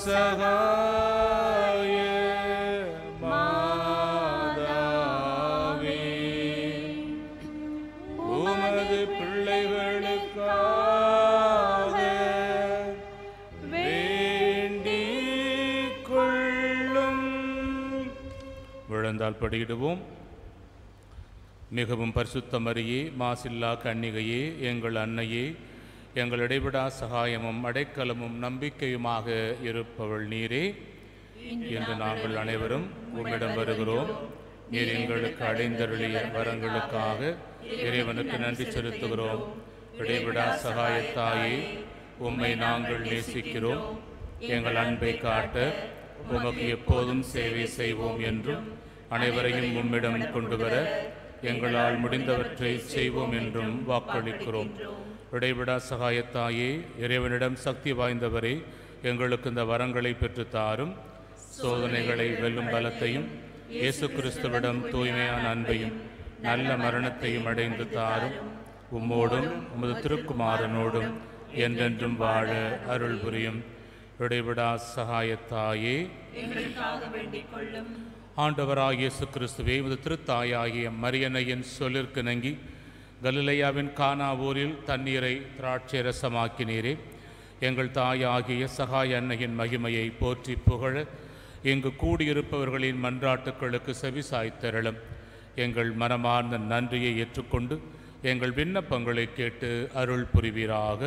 சகாய மாதாவே உமது பிள்ளைகளுக்காக வேண்டிக் கொள்ளும் விழுந்தால் படியிடுவோம் மிகவும் பரிசுத்த மரியே மாசில்லா கன்னிகையே எங்கள் அன்னையே எங்கள் இடைவிடா சகாயமும் அடைக்கலமும் நம்பிக்கையுமாக இருப்பவள் நீரே இன்று நாங்கள் அனைவரும் உம்மிடம் வருகிறோம் நீர் எங்களுக்கு அடைந்தருளிய வரங்களுக்காக இறைவனுக்கு நன்றி செலுத்துகிறோம் இடைவிடா சகாயத்தாயே உம்மை நாங்கள் நேசிக்கிறோம் எங்கள் அன்பை காட்ட உமக்கு எப்போதும் சேவை செய்வோம் என்றும் அனைவரையும் உம்மிடம் கொண்டு வர எங்களால் முடிந்தவற்றை செய்வோம் என்றும் வாக்களிக்கிறோம் இடைவிடா சகாயத்தாயே இறைவனிடம் சக்தி வாய்ந்தவரே எங்களுக்கு இந்த வரங்களை பெற்றுத் தாரும் சோதனைகளை வெல்லும் பலத்தையும் இயேசு கிறிஸ்துவிடம் தூய்மையான அன்பையும் நல்ல மரணத்தையும் அடைந்து தாரும் உம்மோடும் உமது திருக்குமாரனோடும் என்றென்றும் வாழ அருள் புரியும் இடைவிடா சகாயத்தாயே எங்களுக்காக வேண்டிக் கொள்ளும் ஆண்டவராகிய இயேசு கிறிஸ்துவே உமது திருத்தாயாகிய மரியனையின் சொல்லிற்கிணங்கி கலிலேயாவின் கானா ஊரில் தண்ணீரை திராட்சை ரசமாக்கினீரே எங்கள் தாயாகிய சகாய அன்னையின் மகிமையை போற்றி புகழ இங்கு கூடியிருப்பவர்களின் மன்றாட்டுக்களுக்கு செவி சாய்த்தருளும் எங்கள் மனமார்ந்த நன்றியை ஏற்றுக்கொண்டு எங்கள் விண்ணப்பங்களை கேட்டு அருள் புரிவீராக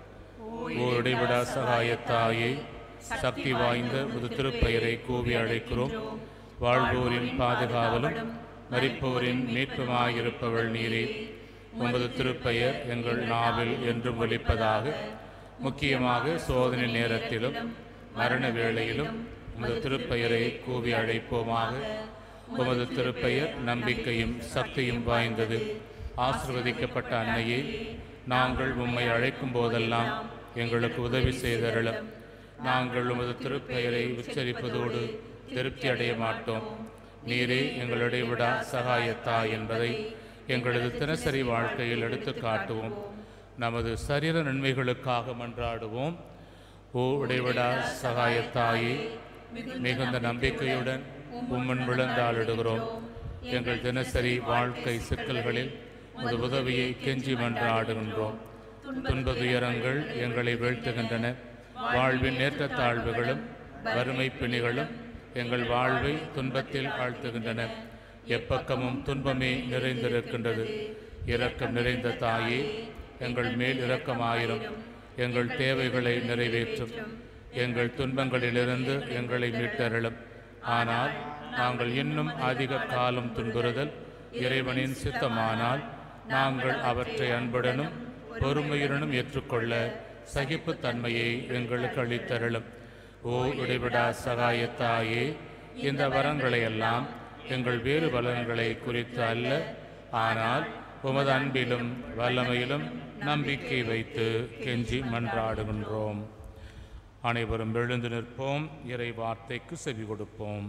ஓ இடைவிடா சகாயத்தாயே சக்தி வாய்ந்த முது திருப்பெயரை கூவி அழைக்கிறோம் வாழ்வோரின் பாதுகாவலும் மரிப்போரின் மீட்புமாயிருப்பவள் நீரே உமது திருப்பெயர் எங்கள் நாவில் என்றும் ஒலிப்பதாக முக்கியமாக சோதனை நேரத்திலும் மரண வேளையிலும் உமது திருப்பெயரை கூவி அழைப்போமாக உமது திருப்பெயர் நம்பிக்கையும் சக்தியும் வாய்ந்தது ஆசிர்வதிக்கப்பட்ட அன்னையே நாங்கள் உம்மை அழைக்கும் போதெல்லாம் எங்களுக்கு உதவி செய்தருளும் நாங்கள் உமது திருப்பெயரை உச்சரிப்பதோடு திருப்தி அடைய மாட்டோம் நீரே எங்களுடைய விடா சகாயத்தா என்பதை எங்களது தினசரி வாழ்க்கையில் எடுத்து காட்டுவோம் நமது சரீர நன்மைகளுக்காக மன்றாடுவோம் ஓ இடைவிடா சகாயத்தாயே மிகுந்த நம்பிக்கையுடன் உம்மன் விழுந்தாளிடுகிறோம் எங்கள் தினசரி வாழ்க்கை சிக்கல்களில் உமது உதவியை கெஞ்சி மன்றாடுகின்றோம் துன்ப துயரங்கள் எங்களை வீழ்த்துகின்றன வாழ்வின் ஏற்றத்தாழ்வுகளும் வறுமை பிணிகளும் எங்கள் வாழ்வை துன்பத்தில் ஆழ்த்துகின்றன எப்பக்கமும் துன்பமே நிறைந்திருக்கின்றது இரக்கம் நிறைந்த தாயே எங்கள் மேல் இரக்கமாயிரும் எங்கள் தேவைகளை நிறைவேற்றும் எங்கள் துன்பங்களிலிருந்து எங்களை மீட்டருளும் ஆனால் நாங்கள் இன்னும் அதிக காலம் துன்புறுதல் இறைவனின் சித்தமானால் நாங்கள் அவற்றை அன்புடனும் பொறுமையுடனும் ஏற்றுக்கொள்ள சகிப்புத்தன்மையை எங்களுக்கு அளித்தருளும் ஓ இடைவிடா சகாயத்தாயே இந்த வரங்களை எல்லாம் எங்கள் வேறு பலன்களை குறித்து அல்ல ஆனால் உமது அன்பிலும் வல்லமையிலும் நம்பிக்கை வைத்து கெஞ்சி மன்றாடுகின்றோம் அனைவரும் எழுந்து நிற்போம் இறை வார்த்தைக்கு செவி கொடுப்போம்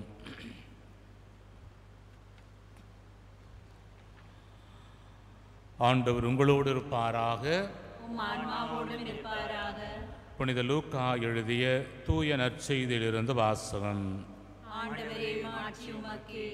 ஆண்டவர் உங்களோடு இருப்பாராக உம் ஆன்மாவோடும் இருப்பாராக புனித லூக்கா எழுதிய தூய நற்செய்தியிலிருந்து வாசகம் ஆண்டவரே மாட்சி உமக்கே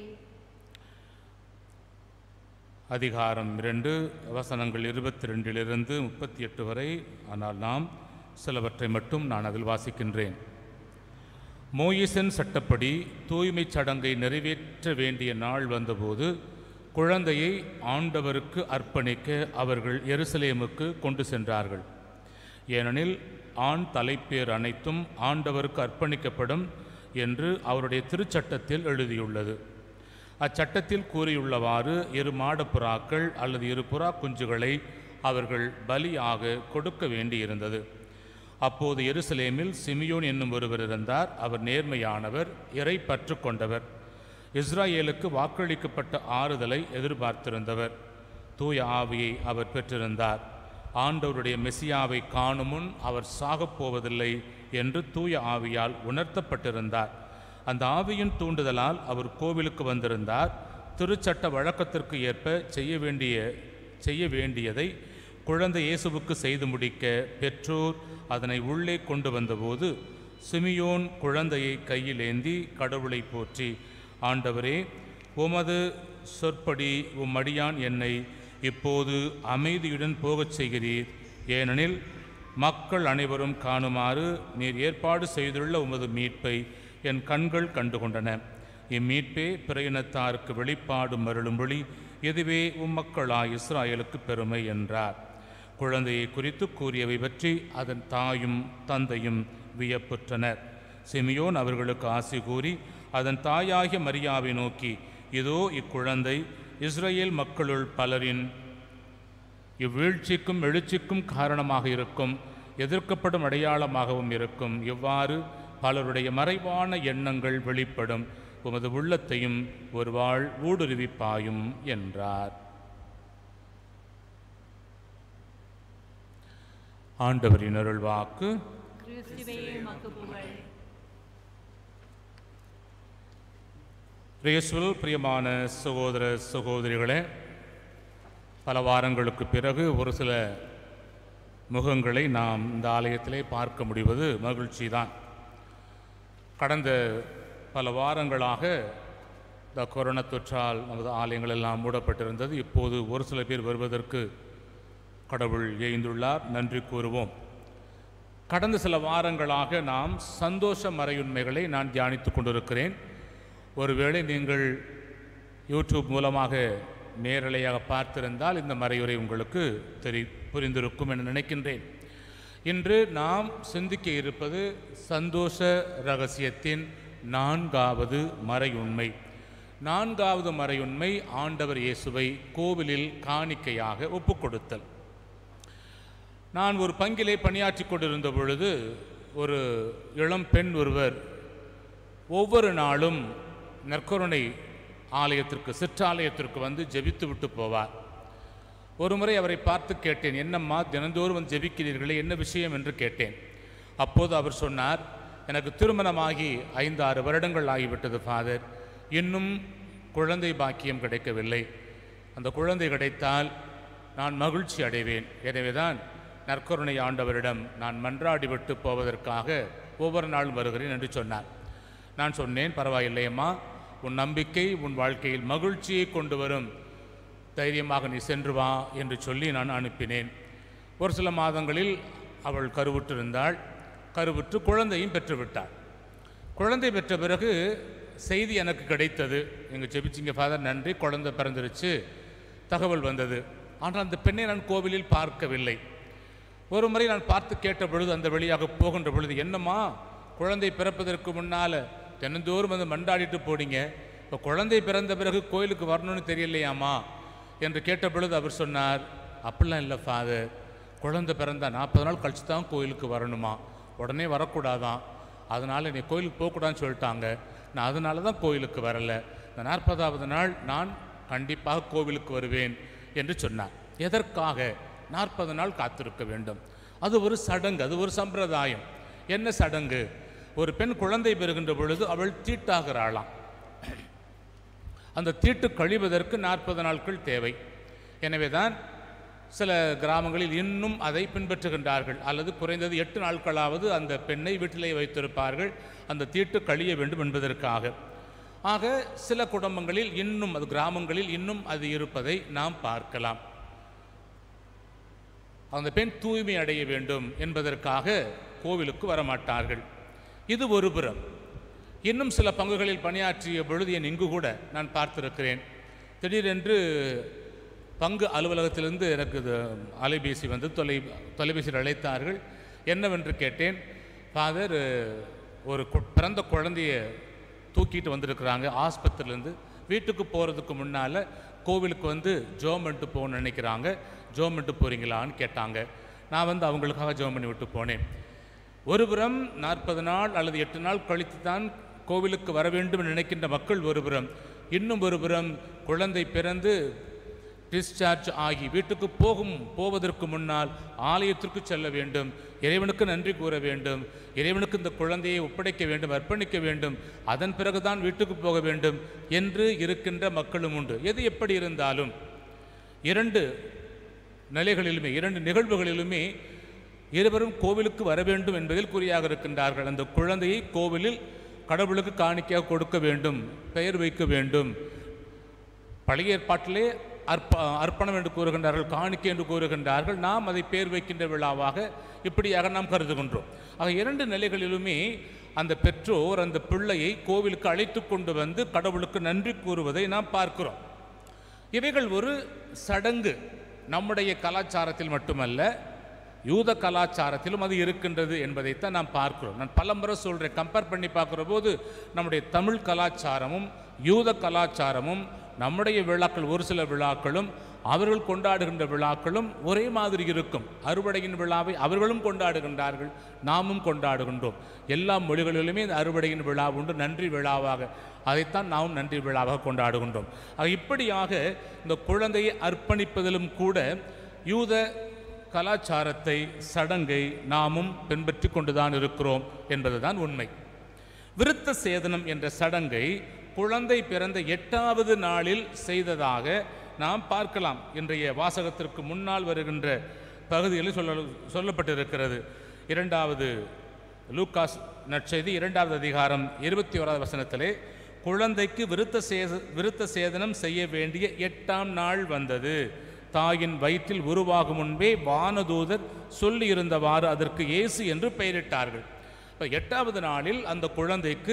அதிகாரம் இரண்டு வசனங்கள் இருபத்தி ரெண்டிலிருந்து முப்பத்தி எட்டு வரை ஆனால் நாம் சிலவற்றை மட்டும் நான் அதில் வாசிக்கின்றேன் மோயிசன் சட்டப்படி தூய்மைச் சடங்கை நிறைவேற்ற வேண்டிய நாள் வந்தபோது குழந்தையை ஆண்டவருக்கு அர்ப்பணிக்க அவர்கள் எருசலேமுக்கு கொண்டு சென்றார்கள் ஏனெனில் ஆண் தலைப்பேர் அனைத்தும் ஆண்டவருக்கு அர்ப்பணிக்கப்படும் என்று அவருடைய திருச்சட்டத்தில் எழுதியுள்ளது அச்சட்டத்தில் கூறியுள்ளவாறு இரு மாடப்புறாக்கள் அல்லது இரு புறா குஞ்சுகளை அவர்கள் பலியாக கொடுக்க வேண்டியிருந்தது அப்போது எருசலேமில் சிமியோன் என்னும் ஒருவர் இருந்தார் அவர் நேர்மையானவர் இறை பற்று கொண்டவர் இஸ்ராயேலுக்கு வாக்களிக்கப்பட்ட ஆறுதலை எதிர்பார்த்திருந்தவர் தூய ஆவியை அவர் பெற்றிருந்தார் ஆண்டவருடைய மெசியாவை காணும் முன் அவர் சாகப் போவதில்லை என்று தூய ஆவியால் உணர்த்தப்பட்டிருந்தார் அந்த ஆவியின் தூண்டுதலால் அவர் கோவிலுக்கு வந்திருந்தார் திருச்சட்ட வழக்கத்திற்கு ஏற்ப செய்ய வேண்டிய செய்ய வேண்டியதை குழந்தை இயேசுவுக்கு செய்து முடிக்க பெற்றோர் அதனை உள்ளே கொண்டு வந்தபோது சிமியோன் குழந்தையை கையில் ஏந்தி கடவுளை போற்றி ஆண்டவரே உமது சொற்படி உம் அடியான் என்னை இப்போது அமைதியுடன் போகச் செய்கிறீர் ஏனெனில் மக்கள் அனைவரும் காணுமாறு நீர் ஏற்பாடு செய்துள்ள உமது மீட்பை என் கண்கள் கண்டுகொண்டன இம்மீட்பே பிற இனத்தாருக்கு வெளிப்பாடு மருளும்பொழி இதுவே உம் மக்களாய் இஸ்ராயலுக்கு பெருமை என்றார் குழந்தையை குறித்து கூறியவை பற்றி அதன் தாயும் தந்தையும் வியப்புற்றனர் சிமியோன் அவர்களுக்கு ஆசி கூறி அதன் தாயாகிய மரியாவை நோக்கி இதோ இக்குழந்தை இஸ்ரேல் மக்களுள் பலரின் இவ்வீழ்ச்சிக்கும் எழுச்சிக்கும் காரணமாக இருக்கும் எதிர்க்கப்படும் அடையாளமாகவும் இருக்கும் இவ்வாறு பலருடைய மறைவான எண்ணங்கள் வெளிப்படும் உமது உள்ளத்தையும் ஒரு வாழ் ஊடுருவிப்பாயும் என்றார் ஆண்டவரின் அருள் வாக்கு கிறிஸ்துவே உமக்கு புகழ் இயேசுவில் பிரியமான சகோதர சகோதரிகளே பல வாரங்களுக்கு பிறகு ஒரு சில முகங்களை நாம் இந்த ஆலயத்திலே பார்க்க முடிவது மகிழ்ச்சி தான் கடந்த பல வாரங்களாக இந்த கொரோனா தொற்றால் நமது ஆலயங்கள் எல்லாம் மூடப்பட்டிருந்தது இப்போது ஒரு சில பேர் வருவதற்கு கடவுள் ஏய்ந்துள்ளார் நன்றி கூறுவோம் கடந்த சில வாரங்களாக நாம் சந்தோஷ மறையுண்மைகளை நான் தியானித்துக் கொண்டிருக்கிறேன் ஒருவேளை நீங்கள் யூடியூப் மூலமாக நேரலையாக பார்த்திருந்தால் இந்த மறையுரை உங்களுக்கு தெரி புரிந்திருக்கும் என நினைக்கின்றேன் இன்று நாம் சிந்திக்க இருப்பது சந்தோஷ ரகசியத்தின் நான்காவது மறையுண்மை நான்காவது மறையுண்மை ஆண்டவர் இயேசுவை கோவிலில் காணிக்கையாக ஒப்புக்கொடுத்தல் நான் ஒரு பங்கிலே பணியாற்றி கொண்டிருந்த பொழுது ஒரு இளம் பெண் ஒருவர் ஒவ்வொரு நாளும் நற்கருணை ஆலயத்திற்கு சிற்றாலயத்திற்கு வந்து ஜெபித்து விட்டு போவார் ஒரு முறை அவரை பார்த்து கேட்டேன் என்னம்மா தினந்தோறும் வந்து ஜெபிக்கிறீர்களே என்ன விஷயம் என்று கேட்டேன் அப்போது அவர் சொன்னார் எனக்கு திருமணமாகி ஐந்து ஆறு வருடங்கள் ஆகிவிட்டது ஃபாதர் இன்னும் குழந்தை பாக்கியம் கிடைக்கவில்லை அந்த குழந்தை கிடைத்தால் நான் மகிழ்ச்சி அடைவேன் எனவேதான் நற்கருணை ஆண்டவரிடம் நான் மன்றாடிவிட்டு போவதற்காக ஒவ்வொரு நாளும் வருகிறேன் என்று சொன்னார் நான் சொன்னேன் பரவாயில்லையம்மா உன் நம்பிக்கை உன் வாழ்க்கையில் மகிழ்ச்சியை கொண்டு வரும் தைரியமாக நீ சென்று வா என்று சொல்லி நான் அனுப்பினேன் ஒரு சில மாதங்களில் அவள் கருவுற்றிருந்தாள் கருவுற்று குழந்தையும் பெற்றுவிட்டாள் குழந்தை பெற்ற பிறகு செய்தி எனக்கு கிடைத்தது எங்கள் ஜெபிச்சிங்க ஃபாதர் நன்றி குழந்தை பிறந்துருச்சு தகவல் வந்தது ஆனால் அந்த பெண்ணை நான் கோவிலில் பார்க்கவில்லை ஒரு முறை நான் பார்த்து கேட்ட பொழுது அந்த வழியாக போகின்ற பொழுது என்னம்மா குழந்தை பிறப்பதற்கு முன்னால் தினந்தோறும் வந்து மண்டாடிட்டு போனீங்க இப்போ குழந்தை பிறந்த பிறகு கோயிலுக்கு வரணும்னு தெரியலையாம்மா என்று கேட்ட பொழுது அவர் சொன்னார் அப்படிலாம் இல்லை ஃபாதர் குழந்தை பிறந்தா நாற்பது நாள் கழிச்சு தான் கோயிலுக்கு வரணுமா உடனே வரக்கூடாதான் அதனால் என்னை கோயிலுக்கு போகக்கூடாதுன்னு சொல்லிட்டாங்க நான் அதனால தான் கோயிலுக்கு வரல இந்த நாற்பதாவது நாள் நான் கண்டிப்பாக கோவிலுக்கு வருவேன் என்று சொன்னார் எதற்காக நாற்பது நாள் காத்திருக்க வேண்டும் அது ஒரு சடங்கு அது ஒரு சம்பிரதாயம் என்ன சடங்கு ஒரு பெண் குழந்தை பெறுகின்ற பொழுது அவள் தீட்டாகிறாளாம் அந்த தீட்டு கழிவதற்கு நாற்பது நாட்கள் தேவை எனவேதான் சில கிராமங்களில் இன்னும் அதை பின்பற்றுகின்றார்கள் அல்லது குறைந்தது எட்டு நாட்களாவது அந்த பெண்ணை வீட்டிலே வைத்திருப்பார்கள் அந்த தீட்டு கழிய வேண்டும் என்பதற்காக ஆக சில குடும்பங்களில் இன்னும் அது கிராமங்களில் இன்னும் அது இருப்பதை நாம் பார்க்கலாம் அந்த பெண் தூய்மை அடைய வேண்டும் என்பதற்காக கோவிலுக்கு வரமாட்டார்கள் இது ஒரு புறம் இன்னும் சில பங்குகளில் பணியாற்றிய பொழுது என் இங்கு கூட நான் பார்த்திருக்கிறேன் திடீரென்று பங்கு அலுவலகத்திலிருந்து எனக்கு இது அலைபேசி வந்து தொலை தொலைபேசியில் அழைத்தார்கள் என்னவென்று கேட்டேன் ஃபாதர் ஒரு கு- பிறந்த குழந்தைய தூக்கிட்டு வந்திருக்கிறாங்க ஆஸ்பத்திரிலேருந்து வீட்டுக்கு போகிறதுக்கு முன்னால் கோவிலுக்கு வந்து ஜோம் பண்ணிட்டு போகணும்னு நினைக்கிறாங்க ஜோம் பண்ணிட்டு போகிறீங்களான்னு கேட்டாங்க நான் வந்து அவங்களுக்காக ஜோம் பண்ணி விட்டு போனேன் ஒருபுறம் நாற்பது நாள் அல்லது எட்டு நாள் கழித்து தான் கோவிலுக்கு வர வேண்டும் என்று நினைக்கின்ற மக்கள் ஒருபுறம் இன்னும் ஒருபுறம் குழந்தை பிறந்து டிஸ்சார்ஜ் ஆகி வீட்டுக்கு போகும் போவதற்கு முன்னால் ஆலயத்திற்கு செல்ல வேண்டும் இறைவனுக்கு நன்றி கூற வேண்டும் இறைவனுக்கு இந்த குழந்தையை ஒப்படைக்க வேண்டும் அர்ப்பணிக்க வேண்டும் அதன் பிறகுதான் வீட்டுக்கு போக வேண்டும் என்று இருக்கின்ற மக்களும் உண்டு எது எப்படி இருந்தாலும் இரண்டு நிலைகளிலுமே இரண்டு நிகழ்வுகளிலுமே இருவரும் கோவிலுக்கு வர வேண்டும் என்பதில் குறியாக இருக்கின்றார்கள் அந்த குழந்தையை கோவிலில் கடவுளுக்கு காணிக்கையாக கொடுக்க வேண்டும் பெயர் வைக்க வேண்டும் பழைய ஏற்பாட்டிலே அர்ப்ப அர்ப்பணம் என்று கூறுகின்றார்கள் காணிக்கை என்று கூறுகின்றார்கள் நாம் அதை பேர் வைக்கின்ற விழாவாக இப்படியாக நாம் கருதுகின்றோம் ஆக இரண்டு நிலைகளிலுமே அந்த பெற்றோர் அந்த பிள்ளையை கோவிலுக்கு அழைத்து கொண்டு வந்து கடவுளுக்கு நன்றி கூறுவதை நாம் பார்க்கிறோம் இவைகள் ஒரு சடங்கு நம்முடைய கலாச்சாரத்தில் மட்டுமல்ல யூத கலாச்சாரத்திலும் அது இருக்கின்றது என்பதைத்தான் நாம் பார்க்கிறோம் நான் பலமுறை சொல்கிறேன் கம்பேர் பண்ணி பார்க்குற போது நம்முடைய தமிழ் கலாச்சாரமும் யூத கலாச்சாரமும் நம்முடைய விழாக்கள் ஒரு சில விழாக்களும் அவர்கள் கொண்டாடுகின்ற விழாக்களும் ஒரே மாதிரி இருக்கும் அறுவடையின் விழாவை அவர்களும் கொண்டாடுகின்றார்கள் நாமும் கொண்டாடுகின்றோம் எல்லா மொழிகளிலுமே இந்த அறுவடையின் விழா உண்டு நன்றி விழாவாக அதைத்தான் நாமும் நன்றி விழாவாக கொண்டாடுகின்றோம் ஆக இப்படியாக இந்த குழந்தையை அர்ப்பணிப்பதிலும் கூட யூத கலாச்சாரத்தை சடங்கை நாமும் பின்பற்றி கொண்டுதான் இருக்கிறோம் என்பதுதான் உண்மை விருத்த சேதனம் என்ற சடங்கை குழந்தை பிறந்த எட்டாவது நாளில் செய்ததாக நாம் பார்க்கலாம் இன்றைய வாசகத்திற்கு முன்னால் வருகின்ற பகுதிகளில் சொல்ல சொல்லப்பட்டிருக்கிறது இரண்டாவது லூக்காஸ் நற்செய்தி இரண்டாவது அதிகாரம் இருபத்தி ஓராவது வசனத்திலே குழந்தைக்கு விருத்த சேத விருத்த சேதனம் செய்ய வேண்டிய எட்டாம் நாள் வந்தது தாயின் வயிற்றில் உருவாகும் முன்பே வானதூதர் சொல்லியிருந்தவாறு அதற்கு இயேசு என்று பெயரிட்டார்கள் இப்போ எட்டாவது நாளில் அந்த குழந்தைக்கு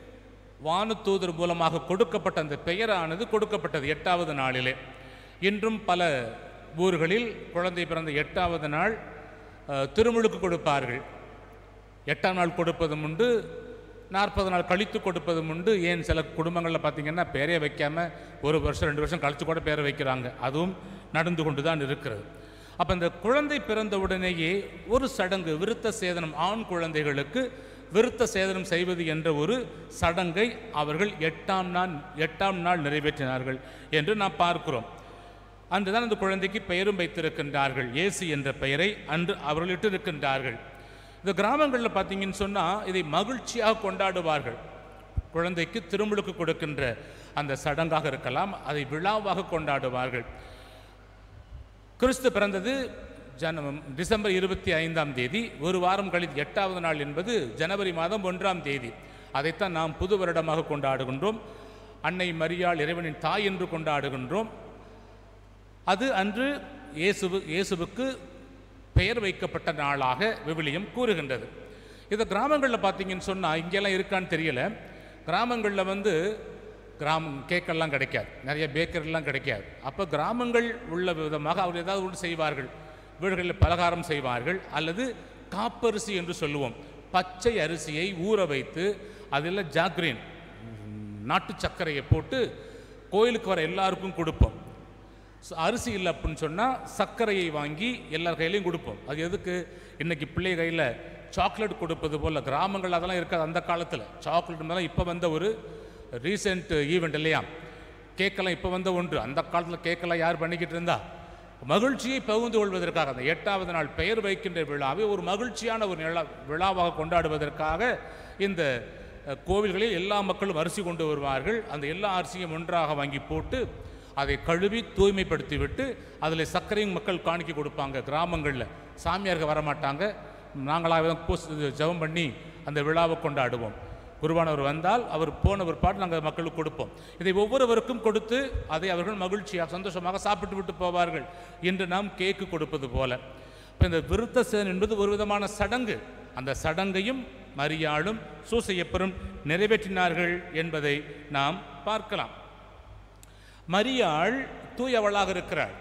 வானதூதர் மூலமாக கொடுக்கப்பட்ட அந்த பெயரானது கொடுக்கப்பட்டது எட்டாவது நாளிலே இன்றும் பல ஊர்களில் குழந்தை பிறந்த எட்டாவது நாள் அஹ், திருமுழுக்கு கொடுப்பார்கள் எட்டாம் நாள் கொடுப்பதும் உண்டு நாற்பது நாள் கழித்து கொடுப்பதும் உண்டு ஏன் சில குடும்பங்களில் பார்த்தீங்கன்னா பேரே வைக்காம ஒரு வருஷம் ரெண்டு வருஷம் கழித்து கூட பேரை வைக்கிறாங்க அதுவும் நடந்து கொண்டு தான் இருக்கிறது அப்போ இந்த குழந்தை பிறந்த உடனேயே ஒரு சடங்கு விருத்த சேதனம் ஆண் குழந்தைகளுக்கு விருத்த சேதனம் செய்வது என்ற ஒரு சடங்கை அவர்கள் எட்டாம் நாள் எட்டாம் நாள் நிறைவேற்றினார்கள் என்று நாம் பார்க்கிறோம் அன்றுதான் அந்த குழந்தைக்கு பெயரும் வைத்திருக்கின்றார்கள் இயேசு என்ற பெயரை அன்று அவர்கள் இட்டிருக்கின்றார்கள் இந்த கிராமங்களில் பார்த்தீங்கன்னு சொன்னால் இதை மகிழ்ச்சியாக கொண்டாடுவார்கள் குழந்தைக்கு திருமுழுக்கு கொடுக்கின்ற அந்த சடங்காக இருக்கலாம் அதை விழாவாக கொண்டாடுவார்கள் கிறிஸ்து பிறந்தது ஜன டிசம்பர் இருபத்தி ஐந்தாம் தேதி ஒரு வாரம் கழித்து எட்டாவது நாள் என்பது ஜனவரி மாதம் ஒன்றாம் தேதி அதைத்தான் நாம் புது வருடமாக கொண்டாடுகின்றோம் அன்னை மரியாள் இறைவனின் தாய் என்று கொண்டாடுகின்றோம் அது அன்று இயேசுவு இயேசுவுக்கு பெயர் வைக்கப்பட்ட நாளாக விவிலியம் கூறுகின்றது இது கிராமங்களில் பார்த்தீங்கன்னு சொன்னால் இங்கெல்லாம் இருக்கான்னு தெரியல கிராமங்களில் வந்து கிராமம் கேக்கெல்லாம் கிடைக்காது நிறைய பேக்கரிலாம் கிடைக்காது அப்போ கிராமங்கள் உள்ள விதமாக அவர் ஏதாவது ஒன்று செய்வார்கள் வீடுகளில் பலகாரம் செய்வார்கள் அல்லது காப்பரிசி என்று சொல்லுவோம் பச்சை அரிசியை ஊற வைத்து அதில் ஜாக்ரீன் நாட்டு சர்க்கரையை போட்டு கோயிலுக்கு வர எல்லாருக்கும் கொடுப்போம் So, அரிசி இல்லை அப்படின்னு சொன்னால் சர்க்கரையை வாங்கி எல்லார் கையிலையும் கொடுப்போம் அது எதுக்கு இன்னைக்கு பிள்ளை கையில் சாக்லேட் கொடுப்பது போல் கிராமங்கள் அதெல்லாம் இருக்காது அந்த காலத்தில் சாக்லேட் இப்போ வந்த ஒரு ரீசெண்ட் ஈவெண்ட் இல்லையா கேக்கெல்லாம் இப்போ வந்த ஒன்று அந்த காலத்தில் கேக்கெல்லாம் யார் பண்ணிக்கிட்டு இருந்தா மகிழ்ச்சியை பகிர்ந்து கொள்வதற்காக அந்த எட்டாவது நாள் பெயர் வைக்கின்ற விழாவை ஒரு மகிழ்ச்சியான ஒரு நிலா விழாவாக கொண்டாடுவதற்காக இந்த அஹ், கோவில்களில் எல்லா மக்களும் அரிசி கொண்டு வருவார்கள் அந்த எல்லா அரிசியும் ஒன்றாக வாங்கி போட்டு அதை கழுவி தூய்மைப்படுத்தி விட்டு அதில் சர்க்கரையும் மக்கள் காணிக்கை கொடுப்பாங்க கிராமங்களில் சாமியார்கள் வரமாட்டாங்க நாங்களாக தான் பூஸ் இது ஜெபம் பண்ணி அந்த விழாவை கொண்டாடுவோம் குருவானவர் வந்தால் அவர் போன ஒரு பாட்டு நாங்கள் மக்களுக்கு கொடுப்போம் இதை ஒவ்வொருவருக்கும் கொடுத்து அதை அவர்கள் மகிழ்ச்சியாக சந்தோஷமாக சாப்பிட்டு விட்டு போவார்கள் என்று நாம் கேக்கு கொடுப்பது போல இப்போ இந்த விருத்த சேதன் என்பது ஒரு விதமான சடங்கு அந்த சடங்கையும் மரியாளும் சூசையப்பரும் நிறைவேற்றினார்கள் என்பதை நாம் பார்க்கலாம் மரியாள் தூயவளாக இருக்கிறாள்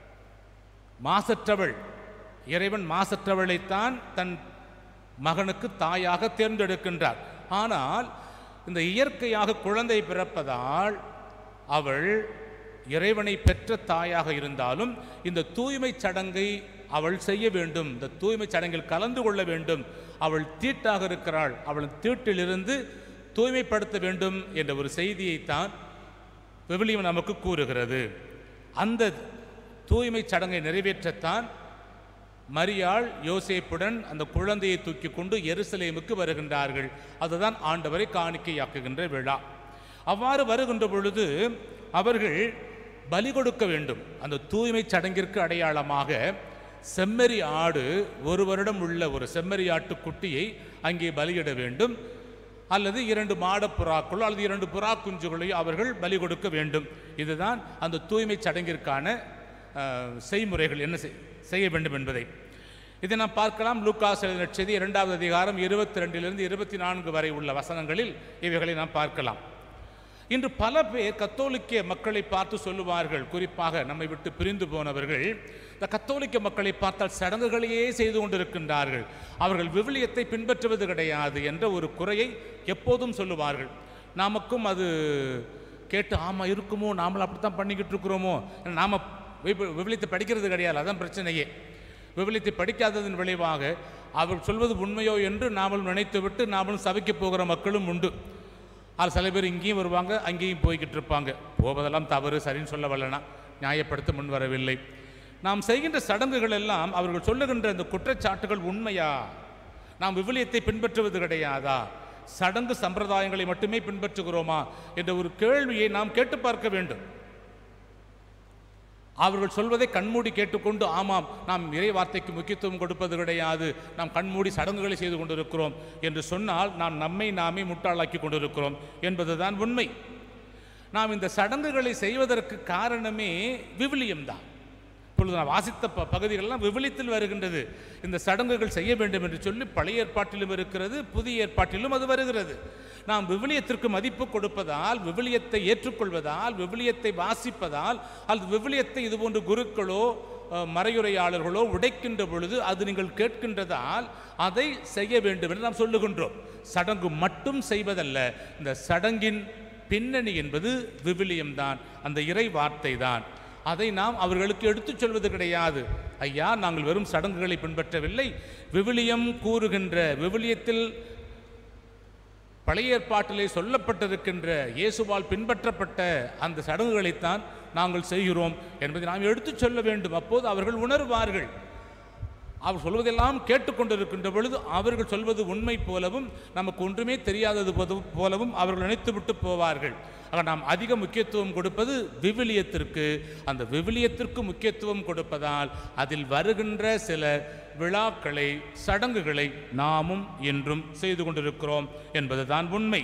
மாசற்றவள் இறைவன் மாசற்றவளைத்தான் தன் மகனுக்கு தாயாக தேர்ந்தெடுக்கின்றார் ஆனால் இந்த இயற்கையாக குழந்தை பிறப்பதால் அவள் இறைவனை பெற்ற தாயாக இருந்தாலும் இந்த தூய்மை சடங்கை அவள் செய்ய வேண்டும் இந்த தூய்மை சடங்கில் கலந்து கொள்ள வேண்டும் அவள் தீட்டாக இருக்கிறாள் அவள் தீட்டிலிருந்து தூய்மைப்படுத்த வேண்டும் என்ற ஒரு செய்தியைத்தான் விவிலியம் நமக்கு கூறுகிறது அந்த தூய்மை சடங்கை நிறைவேற்றத்தான் மரியாள் யோசேப்புடன் அந்த குழந்தையை தூக்கி கொண்டு எருசலேமுக்கு வருகின்றார்கள் அதுதான் ஆண்டவரை காணிக்கையாக்குகின்ற விழா அவ்வாறு வருகின்ற பொழுது அவர்கள் பலி கொடுக்க வேண்டும் அந்த தூய்மை சடங்கிற்கு அடையாளமாக செம்மறி ஆடு ஒரு வருடம் உள்ள ஒரு செம்மறி ஆட்டு குட்டியை அங்கே பலியிட வேண்டும் அல்லது இரண்டு மாடப்புறாக்களோ அல்லது இரண்டு புறா குஞ்சுகளையோ அவர்கள் பலி கொடுக்க வேண்டும் இதுதான் அந்த தூய்மை சடங்கிற்கான அஹ், செய்முறைகள் என்ன செய்- செய்ய வேண்டும் என்பதை இதை நாம் பார்க்கலாம் லூக்காஸ் எழுதின செய்தி இரண்டாவது அதிகாரம் இருபத்தி ரெண்டிலிருந்து இருபத்தி நான்கு வரை உள்ள வசனங்களில் இவைகளை நாம் பார்க்கலாம் இன்று பல பேர் கத்தோலிக்க மக்களை பார்த்து சொல்லுவார்கள் குறிப்பாக நம்மை விட்டு பிரிந்து போனவர்கள் இந்த கத்தோலிக்க மக்களை பார்த்தால் சடங்குகளையே செய்து கொண்டிருக்கின்றார்கள் அவர்கள் விவிலியத்தை பின்பற்றுவது கிடையாது என்ற ஒரு குறையை எப்போதும் சொல்லுவார்கள் நமக்கும் அது கேட்டு ஆமாம் இருக்குமோ நாமளும் அப்படித்தான் பண்ணிக்கிட்டு இருக்கிறோமோ நாம் விவிலியத்தை படிக்கிறது கிடையாது அதான் பிரச்சனையே விவிலியத்தை படிக்காததன் விளைவாக அவர் சொல்வது உண்மையோ என்று நாமளும் நினைத்துவிட்டு நாமளும் சபைக்கு போகிற மக்களும் உண்டு அது சில பேர் இங்கேயும் வருவாங்க அங்கேயும் போய்கிட்டு இருப்பாங்க போவதெல்லாம் தவறு சரின்னு சொல்ல வரலனா நியாயப்படுத்த முன் வரவில்லை நாம் செய்கின்ற சடங்குகள் எல்லாம் அவர்கள் சொல்லுகின்ற இந்த குற்றச்சாட்டுகள் உண்மையா நாம் விவிலியத்தை பின்பற்றுவது கிடையாதா சடங்கு சம்பிரதாயங்களை மட்டுமே பின்பற்றுகிறோமா என்ற ஒரு கேள்வியை நாம் கேட்டு பார்க்க வேண்டும் அவர்கள் சொல்வதை கண்மூடி கேட்டுக்கொண்டு ஆமாம் நாம் இறை வார்த்தைக்கு முக்கியத்துவம் கொடுப்பது கிடையாது நாம் கண்மூடி சடங்குகளை செய்து கொண்டிருக்கிறோம் என்று சொன்னால் நாம் நம்மை நாமே முட்டாளாக்கி கொண்டிருக்கிறோம் என்பதுதான் உண்மை நாம் இந்த சடங்குகளை செய்வதற்கு காரணமே விவிலியம்தான் இப்பொழுது நான் வாசித்த ப பகுதிகளெல்லாம் விவிலியத்தில் வருகின்றது இந்த சடங்குகள் செய்ய வேண்டும் என்று சொல்லி பழைய ஏற்பாட்டிலும் இருக்கிறது புதிய ஏற்பாட்டிலும் அது வருகிறது நாம் விவிலியத்திற்கு மதிப்பு கொடுப்பதால் விவிலியத்தை ஏற்றுக்கொள்வதால் விவிலியத்தை வாசிப்பதால் அல்லது விவிலியத்தை இதுபோன்று குருக்களோ அஹ், மறையுரையாளர்களோ உடைக்கின்ற பொழுது அது நீங்கள் கேட்கின்றதால் அதை செய்ய வேண்டும் என்று நாம் சொல்லுகின்றோம் சடங்கு மட்டும் செய்வதல்ல இந்த சடங்கின் பின்னணி என்பது விவிலியம்தான் அந்த இறை வார்த்தை தான் அதை நாம் அவர்களுக்கு எடுத்துச் சொல்வது கிடையாது ஐயா நாங்கள் வெறும் சடங்குகளை பின்பற்றவில்லை விவிலியம் கூறுகின்ற விவிலியத்தில் பழைய ஏற்பாட்டிலே சொல்லப்பட்டிருக்கின்ற இயேசுவால் பின்பற்றப்பட்ட அந்த சடங்குகளைத்தான் நாங்கள் செய்கிறோம் என்பதை நாம் எடுத்துச் சொல்ல வேண்டும் அப்போது அவர்கள் உணர்வார்கள் அவர் சொல்வதெல்லாம் கேட்டுக்கொண்டிருக்கின்ற பொழுது அவர்கள் சொல்வது உண்மை போலவும் நமக்கு ஒன்றுமே தெரியாதது போது- போலவும் அவர்கள் நினைத்துவிட்டு போவார்கள் ஆக நாம் அதிக முக்கியத்துவம் கொடுப்பது விவிலியத்திற்கு அந்த விவிலியத்திற்கு முக்கியத்துவம் கொடுப்பதால் அதில் வருகின்ற சில விழாக்களை சடங்குகளை நாமும் என்றும் செய்து கொண்டிருக்கிறோம் என்பதுதான் உண்மை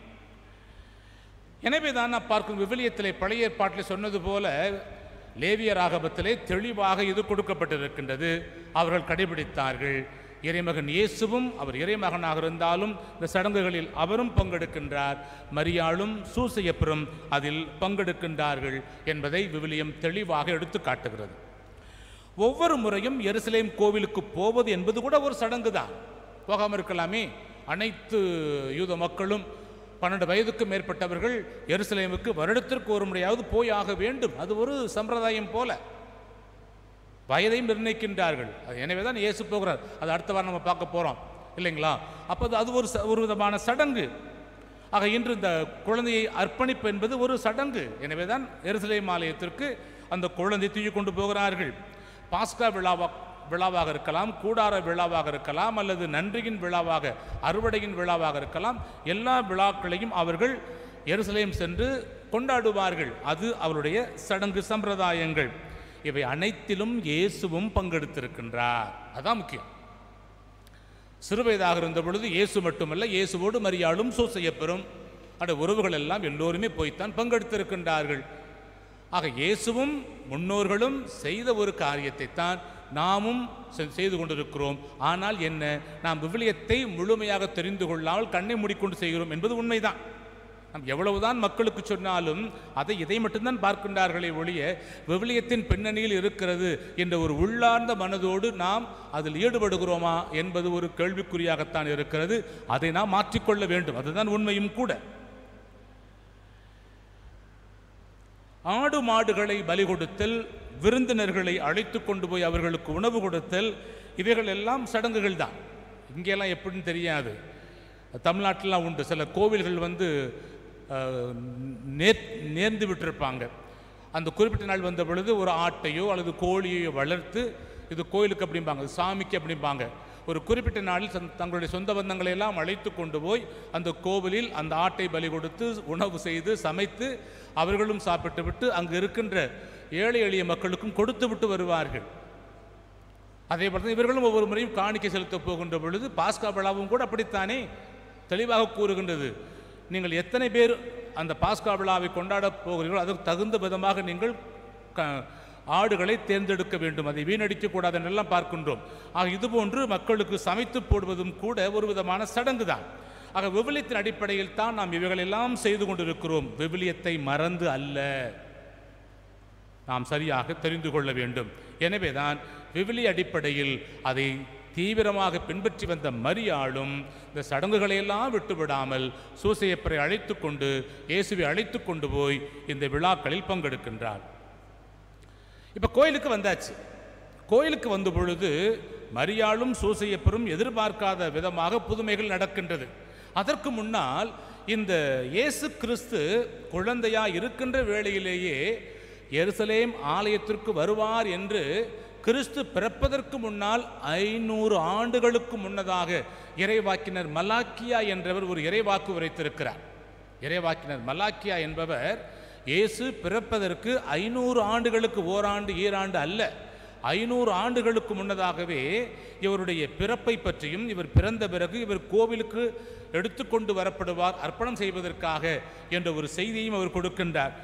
எனவே தான் நான் பார்க்கும் விவிலியத்திலே பழைய ஏற்பாட்டில் சொன்னது போல லேவிய ராகவத்திலே தெளிவாக இது கொடுக்கப்பட்டிருக்கின்றது அவர்கள் கடைபிடித்தார்கள் இறைமகன் இயேசுவும் அவர் இறைமகனாக இருந்தாலும் இந்த சடங்குகளில் அவரும் பங்கெடுக்கின்றார் மரியாளும் சூசையப்பரும் அதில் பங்கெடுக்கின்றார்கள் என்பதை விவிலியம் தெளிவாக எடுத்து காட்டுகிறது ஒவ்வொரு முறையும் எருசலேம் கோவிலுக்கு போவது என்பது கூட ஒரு சடங்கு தான் போகாமல் இருக்கலாமே அனைத்து யூத மக்களும் பன்னெண்டு வயதுக்கு மேற்பட்டவர்கள் எருசலேமுக்கு வருடத்திற்கு ஒரு முறையாவது போய் ஆக வேண்டும் அது ஒரு சம்பிரதாயம் போல வயதையும் நிர்ணயிக்கின்றார்கள் அது எனவே தான் இயேசு போகிறார் அது அடுத்த வாரம் நம்ம பார்க்க போகிறோம் இல்லைங்களா அப்போ அது- அது ஒரு ச- ஒரு விதமான சடங்கு ஆக இன்று இந்த குழந்தையை அர்ப்பணிப்பு என்பது ஒரு சடங்கு எனவே தான் எருசலேம் ஆலயத்திற்கு அந்த குழந்தை தூக்கி கொண்டு போகிறார்கள் பாஸ்கா விழாவா விழாவாக இருக்கலாம் கூடார விழாவாக இருக்கலாம் அல்லது நன்றியின் விழாவாக அறுவடையின் விழாவாக இருக்கலாம் எல்லா விழாக்களையும் அவர்கள் எருசலேம் சென்று கொண்டாடுவார்கள் அது அவருடைய சடங்கு சம்பிரதாயங்கள் இவை அனைத்திலும் இயேசுவும் பங்கெடுத்திருக்கின்றார் அதான் முக்கியம் சிறுவயதாக இருந்த பொழுது இயேசு மட்டுமல்ல இயேசுவோடு மரியாளும் சூசையப்பெறும் அந்த உறவுகள் எல்லாம் எல்லோருமே போய்த்தான் பங்கெடுத்திருக்கின்றார்கள் ஆக இயேசுவும் முன்னோர்களும் செய்த ஒரு காரியத்தை தான் நாமும் செ- செய்து கொண்டிருக்கிறோம் ஆனால் என்ன நாம் விவிலியத்தை முழுமையாக தெரிந்து கொள்ளாமல் கண்ணை மூடிக்கொண்டு செய்கிறோம் என்பது உண்மைதான் நாம் எவ்வளவுதான் மக்களுக்கு சொன்னாலும் அதை இதை மட்டும்தான் பார்க்கின்றார்களே ஒழிய விவிலியத்தின் பின்னணியில் இருக்கிறது என்ற ஒரு உள்ளார்ந்த மனதோடு நாம் அதில் ஈடுபடுகிறோமா என்பது ஒரு கேள்விக்குறியாகத்தான் இருக்கிறது அதை நாம் மாற்றிக்கொள்ள வேண்டும் அதுதான் உண்மையும் கூட ஆடு மாடுகளை பலி கொடுத்தல் விருந்தினர்களை அழைத்து கொண்டு போய் அவர்களுக்கு உணவு கொடுத்தல் இவைகள் எல்லாம் சடங்குகள் தான் இங்கெல்லாம் எப்படின்னு தெரியாது தமிழ்நாட்டிலாம் உண்டு சில கோவில்கள் வந்து அஹ், நேர் நேர்ந்து விட்டிருப்பாங்க அந்த குறிப்பிட்ட நாள் வந்த பொழுது ஒரு ஆட்டையோ அல்லது கோழியையோ வளர்த்து இது கோயிலுக்கு அப்படிம்பாங்க இது சாமிக்கு அப்படிம்பாங்க ஒரு குறிப்பிட்ட நாளில் தன்- தங்களுடைய சொந்த பந்தங்களை எல்லாம் அழைத்து கொண்டு போய் அந்த கோவிலில் அந்த ஆட்டை பலி கொடுத்து உணவு செய்து சமைத்து அவர்களும் சாப்பிட்டு விட்டு அங்கு இருக்கின்ற ஏழை எளிய மக்களுக்கும் கொடுத்து விட்டு வருவார்கள் அதே போல தான் இவர்களும் ஒவ்வொரு முறையும் காணிக்கை செலுத்தப் போகின்ற பொழுது பாஸ்கா விழாவும் கூட அப்படித்தானே தெளிவாக கூறுகின்றது நீங்கள் எத்தனை பேர் அந்த பாஸ்கா விழாவை கொண்டாடப் போகிறீர்களோ அதற்கு தகுந்த விதமாக நீங்கள் க ஆடுகளை தேர்ந்தெடுக்க வேண்டும் அதை வீணடிக்க கூடாது என்றெல்லாம் பார்க்கின்றோம் ஆக இதுபோன்று மக்களுக்கு சமைத்து போடுவதும் கூட ஒரு விதமான சடங்கு தான் ஆக விவிலியத்தின் அடிப்படையில் தான் நாம் இவைகளெல்லாம் செய்து கொண்டிருக்கிறோம் விவிலியத்தை மறந்து அல்ல நாம் சரியாக தெரிந்து கொள்ள வேண்டும் எனவேதான் விவிலிய அடிப்படையில் அதை தீவிரமாக பின்பற்றி வந்த மரியாளும் இந்த சடங்குகளை எல்லாம் விட்டுவிடாமல் சூசையப்பரை அழைத்து கொண்டு இயேசுவை அழைத்து கொண்டு போய் இந்த விழாக்களில் பங்கெடுக்கின்றார் இப்போ கோயிலுக்கு வந்தாச்சு கோயிலுக்கு வந்த பொழுது மரியாளும் சூசையப்பரும் எதிர்பார்க்காத விதமாக புதுமைகள் நடக்கின்றது அதற்கு முன்னால் இந்த இயேசு கிறிஸ்து குழந்தையா இருக்கின்ற வேளையிலேயே எருசலேம் ஆலயத்திற்கு வருவார் என்று கிறிஸ்து பிறப்பதற்கு முன்னால் ஐநூறு ஆண்டுகளுக்கு முன்னதாக இறைவாக்கினர் மலாக்கியா என்றவர் ஒரு இறைவாக்கு உரைத்திருக்கிறார் இறைவாக்கினர் மலாக்கியா என்பவர் இயேசு பிறப்பதற்கு ஐநூறு ஆண்டுகளுக்கு ஓராண்டு ஈராண்டு அல்ல ஐநூறு ஆண்டுகளுக்கு முன்னதாகவே இவருடைய பிறப்பை பற்றியும் இவர் பிறந்த பிறகு இவர் கோவிலுக்கு எடுத்துக்கொண்டு வரப்படுவார் அர்ப்பணம் செய்வதற்காக என்ற ஒரு செய்தியையும் அவர் கொடுக்கின்றார்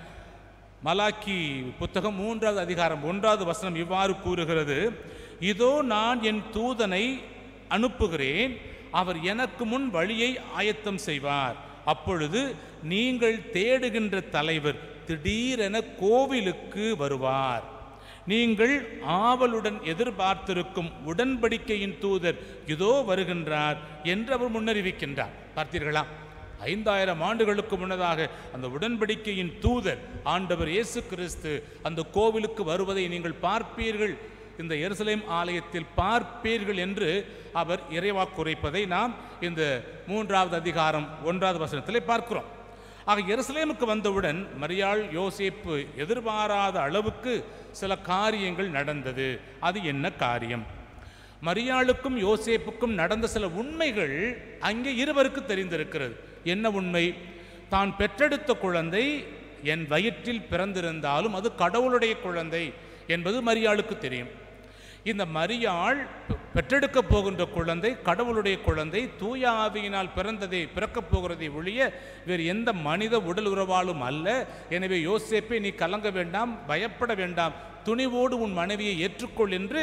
மலாக்கி புத்தகம் மூன்றாவது அதிகாரம் ஒன்றாவது வசனம் இவ்வாறு கூறுகிறது இதோ நான் என் தூதனை அனுப்புகிறேன் அவர் எனக்கு முன் வழியை ஆயத்தம் செய்வார் அப்பொழுது நீங்கள் தேடுகின்ற தலைவர் திடீரென கோவிலுக்கு வருவார் நீங்கள் ஆவலுடன் எதிர்பார்த்திருக்கும் உடன்படிக்கையின் தூதர் இதோ வருகின்றார் என்று அவர் முன்னறிவிக்கின்றார் பார்த்தீர்களா ஐந்தாயிரம் ஆண்டுகளுக்கு முன்னதாக அந்த உடன்படிக்கையின் தூதர் ஆண்டவர் இயேசு கிறிஸ்து அந்த கோவிலுக்கு வருவதை நீங்கள் பார்ப்பீர்கள் இந்த எருசலேம் ஆலயத்தில் பார்ப்பீர்கள் என்று அவர் இறைவாக்கு உரைப்பதை நாம் இந்த மூன்றாவது அதிகாரம் ஒன்றாவது வசனத்திலே பார்க்கிறோம் ஆக எருசலேமுக்கு வந்தவுடன் மரியாள் யோசேப்பு எதிர்பாராத அளவுக்கு சில காரியங்கள் நடந்தது அது என்ன காரியம் மரியாளுக்கும் யோசேப்புக்கும் நடந்த சில உண்மைகள் அங்கே இருவருக்கு தெரிந்திருக்கிறது என்ன உண்மை தான் பெற்றெடுத்த குழந்தை என் வயிற்றில் பிறந்திருந்தாலும் அது கடவுளுடைய குழந்தை என்பது மரியாளுக்கு தெரியும் இந்த மரியாள் பெ- பெற்றெடுக்கப் போகின்ற குழந்தை கடவுளுடைய குழந்தை தூய ஆவியினால் பிறந்ததை பிறக்கப் போகிறதை ஒழிய வேறு எந்த மனித உடல் உறவாலும் அல்ல எனவே யோசேப்பை நீ கலங்க வேண்டாம் பயப்பட வேண்டாம் துணிவோடு உன் மனைவியை ஏற்றுக்கொள் என்று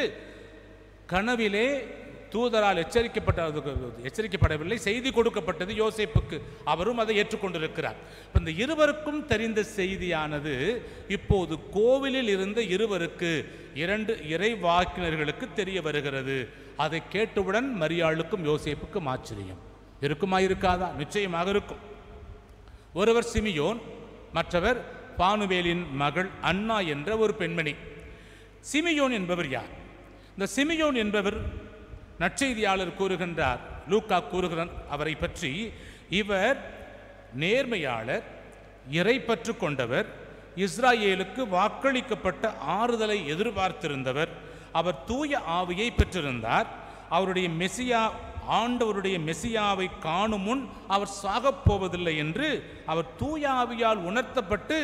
கனவிலே தூதரால் எச்சரிக்கப்பட்ட அது எச்சரிக்கப்படவில்லை செய்தி கொடுக்கப்பட்டது யோசேப்புக்கு அவரும் அதை ஏற்றுக்கொண்டிருக்கிறார் இப்ப இந்த இருவருக்கும் தெரிந்த செய்தியானது இப்போது கோவிலில் இருந்த இருவருக்கு இரண்டு இறைவாக்கினர்களுக்கு தெரிய வருகிறது அதை கேட்டவுடன் மரியாளுக்கும் யோசேப்புக்கும் ஆச்சரியம் இருக்குமா இருக்காதா நிச்சயமாக இருக்கும் ஒருவர் சிமியோன் மற்றவர் பானுவேலின் மகள் அன்னா என்ற ஒரு பெண்மணி சிமியோன் என்பவர் யார் இந்த சிமியோன் என்பவர் நற்செய்தியாளர் கூறுகின்றார் லூக்கா கூறுகிறார் அவரை பற்றி இவர் நேர்மையாளர் இறைப்பற்று கொண்டவர் இஸ்ராயேலுக்கு வாக்களிக்கப்பட்ட ஆறுதலை எதிர்பார்த்திருந்தவர் அவர் தூய ஆவியை பெற்றிருந்தார் அவருடைய மெசியா ஆண்டவருடைய மெசியாவை காணும் முன் அவர் சாகப் போவதில்லை என்று அவர் தூய ஆவியால் உணர்த்தப்பட்டு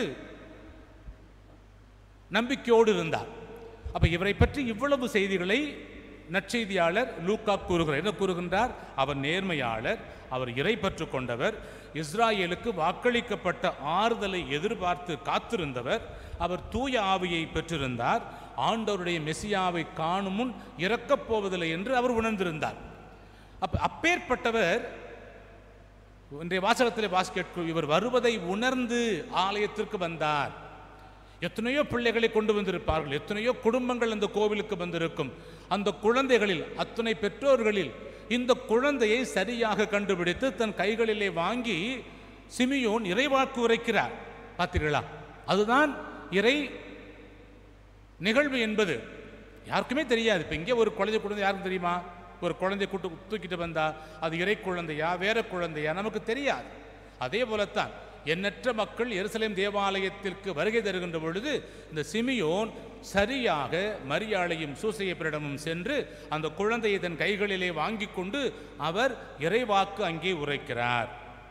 நம்பிக்கையோடு இருந்தார் அப்ப இவரை பற்றி இவ்வளவு செய்திகளை நற்செய்தியாளர் லூக்கா கூறுகிறார் என்ன கூறுகின்றார் அவர் நேர்மையாளர் அவர் இறை பற்று கொண்டவர் இஸ்ராயேலுக்கு வாக்களிக்கப்பட்ட ஆறுதலை எதிர்பார்த்து காத்திருந்தவர் அவர் தூய ஆவியை பெற்றிருந்தார் ஆண்டவருடைய மெசியாவை காணும் முன் இறக்கப் போவதில்லை என்று அவர் உணர்ந்திருந்தார் அப்ப அப்பேற்பட்டவர் இன்றைய வாசகத்திலே வாசிக்க இவர் வருவதை உணர்ந்து ஆலயத்திற்கு வந்தார் எத்தனையோ பிள்ளைகளை கொண்டு வந்திருப்பார்கள் எத்தனையோ குடும்பங்கள் அந்த கோவிலுக்கு வந்திருக்கும் அந்த குழந்தைகளில் அத்தனை பெற்றோர்களில் இந்த குழந்தையை சரியாக கண்டுபிடித்து தன் கைகளிலே வாங்கி சிமியோன் இறைவாக்கு உரைக்கிறார் பார்த்தீர்களா அதுதான் இறை நிகழ்வு என்பது யாருக்குமே தெரியாது இப்போ இங்கே ஒரு குழந்தை குழந்தை யாருக்கும் தெரியுமா ஒரு குழந்தை கூட்டு தூக்கிட்டு வந்தா அது இறை குழந்தையா வேற குழந்தையா நமக்கு தெரியாது அதே போலத்தான் எண்ணற்ற மக்கள் எருசலேம் தேவாலயத்திற்கு வருகை தருகின்ற பொழுது இந்த சிமியோன் சரியாக மரியாளையும் சூசையப்பரிடமும் சென்று அந்த குழந்தையை தன் கைகளிலே வாங்கி கொண்டு அவர் இறைவாக்கு அங்கே உரைக்கிறார்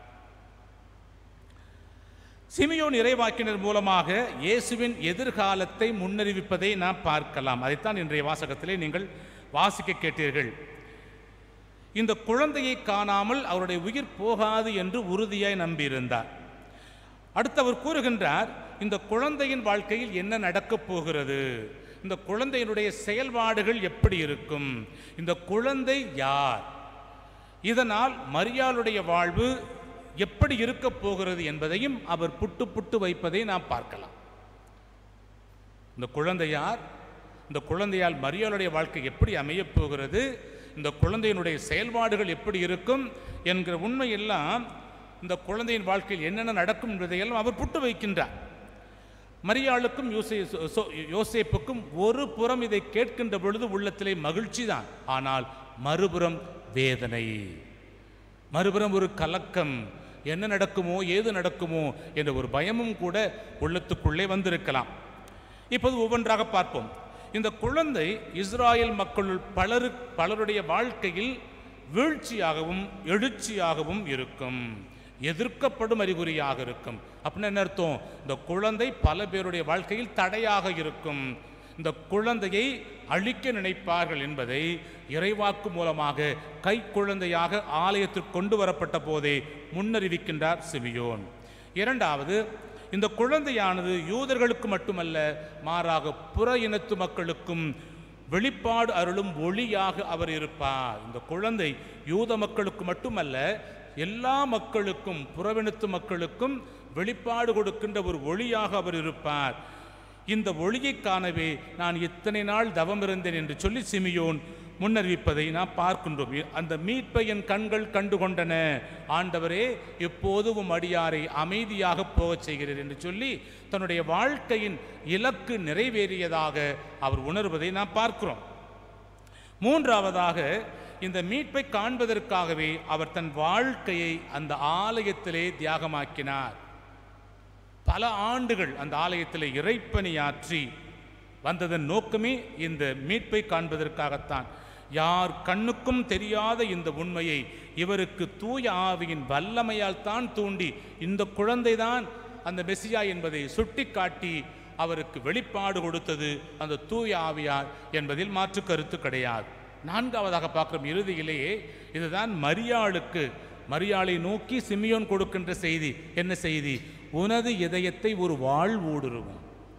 சிமியோன் இறைவாக்கினர் மூலமாக இயேசுவின் எதிர்காலத்தை முன்னறிவிப்பதை நாம் பார்க்கலாம் அதைத்தான் இன்றைய வாசகத்திலே நீங்கள் வாசிக்க கேட்டீர்கள் இந்த குழந்தையை காணாமல் அவருடைய உயிர் போகாது என்று உறுதியாய் நம்பியிருந்தார் அடுத்து அவர் கூறுகின்றார் இந்த குழந்தையின் வாழ்க்கையில் என்ன நடக்கப் போகிறது இந்த குழந்தையினுடைய செயல்பாடுகள் எப்படி இருக்கும் இந்த குழந்தை யார் இதனால் மரியாளுடைய வாழ்வு எப்படி இருக்கப் போகிறது என்பதையும் அவர் புட்டு புட்டு வைப்பதை நாம் பார்க்கலாம் இந்த குழந்தை யார் இந்த குழந்தையால் மரியாளுடைய வாழ்க்கை எப்படி அமையப் போகிறது இந்த குழந்தையினுடைய செயல்பாடுகள் எப்படி இருக்கும் என்கிற உண்மையெல்லாம் இந்த குழந்தையின் வாழ்க்கையில் என்னென்ன நடக்கும் என்பதையெல்லாம் அவர் புட்டு வைக்கின்றார் மரியாளுக்கும் யோசே சோ- யோசேப்புக்கும் ஒரு புறம் இதை கேட்கின்ற பொழுது உள்ளத்திலே மகிழ்ச்சி தான் ஆனால் மறுபுறம் வேதனை மறுபுறம் ஒரு கலக்கம் என்ன நடக்குமோ ஏது நடக்குமோ என்ற ஒரு பயமும் கூட உள்ளத்துக்குள்ளே வந்திருக்கலாம் இப்போது ஒவ்வொன்றாக பார்ப்போம் இந்த குழந்தை இஸ்ராயேல் மக்களுள் பலரு பலருடைய வாழ்க்கையில் வீழ்ச்சியாகவும் எழுச்சியாகவும் இருக்கும் எதிர்க்கப்படும் அறிகுறியாக இருக்கும் அப்படின்னு என்ன அர்த்தம் இந்த குழந்தை பல பேருடைய வாழ்க்கையில் தடையாக இருக்கும் இந்த குழந்தையை அழிக்க நினைப்பார்கள் என்பதை இறைவாக்கு மூலமாக கை குழந்தையாக ஆலயத்திற்கு கொண்டு வரப்பட்ட போதே முன்னறிவிக்கின்றார் சிமியோன் இரண்டாவது இந்த குழந்தையானது யூதர்களுக்கு மட்டுமல்ல மாறாக புற இனத்து மக்களுக்கும் வெளிப்பாடு அருளும் ஒளியாக அவர் இருப்பார் இந்த குழந்தை யூத மக்களுக்கு மட்டுமல்ல எல்லா மக்களுக்கும் புறவினத்து மக்களுக்கும் வெளிப்பாடு கொடுக்கின்ற ஒரு ஒளியாக அவர் இருப்பார் இந்த ஒளியைக் காணவே நான் இத்தனை நாள் தவம் இருந்தேன் என்று சொல்லி சிமியோன் முன்னறிவிப்பதை நாம் பார்க்கின்றோம் அந்த மீட்பை என் கண்கள் கண்டுகொண்டன ஆண்டவரே எப்போதும் உம் அடியாரை அமைதியாக போகச் செய்கிறீர் என்று சொல்லி தன்னுடைய வாழ்க்கையின் இலக்கு நிறைவேறியதாக அவர் உணர்வதை நாம் பார்க்கிறோம் மூன்றாவதாக இந்த மீட்பை காண்பதற்காகவே அவர் தன் வாழ்க்கையை அந்த ஆலயத்திலே தியாகமாக்கினார் பல ஆண்டுகள் அந்த ஆலயத்திலே இறைப்பணியாற்றி வந்ததன் நோக்கமே இந்த மீட்பை காண்பதற்காகத்தான் யார் கண்ணுக்கும் தெரியாத இந்த உண்மையை இவருக்கு தூய ஆவியின் வல்லமையால் தான் தூண்டி இந்த குழந்தைதான் அந்த மெசியா என்பதை சுட்டிக்காட்டி அவருக்கு வெளிப்பாடு கொடுத்தது அந்த தூய ஆவியார் என்பதில் மாற்று கருத்து கிடையாது நான்காவதாக பார்க்கிறோம் இறுதியிலேயே இதுதான் மரியாளுக்கு மரியாளை நோக்கி சிமியோன் கொடுக்கின்ற செய்தி என்ன செய்தி உனது இதயத்தை ஒரு வாழ் ஊடுருவும்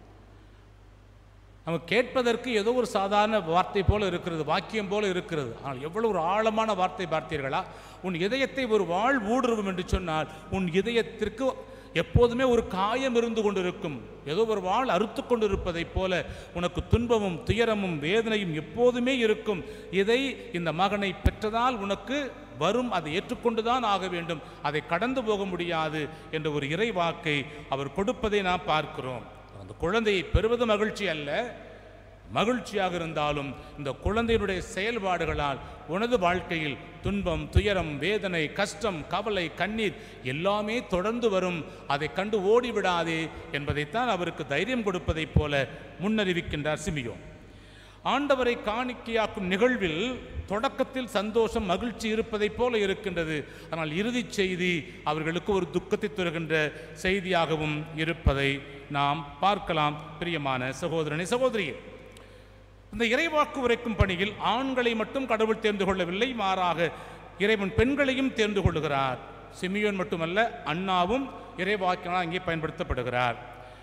நம்ம கேட்பதற்கு ஏதோ ஒரு சாதாரண வார்த்தை போல இருக்கிறது வாக்கியம் போல இருக்கிறது ஆனால் எவ்வளவு ஒரு ஆழமான வார்த்தை பார்த்தீர்களா உன் இதயத்தை ஒரு வாழ் ஊடுருவும் என்று சொன்னால் உன் இதயத்திற்கு எப்போதுமே ஒரு காயம் இருந்து கொண்டிருக்கும் ஏதோ ஒரு வாழ் அறுத்து கொண்டிருப்பதைப் போல உனக்கு துன்பமும் துயரமும் வேதனையும் எப்போதுமே இருக்கும் இதை இந்த மகனை பெற்றதால் உனக்கு வரும் அதை ஏற்றுக்கொண்டுதான் ஆக வேண்டும் அதை கடந்து போக முடியாது என்ற ஒரு இறைவாக்கை அவர் கொடுப்பதை நாம் பார்க்கிறோம் அந்த குழந்தையை பெறுவது மகிழ்ச்சி அல்ல மகிழ்ச்சியாக இருந்தாலும் இந்த குழந்தையினுடைய செயல்பாடுகளால் உனது வாழ்க்கையில் துன்பம் துயரம் வேதனை கஷ்டம் கவலை கண்ணீர் எல்லாமே தொடர்ந்து வரும் அதை கண்டு ஓடிவிடாதே என்பதைத்தான் அவருக்கு தைரியம் கொடுப்பதைப் போல முன்னறிவிக்கின்றார் சிமியோன் ஆண்டவரை காணிக்கையாக்கும் நிகழ்வில் தொடக்கத்தில் சந்தோஷம் மகிழ்ச்சி இருப்பதைப் போல இருக்கின்றது ஆனால் இறுதிச் செய்தி அவர்களுக்கு ஒரு துக்கத்தை தருகின்ற செய்தியாகவும் இருப்பதை நாம் பார்க்கலாம் பிரியமான சகோதரனை சகோதரியே இந்த இறைவாக்கு உரைக்கும் பணியில் ஆண்களை மட்டும் கடவுள் தேர்ந்து கொள்ளவில்லை மாறாக இறைவன் பெண்களையும் தேர்ந்து கொள்கிறார் சிமியோன் மட்டுமல்ல அண்ணாவும் இறைவாக்கினால் அங்கே பயன்படுத்தப்படுகிறார்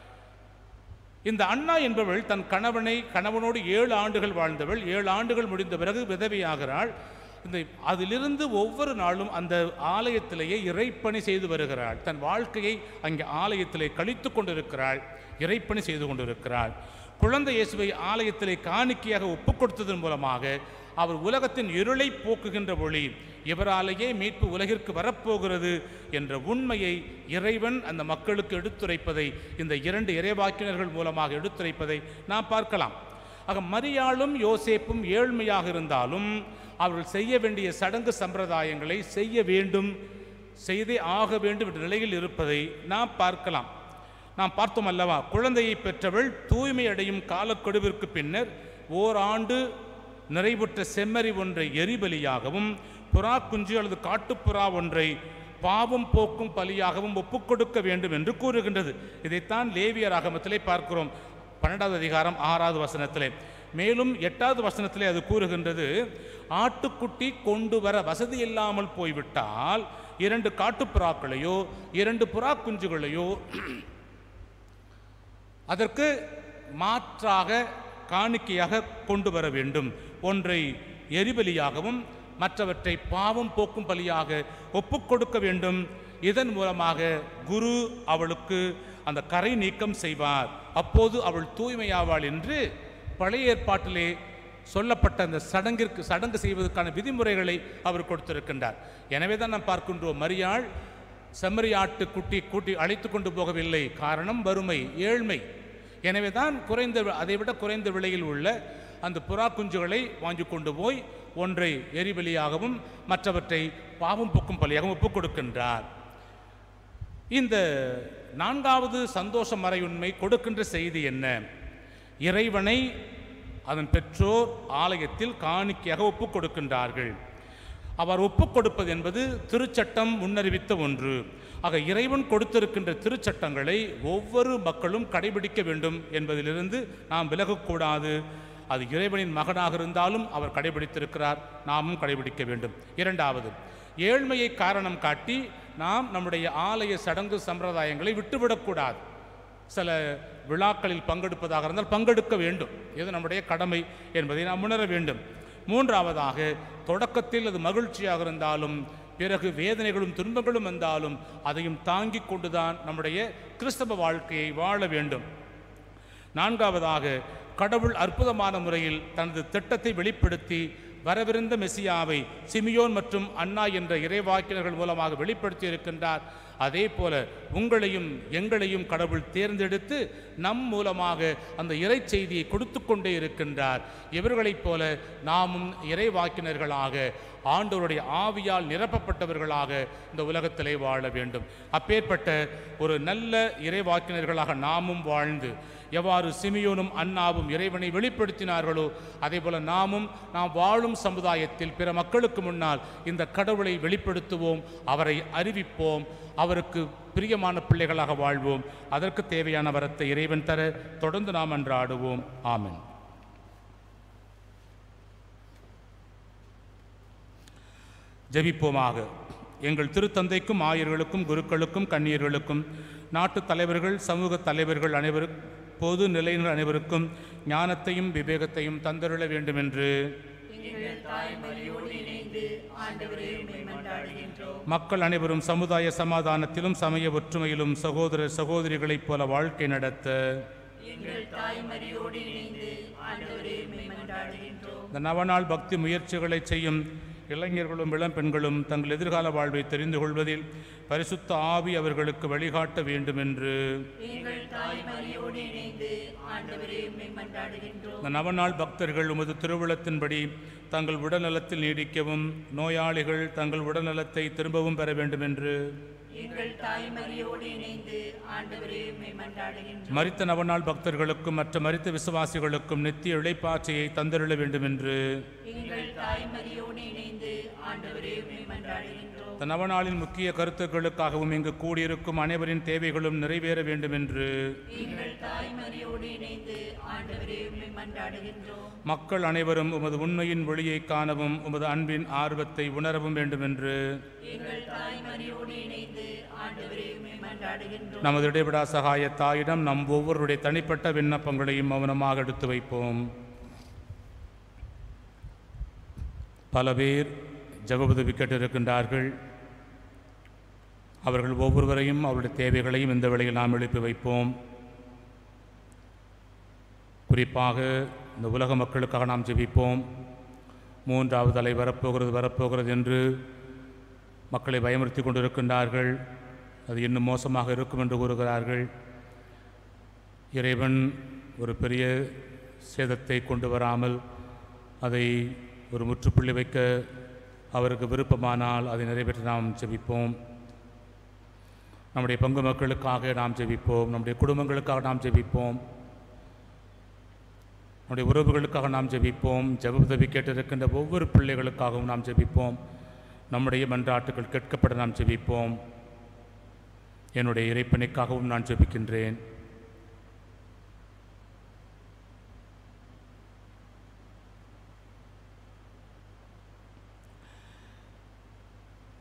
இந்த அண்ணா என்பவள் தன் கணவனை கணவனோடு ஏழு ஆண்டுகள் வாழ்ந்தவள் ஏழு ஆண்டுகள் முடிந்த பிறகு விதவையாகிறாள் இந்த அதிலிருந்து ஒவ்வொரு நாளும் அந்த ஆலயத்திலேயே இறைப்பணி செய்து வருகிறாள் தன் வாழ்க்கையை அங்கே ஆலயத்திலே கழித்து கொண்டிருக்கிறாள் இறைப்பணி செய்து கொண்டிருக்கிறாள் குழந்தை இயேசுவை ஆலயத்திலே காணிக்கையாக ஒப்புக் கொடுத்ததன் மூலமாக அவர் உலகத்தின் இருளை போக்குகின்ற ஒளி இவராலேயே மீட்பு உலகிற்கு வரப்போகிறது என்ற உண்மையை இறைவன் அந்த மக்களுக்கு எடுத்துரைப்பதை இந்த இரண்டு இறைவாக்கினர்கள் மூலமாக எடுத்துரைப்பதை நாம் பார்க்கலாம் ஆக மரியாளும் யோசேப்பும் ஏழ்மையாக இருந்தாலும் அவர்கள் செய்ய வேண்டிய சடங்கு சம்பிரதாயங்களை செய்ய வேண்டும் செய்தே ஆக வேண்டும் என்ற நிலையில் இருப்பதை நாம் பார்க்கலாம் நாம் பார்த்தோம் அல்லவா குழந்தையை பெற்றவள் தூய்மை அடையும் காலக்கெடுவிற்கு பின்னர் ஓராண்டு நிறைவுற்ற செம்மறி ஒன்றை எரிபலியாகவும் புறா குஞ்சு அல்லது காட்டுப்புறா ஒன்றை பாவம் போக்கும் பலியாகவும் ஒப்புக்கொடுக்க வேண்டும் என்று கூறுகின்றது இதைத்தான் லேவியர் ஆகமத்திலே பார்க்கிறோம் பன்னெண்டாவது அதிகாரம் ஆறாவது வசனத்திலே மேலும் எட்டாவது வசனத்திலே அது கூறுகின்றது ஆட்டுக்குட்டி கொண்டு வர வசதி இல்லாமல் போய்விட்டால் இரண்டு காட்டுப்புறாக்களையோ இரண்டு புறா குஞ்சுகளையோ அதற்கு மாற்றாக காணிக்கையாக கொண்டு வர வேண்டும் ஒன்றை எரிபலியாகவும் மற்றவற்றை பாவம் போக்கும் பலியாக ஒப்புக் கொடுக்க வேண்டும் இதன் மூலமாக குரு அவளுக்கு அந்த கரை நீக்கம் செய்வார் அப்போது அவள் தூய்மையாவாள் என்று பழைய ஏற்பாட்டிலே சொல்லப்பட்ட அந்த சடங்கிற்கு சடங்கு செய்வதற்கான விதிமுறைகளை அவர் கொடுத்திருக்கின்றார் எனவே தான் நாம் பார்க்கின்றோம் மரியாள் செம்மறியாட்டு குட்டி கூட்டி அழைத்து கொண்டு போகவில்லை காரணம் வறுமை ஏழ்மை எனவே தான் குறைந்த அதை விட குறைந்த விலையில் உள்ள அந்த புறா குஞ்சுகளை வாங்கி கொண்டு போய் ஒன்றை எரிபலியாகவும் மற்றவற்றை பாவம் போக்கும் பலியாகவும் ஒப்புக் கொடுக்கின்றார் இந்த நான்காவது சந்தோஷ மறையுண்மை கொடுக்கின்ற செய்தி என்ன இறைவனை அதன் பெற்றோர் ஆலயத்தில் காணிக்கையாக ஒப்புக் கொடுக்கின்றார்கள் அவர் ஒப்புக் கொடுப்பது என்பது திருச்சட்டம் முன்னறிவித்த ஒன்று ஆக இறைவன் கொடுத்திருக்கின்ற திருச்சட்டங்களை ஒவ்வொரு மக்களும் கடைபிடிக்க வேண்டும் என்பதிலிருந்து நாம் விலகக்கூடாது அது இறைவனின் மகனாக இருந்தாலும் அவர் கடைபிடித்திருக்கிறார் நாமும் கடைபிடிக்க வேண்டும் இரண்டாவது ஏழ்மையை காரணம் காட்டி நாம் நம்முடைய ஆலய சடங்கு சம்பிரதாயங்களை விட்டுவிடக்கூடாது சில விழாக்களில் பங்கெடுப்பதாக இருந்தால் பங்கெடுக்க வேண்டும் இது நம்முடைய கடமை என்பதை நாம் உணர வேண்டும் மூன்றாவதாக தொடக்கத்தில் அது மகிழ்ச்சியாக இருந்தாலும் பிறகு வேதனைகளும் துன்பங்களும் வந்தாலும் அதையும் தாங்கிக் கொண்டுதான் நம்முடைய கிறிஸ்தவ வாழ்க்கையை வாழ வேண்டும் நான்காவதாக கடவுள் அற்புதமான முறையில் தனது திட்டத்தை வெளிப்படுத்தி வரவிருந்த மெசியாவை சிமியோன் மற்றும் அண்ணா என்ற இறைவாக்கினர்கள் மூலமாக வெளிப்படுத்தி இருக்கின்றார் அதே போல உங்களையும் எங்களையும் கடவுள் தேர்ந்தெடுத்து நம் மூலமாக அந்த இறை செய்தியை கொடுத்து கொண்டே இருக்கின்றார் இவர்களைப் போல நாமும் இறைவாக்கினர்களாக ஆண்டவருடைய ஆவியால் நிரப்பப்பட்டவர்களாக இந்த உலகத்திலே வாழ வேண்டும் அப்பேற்பட்ட ஒரு நல்ல இறைவாக்கினர்களாக நாமும் வாழ்ந்து எவ்வாறு சிமியோனும் அண்ணாவும் இறைவனை வெளிப்படுத்தினார்களோ அதே போல நாமும் நாம் வாழும் சமுதாயத்தில் பிற மக்களுக்கு முன்னால் இந்த கடவுளை வெளிப்படுத்துவோம் அவரை அறிவிப்போம் அவருக்கு பிரியமான பிள்ளைகளாக வாழ்வோம் அதற்கு தேவையான வரத்தை இறைவன் தர தொடர்ந்து நாம் அன்றாடுவோம் ஆமென் ஜெபிப்போமாக எங்கள் திருத்தந்தைக்கும் ஆயர்களுக்கும் குருக்களுக்கும் கன்னியர்களுக்கும் நாட்டுத் தலைவர்கள் சமூக தலைவர்கள் அனைவரும் பொது நிலையினர் அனைவருக்கும் ஞானத்தையும் விவேகத்தையும் தந்தருள வேண்டுமென்று எங்கள் தாய்மொழியோடு இணைந்து ஆண்டவரே உம்மை மன்றாடுகின்றோம் மக்கள் அனைவரும் சமுதாய சமாதானத்திலும் சமய ஒற்றுமையிலும் சகோதர சகோதரிகளைப் போல வாழ்க்கை நடத்த எங்கள் தாய்மொழியோடு இணைந்து ஆண்டவரே உம்மை மன்றாடுகின்றோம் இந்த நவநாள் பக்தி முயற்சிகளை செய்யும் இளைஞர்களும் இளம்பெண்களும் தங்கள் எதிர்கால வாழ்வை தெரிந்து கொள்வதில் பரிசுத்த ஆவி அவர்களுக்கு வழிகாட்ட வேண்டும் என்று எங்கள் தாய்மொழியோடு இணைந்து ஆண்டவரே உம்மை மன்றாடுகின்றோம் இந்த நவநாள் பக்தர்கள் உமது திருவுளத்தின்படி தங்கள் உடல்நலத்தில் நீடிக்கவும் நோயாளிகள் தங்கள் உடல்நலத்தை திரும்பவும் பெற வேண்டும் என்று எங்கள் தாய்மொழியோடு இணைந்து ஆண்டவரே உம்மை மன்றாடுகின்றோம் மரித்த நவநாள் பக்தர்களுக்கும் மற்ற மரித்த விசுவாசிகளுக்கும் நித்திய இழைப்பாட்சியை தந்தருள வேண்டும் என்று எங்கள் தாய்மொழியோடு இணைந்து ஆண்டவரே உம்மை மன்றாடுகின்றோம் இந்த நவநாளின் முக்கிய கருத்துக்களுக்காகவும் இங்கு கூடியிருக்கும் அனைவரின் தேவைகளும் நிறைவேற வேண்டும் என்று எங்கள் தாய்மொழியோடு இணைந்து ஆண்டவரே உம்மை மன்றாடுகின்றோம் மக்கள் அனைவரும் உமது உண்மையின் ஒளியை காணவும் உமது அன்பின் ஆர்வத்தை உணரவும் வேண்டும் என்று எங்கள் தாய்மொழியோடு இணைந்து ஆண்டவரே உம்மை மன்றாடுகின்றோம் நமது இடைவிடா சகாய தாயிடம் நம் ஒவ்வொருடைய தனிப்பட்ட விண்ணப்பங்களையும் மௌனமாக எடுத்து வைப்போம் பல பேர் ஜெப உதவி கேட்டிருக்கின்றார்கள் அவர்கள் ஒவ்வொருவரையும் அவருடைய தேவைகளையும் இந்த வேளையில் நாம் எழுப்பி வைப்போம் குறிப்பாக இந்த உலக மக்களுக்காக நாம் ஜெபிப்போம் மூன்றாவது அலை வரப்போகிறது வரப்போகிறது என்று மக்களை பயமுறுத்தி கொண்டிருக்கின்றார்கள் அது இன்னும் மோசமாக இருக்கும் என்று கூறுகிறார்கள் இறைவன் ஒரு பெரிய சேதத்தை கொண்டு வராமல் அதை ஒரு முற்றுப்புள்ளி வைக்க அவருக்கு விருப்பமானால் அதை நிறைவேற்ற நாம் ஜெபிப்போம் நம்முடைய பங்கு மக்களுக்காக நாம் ஜெபிப்போம் நம்முடைய குடும்பங்களுக்காக நாம் ஜெபிப்போம் நம்முடைய உறவுகளுக்காக நாம் ஜெபிப்போம் ஜெப உதவி கேட்டிருக்கின்ற ஒவ்வொரு பிள்ளைகளுக்காகவும் நாம் ஜெபிப்போம் நம்முடைய மன்றாட்டுகள் கேட்கப்பட நாம் ஜெபிப்போம் என்னுடைய இறைப்பணிக்காகவும் நான் ஜெபிக்கின்றேன்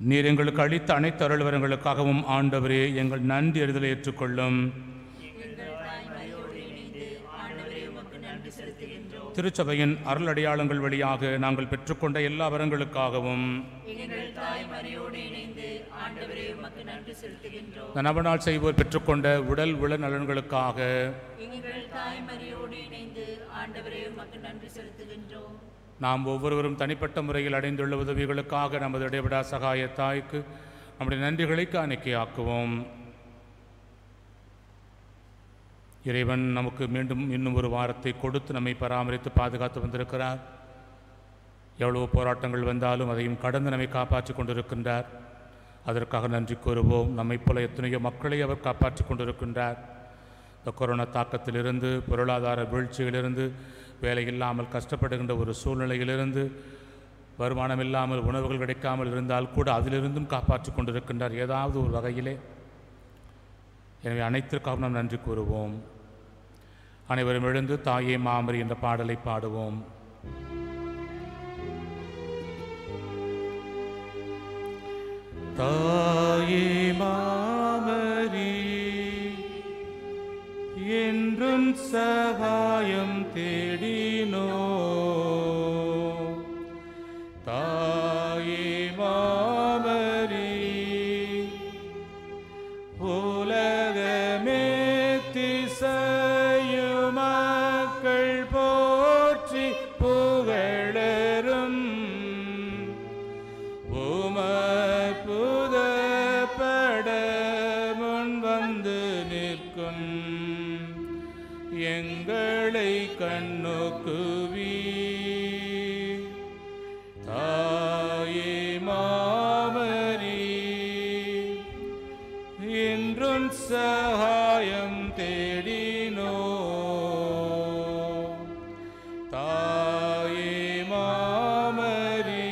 நீர் எங்களுக்கு அளித்த அனைத்து அருள்வரங்களுக்காகவும் ஆண்டவரே எங்கள் நன்றி அறிதலை ஏற்றுக்கொள்ளும் திருச்சபையின் அருள் அடையாளங்கள் வழியாக நாங்கள் பெற்றுக்கொண்ட எல்லா வரங்களுக்காகவும் எங்கள் தாய் மரியோடு இணைந்து ஆண்டவரே உமக்கு நன்றி செலுத்துகின்றோம் இந்த நவநாள் செய்வோர் பெற்றுக்கொண்ட உடல் உள நலன்களுக்காக எங்கள் தாய் மரியோடு இணைந்து ஆண்டவரே உமக்கு நன்றி செலுத்துகின்றோம் நாம் ஒவ்வொருவரும் தனிப்பட்ட முறையில் அடைந்துள்ள உதவிகளுக்காக நமது இடைவிடா சகாய தாய்க்கு நம்முடைய நன்றிகளை காணிக்கையாக்குவோம் இறைவன் நமக்கு மீண்டும் இன்னும் ஒரு வாரத்தை கொடுத்து நம்மை பராமரித்து பாதுகாத்து வந்திருக்கிறார் எவ்வளவு போராட்டங்கள் வந்தாலும் அதையும் கடந்து நம்மை காப்பாற்றிக் கொண்டிருக்கின்றார் அதற்காக நன்றி கூறுவோம் நம்மைப் போல எத்தனையோ மக்களை அவர் காப்பாற்றிக் கொண்டிருக்கின்றார் இந்த கொரோனா தாக்கத்திலிருந்து பொருளாதார வீழ்ச்சியிலிருந்து வேலை இல்லாமல் கஷ்டப்படுகின்ற ஒரு சூழ்நிலையிலிருந்து வருமானம் இல்லாமல் உணவுகள் கிடைக்காமல் இருந்தால் கூட அதிலிருந்தும் காப்பாற்றிக் கொண்டிருக்கின்றார் ஏதாவது ஒரு வகையிலே எனவே அனைத்திற்காகவும் நாம் நன்றி கூறுவோம் அனைவரும் எழுந்து தாயே மாமரி என்ற பாடலை பாடுவோம் தாயே மாமரி என்றும் சகாயம் தேடினோ தாயே மாமரி உலகமே திசையும் மக்கள் போற்றி புகழரும் உமற்புதப்பட முன் வந்து நிற்கும் எங்களை கண்ணுக்குவி தாயே மாமரி என்றும் சகாயம் தேடினோ தாயே மாமரி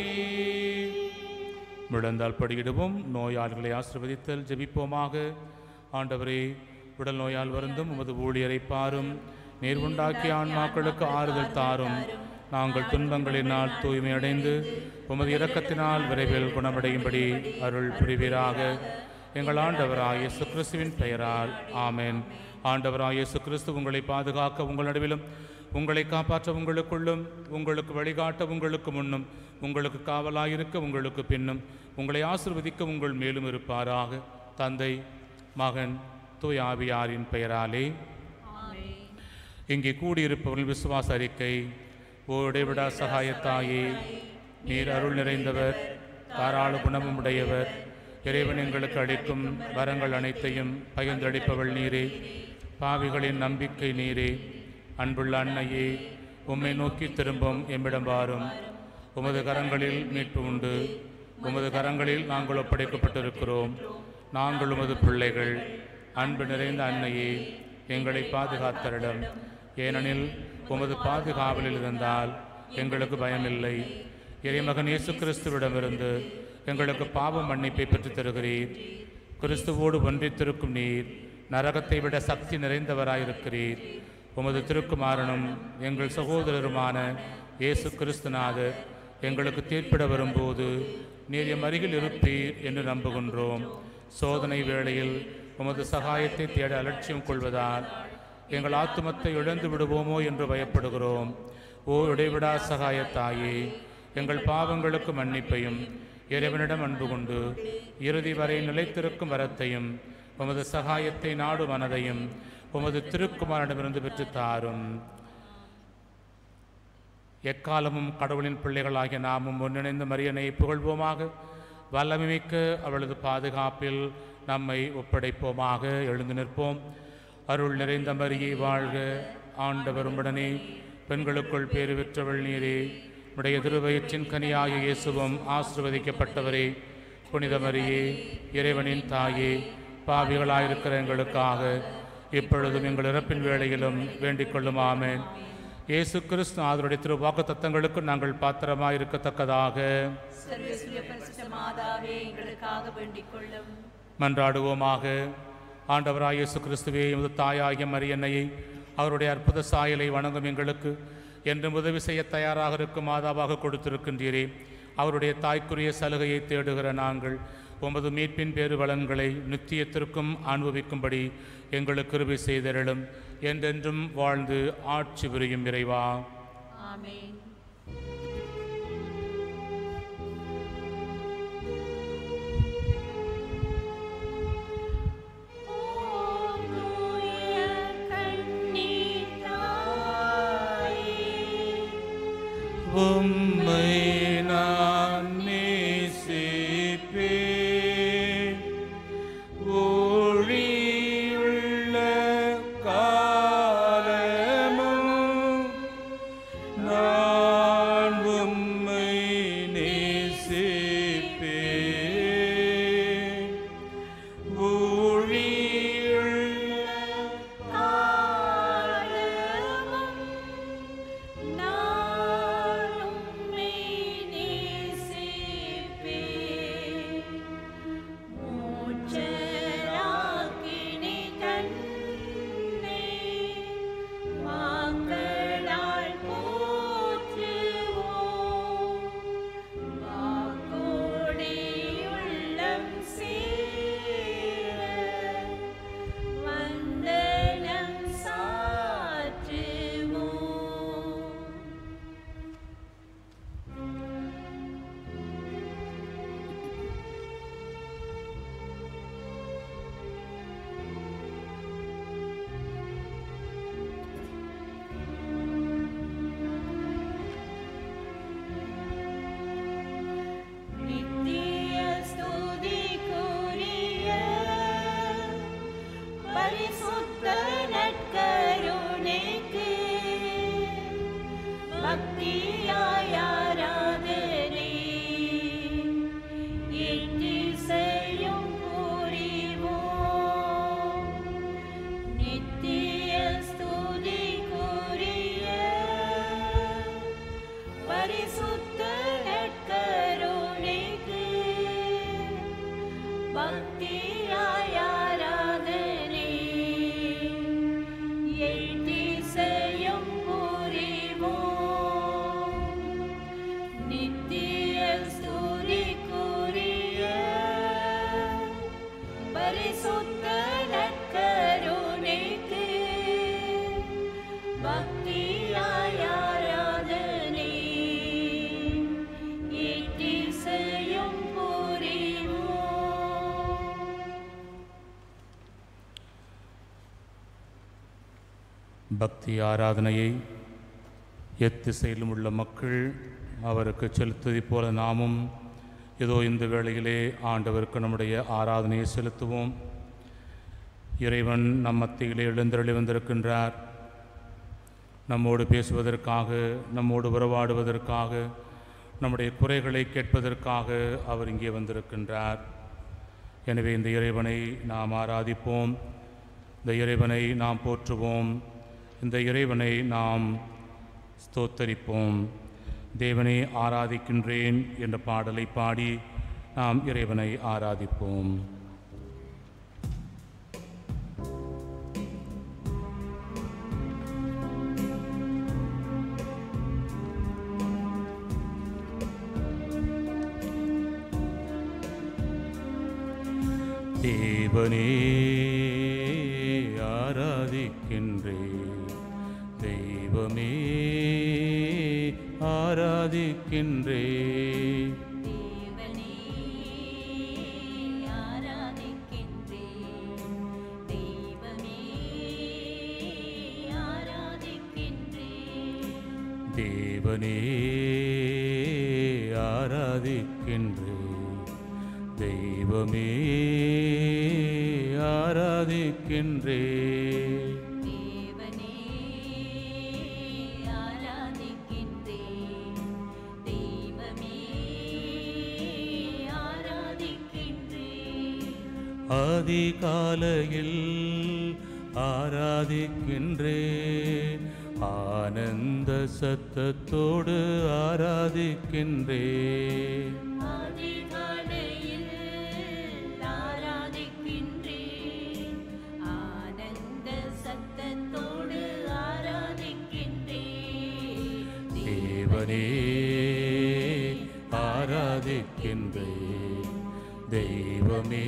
விழுந்தால் படியிடுவோம் நோயாளிகளை ஆசிர்வதித்தல் ஜெபிப்போமாக ஆண்டவரே உடல் நோயால் வருந்தும் உமது ஊழியரை பாரும் நீர் உண்டாக்கிய ஆன்மாக்களுக்கு ஆறுதல் தாரும் நாங்கள் துன்பங்களினால் தூய்மை அடைந்து உமது இரக்கத்தினால் விரைவில் குணமடையும்படி அருள் புரிவீராக எங்கள் ஆண்டவராய் இயேசு கிறிஸ்துவின் பெயரால் ஆமென் ஆண்டவராய் இயேசு கிறிஸ்து உங்களை பாதுகாக்க உங்கள் நடுவிலும் உங்களை காப்பாற்ற உங்களுக்குள்ளும் உங்களுக்கு வழிகாட்ட உங்களுக்கு முன்னும் உங்களுக்கு காவலாயிருக்க உங்களுக்கு பின்னும் உங்களை ஆசிர்வதிக்க உங்கள் மேலும் இருப்பாராக தந்தை மகன் தூய் ஆவியாரின் பெயராலே ஆமென் இங்கே கூடியிருப்பவர்கள் விசுவாச அறிக்கை ஓ இடைவிடா சகாயத்தாயே நீர் அருள் நிறைந்தவர் தாராள குணமும் உடையவர் இறைவன் எங்களுக்கு அளிக்கும் வரங்கள் அனைத்தையும் பகிர்ந்தளிப்பவள் நீரே பாவிகளின் நம்பிக்கை நீரே அன்புள்ள அன்னையே உம்மை நோக்கி திரும்பும் எம்மிடம் வாரும் உமது கரங்களில் மீட்பு உண்டு உமது கரங்களில் நாங்கள் ஒப்படைக்கப்பட்டிருக்கிறோம் நாங்கள் உமது பிள்ளைகள் அன்பு நிறைந்த அன்னையே எங்களை பாதுகாத்தரிடம் ஏனெனில் உமது பாதுகாவலில் இருந்தால் எங்களுக்கு பயமில்லை இறைமகன் இயேசு கிறிஸ்துவிடமிருந்து எங்களுக்கு பாவ மன்னிப்பை பெற்றுத் தருகிறீர் கிறிஸ்துவோடு ஒன்றித்திருக்கும் நீர் நரகத்தை விட சக்தி நிறைந்தவராயிருக்கிறீர் உமது திருக்குமாரனும் எங்கள் சகோதரருமான இயேசு கிறிஸ்துநாதர் எங்களுக்கு தீர்ப்பிட வரும்போது நீர் எம் அருகில் இருப்பீர் என்று நம்புகின்றோம் சோதனை வேளையில் உமது சகாயத்தை தேட அலட்சியம் கொள்வதால் எங்கள் ஆத்துமத்தை இழந்து விடுவோமோ என்று பயப்படுகிறோம் ஓ இடைவிடா சகாயத்தாயே எங்கள் பாவங்களுக்கு மன்னிப்பையும் இறைவனிடம் அன்பு கொண்டு இறுதி வரை நிலைத்திருக்கும் வரத்தையும் உமது சகாயத்தை நாடு மனதையும் உமது திருக்குமாரிடமிருந்து பெற்றுத் தாரும் எக்காலமும் கடவுளின் பிள்ளைகளாகிய நாமும் ஒன்றிணைந்து மரியனை புகழ்வோமாக வல்லமைமிக்க அவளது பாதுகாப்பில் நம்மை ஒப்படைப்போமாக எழுந்து நிற்போம் அருள் நிறைந்த மரியை வாழ்க ஆண்டவர் உடனே பெண்களுக்குள் பேறு பெற்றவள் நீரே உடைய திருவயிற்றின் கனியாகிய இயேசுவும் ஆசிர்வதிக்கப்பட்டவரே புனித மரியே இறைவனின் தாயே பாவிகளாயிருக்கிற எங்களுக்காக இப்பொழுதும் எங்கள் இறப்பின் வேளையிலும் வேண்டிக் கொள்ளும் ஆமென் இயேசு கிறிஸ்து அதனுடைய திரு வாக்கு தத்தங்களுக்கு நாங்கள் பாத்திரமாய் இருக்கத்தக்கதாக சர்வேஸ்வரிய பரிசுத்த மாதாவே எங்களுக்காக வேண்டிக் கொள்ளும் மன்றாடுவோமாக ஆண்டவராய் இயேசு கிறிஸ்துவே எமது தாயாகிய மரியன்னையை அவருடைய அற்புத சாயலை வணங்கும் எங்களுக்கு என்றும் உதவி செய்ய தயாராக இருக்கும் மாதாவாக கொடுத்திருக்கின்றீரே அவருடைய தாய்க்குரிய சலுகையை தேடுகிற நாங்கள் உமது மீட்பின் பேருபலன்களை நித்தியத்திற்கும் அனுபவிக்கும்படி எங்களுக்கு கிருபை செய்தருளும் என்றென்றும் வாழ்ந்து ஆட்சி புரியும் இறைவா ஆமென் உம்மை நான் நேசிப்பேன் ஒளியுள்ள காலமும் நான் உம்மை நேசிப்பேன் ஒளியுள்ள வந்தனம் சாற்றுவோம் நித்திய ஸ்துதிக்குரிய பரிசுத்த நற்கருணைக்கு பக்தியாய் ஆராதனை எத்திசையும் புரிவோம். நித்திய ஸ்துதிக்குரிய பரிசுத்த நற்கருணைக்கு பக்தியாய் ஆராதனை எத்திசையும் புரிவோம். நித்திய ஸ்துதிக்குரிய பரிசுத்த நற்கருணைக்கு பக்தியாய் ஆராதனை எத்திசையும் புரிவோம். பக்தி ஆராதனையை எத்திசையிலும் உள்ள மக்கள் அவருக்கு செலுத்துவதைப் போல நாமும் இதோ இந்த வேளையிலே ஆண்டவருக்கு நம்முடைய ஆராதனையை செலுத்துவோம் இறைவன் நம் மத்தியிலே எழுந்தருளி வந்திருக்கின்றார் நம்மோடு பேசுவதற்காக நம்மோடு உறவாடுவதற்காக நம்முடைய குறைகளை கேட்பதற்காக அவர் இங்கே வந்திருக்கின்றார் எனவே இந்த இறைவனை நாம் ஆராதிப்போம் இந்த இறைவனை நாம் போற்றுவோம் இந்த இறைவனை நாம் ஸ்தோத்தரிப்போம் தேவனை ஆராதிக்கின்றேன் என்ற பாடலை பாடி நாம் இறைவனை ஆராதிப்போம் தேவனே ஆராதிக்கின்றே தெய்வமே ஆராதிக்கின்றே தேவனே ஆராதிக்கின்றேன் தெய்வமே ஆராதிக்கின்றேன் தேவனே ஆராதிக்கின்றே தெய்வமே ஆராதிக்கின்றே தேவனே ஆராதிக்கின்றேன் தெய்வமே ஆராதிக்கின்றேன் அதிகாலையில் ஆராதிக்கின்றேன் ஆனந்த சத்தத்தோடு ஆராதிக்கின்றேன் அதிகாலையில் ஆராதிக்கின்றேன் ஆனந்த சத்தத்தோடு ஆராதிக்கின்றேன் தேவனே தெய்வமே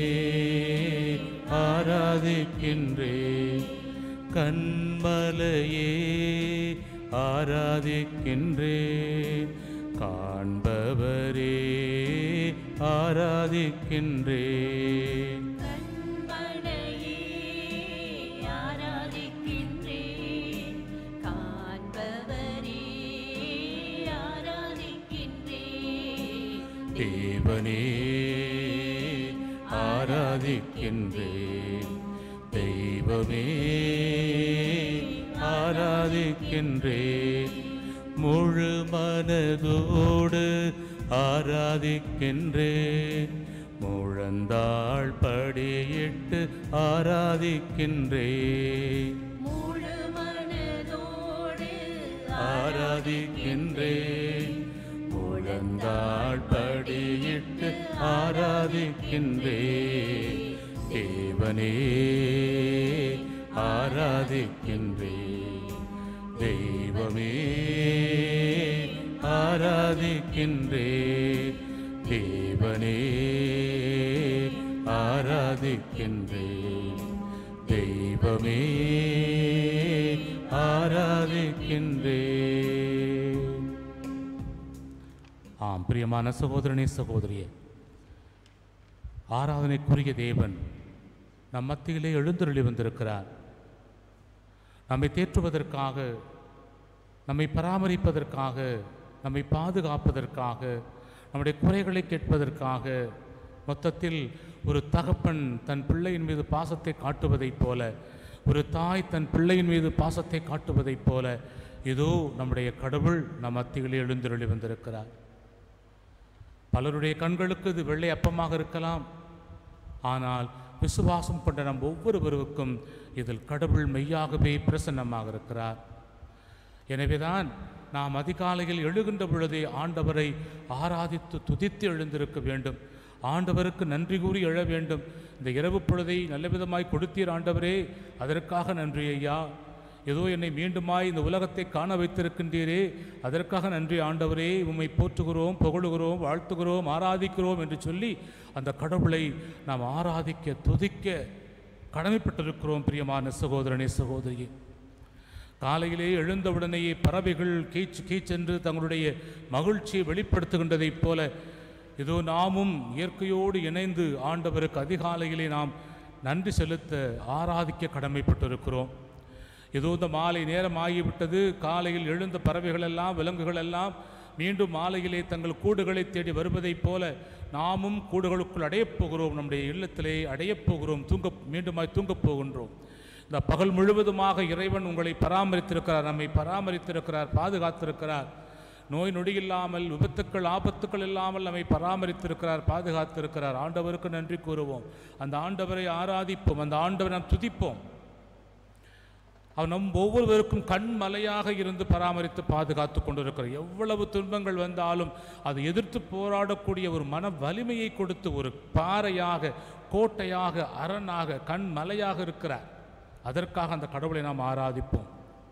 ஆராதிக்கின்றேன் கண்மலையே ஆராதிக்கின்றேன் காண்பவரே ஆராதிக்கின்றேன் கண்மலையே ஆராதிக்கின்றேன் காண்பவரே ஆராதிக்கின்றேன் தேவனே ஆராதிக்கின்றேன் தெய்வமே ஆராதிக்கின்றேன் முழு மனதோடு ஆராதிக்கின்றேன் முழந்தாள் படியிட்டு ஆராதிக்கின்றேன் முழு மனதோடு ஆராதிக்கின்றேன் முழந்தாள் படியிட்டு ஆராதிக்கின்றேன் தேவனே ஆராதிக்கின்றேன் தெய்வமே ஆராதிக்கின்றேன் தேவனே ஆராதிக்கின்றேன் தெய்வமே ஆராதிக்கின்றேன் ஆம் பிரியமான சகோதரனே சகோதரியே ஆராதனைக்குரிய தேவன் நம் மத்தியிலே எழுந்தருளி வந்திருக்கிறார் நம்மை தேற்றுவதற்காக நம்மை பராமரிப்பதற்காக நம்மை பாதுகாப்பதற்காக நம்முடைய குறைகளை கேட்பதற்காக மொத்தத்தில் ஒரு தகப்பன் தன் பிள்ளையின் மீது பாசத்தை காட்டுவதைப் போல ஒரு தாய் தன் பிள்ளையின் மீது பாசத்தை காட்டுவதைப் போல இதோ நம்முடைய கடவுள் நம் மத்தியிலே எழுந்தருளி வந்திருக்கிறார் பலருடைய கண்களுக்கு இது வெள்ளை அப்பமாக இருக்கலாம் ஆனால் விசுவாசம் கொண்ட நம் ஒவ்வொருவருக்கும் இதில் கடவுள் மெய்யாகவே பிரசன்னமாக இருக்கிறார் எனவேதான் நாம் அதிகாலையில் எழுகின்ற பொழுதே ஆண்டவரை ஆராதித்து துதித்து எழுந்திருக்க வேண்டும் ஆண்டவருக்கு நன்றி கூறி எழ வேண்டும் இந்த இரவு பொழுதை நல்ல விதமாய் கொடுத்தீர் ஆண்டவரே அதற்காக நன்றி ஐயா ஏதோ என்னை மீண்டுமாய் இந்த உலகத்தை காண வைத்திருக்கின்றீரே அதற்காக நன்றி ஆண்டவரே உம்மை போற்றுகிறோம் புகழுகிறோம் வாழ்த்துகிறோம் ஆராதிக்கிறோம் என்று சொல்லி அந்த கடவுளை நாம் ஆராதிக்க துதிக்க கடமைப்பட்டிருக்கிறோம் பிரியமான சகோதரனே சகோதரியே காலையிலே எழுந்தவுடனேயே பறவைகள் கீச் கீச்சென்று தங்களுடைய மகிழ்ச்சியை வெளிப்படுத்துகின்றதைப் போல இதோ நாமும் இயற்கையோடு இணைந்து ஆண்டவருக்கு அதிகாலையிலே நாம் நன்றி செலுத்த ஆராதிக்க கடமைப்பட்டிருக்கிறோம் ஏதோ இந்த மாலை நேரம் ஆகிவிட்டது காலையில் எழுந்த பறவைகள் எல்லாம் விலங்குகள் எல்லாம் மீண்டும் மாலையிலே தங்கள் கூடுகளை தேடி வருவதைப் போல நாமும் கூடுகளுக்குள் அடையப் போகிறோம் நம்முடைய இல்லத்திலே அடையப் போகிறோம் தூங்க மீண்டுமாய் தூங்கப் போகின்றோம் இந்த பகல் முழுவதுமாக இறைவன் உங்களை பராமரித்திருக்கிறார் நம்மை பராமரித்திருக்கிறார் பாதுகாத்திருக்கிறார் நோய் நொடி இல்லாமல் விபத்துக்கள் ஆபத்துக்கள் இல்லாமல் நம்மை பராமரித்திருக்கிறார் பாதுகாத்திருக்கிறார் ஆண்டவருக்கு நன்றி கூறுவோம் அந்த ஆண்டவரை ஆராதிப்போம் அந்த ஆண்டவரை நாம் துதிப்போம் அவர் நம் ஒவ்வொருவருக்கும் கண்மலையாக இருந்து பராமரித்து பாதுகாத்து கொண்டிருக்கிறார் எவ்வளவு துன்பங்கள் வந்தாலும் அதை எதிர்த்து போராடக்கூடிய ஒரு மன வலிமையை கொடுத்து ஒரு பாறையாக கோட்டையாக அரணாக கண்மலையாக இருக்கிறார் அதற்காக அந்த கடவுளை நாம் ஆராதிப்போம்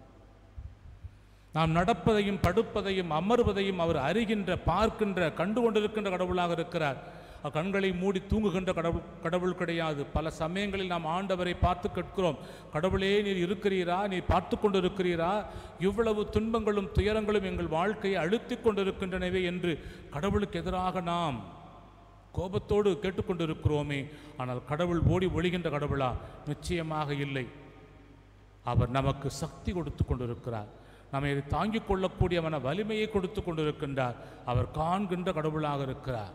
நாம் நடப்பதையும் படுப்பதையும் அமர்வதையும் அவர் அறிகின்ற பார்க்கின்ற கண்டு கொண்டிருக்கின்ற கடவுளாக இருக்கிறார் அவர் கண்களை மூடி தூங்குகின்ற கடவுள் கடவுள் கிடையாது பல சமயங்களில் நாம் ஆண்டவரை பார்த்து கேட்கிறோம் கடவுளே நீர் இருக்கிறீரா நீர் பார்த்து கொண்டிருக்கிறீரா இவ்வளவு துன்பங்களும் துயரங்களும் எங்கள் வாழ்க்கையை அழுத்திக் கொண்டிருக்கின்றனவே என்று கடவுளுக்கு எதிராக நாம் கோபத்தோடு கேட்டுக்கொண்டிருக்கிறோமே ஆனால் கடவுள் ஓடி ஒழிகின்ற கடவுளா நிச்சயமாக இல்லை அவர் நமக்கு சக்தி கொடுத்து கொண்டிருக்கிறார் நம்மை அதை தாங்கிக் கொள்ளக்கூடிய மன வலிமையை கொடுத்து கொண்டிருக்கின்றார் அவர் காண்கின்ற கடவுளாக இருக்கிறார்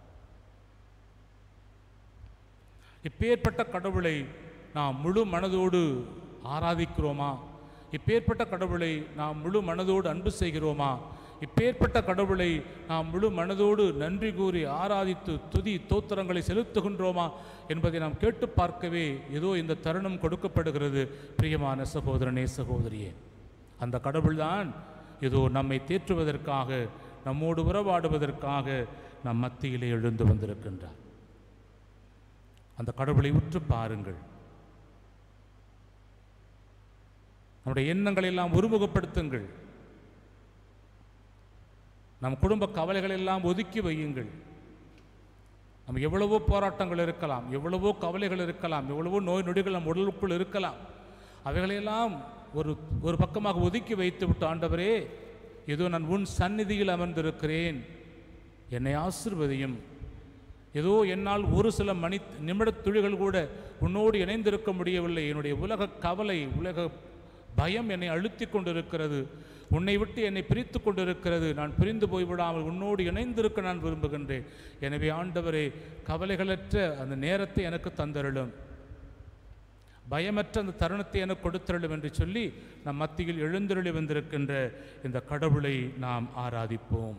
இப்பேற்பட்ட கடவுளை நாம் முழு மனதோடு ஆராதிக்கிறோமா இப்பேற்பட்ட கடவுளை நாம் முழு மனதோடு அன்பு செய்கிறோமா இப்பேற்பட்ட கடவுளை நாம் முழு மனதோடு நன்றி கூறி ஆராதித்து துதி தோத்திரங்களை செலுத்துகின்றோமா என்பதை நாம் கேட்டு பார்க்கவே ஏதோ இந்த தருணம் கொடுக்கப்படுகிறது பிரியமான சகோதரனே சகோதரியே அந்த கடவுள்தான் ஏதோ நம்மை தேற்றுவதற்காக நம்மோடு உறவாடுவதற்காக நம் மத்தியிலே எழுந்து வந்திருக்கின்றார் அந்த கடவுளை உற்று பாருங்கள் நம்முடைய எண்ணங்களை எல்லாம் ஒருமுகப்படுத்துங்கள் நம் குடும்ப கவலைகள் எல்லாம் ஒதுக்கி வையுங்கள் நம்ம எவ்வளவோ போராட்டங்கள் இருக்கலாம் எவ்வளவோ கவலைகள் இருக்கலாம் எவ்வளவோ நோய் நொடிகள் நம் உடலுக்குள் இருக்கலாம் அவைகளையெல்லாம் ஒரு ஒரு பக்கமாக ஒதுக்கி வைத்து விட்டு ஆண்டவரே ஏதோ நான் உன் சந்நிதியில் அமர்ந்திருக்கிறேன் என்னை ஆசிர்வதியும் ஏதோ என்னால் ஒரு சில மணி நிமிடத் துளிகள் கூட உன்னோடு இணைந்திருக்க முடியவில்லை என்னுடைய உலக கவலை உலக பயம் என்னை அழுத்தி கொண்டிருக்கிறது உன்னை விட்டு என்னை பிரித்து கொண்டிருக்கிறது நான் பிரிந்து போய்விடாமல் உன்னோடு இணைந்திருக்க நான் விரும்புகின்றேன் எனவே ஆண்டவரே கவலைகளற்ற அந்த நேரத்தை எனக்கு தந்தருளும் பயமற்ற அந்த தருணத்தை எனக்கு கொடுத்தருளும் என்று சொல்லி நம் மத்தியில் எழுந்தருளி வந்திருக்கின்ற இந்த கடவுளை நாம் ஆராதிப்போம்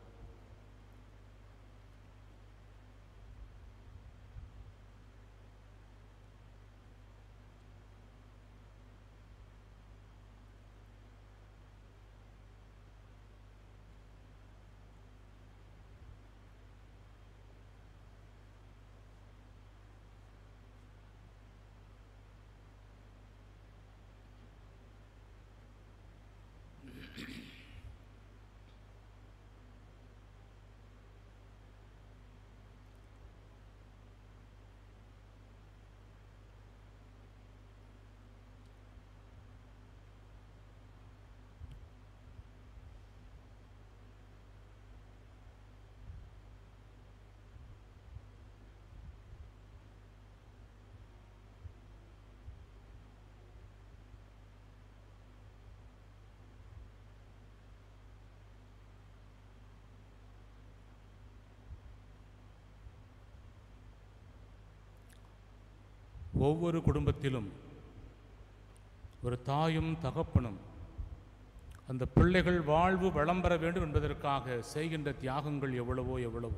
ஒவ்வொரு குடும்பத்திலும் ஒரு தாயும் தகப்பனும் அந்த பிள்ளைகள் வாழ்வு வளம் பெற வேண்டும் என்பதற்காக செய்கின்ற தியாகங்கள் எவ்வளவோ எவ்வளவோ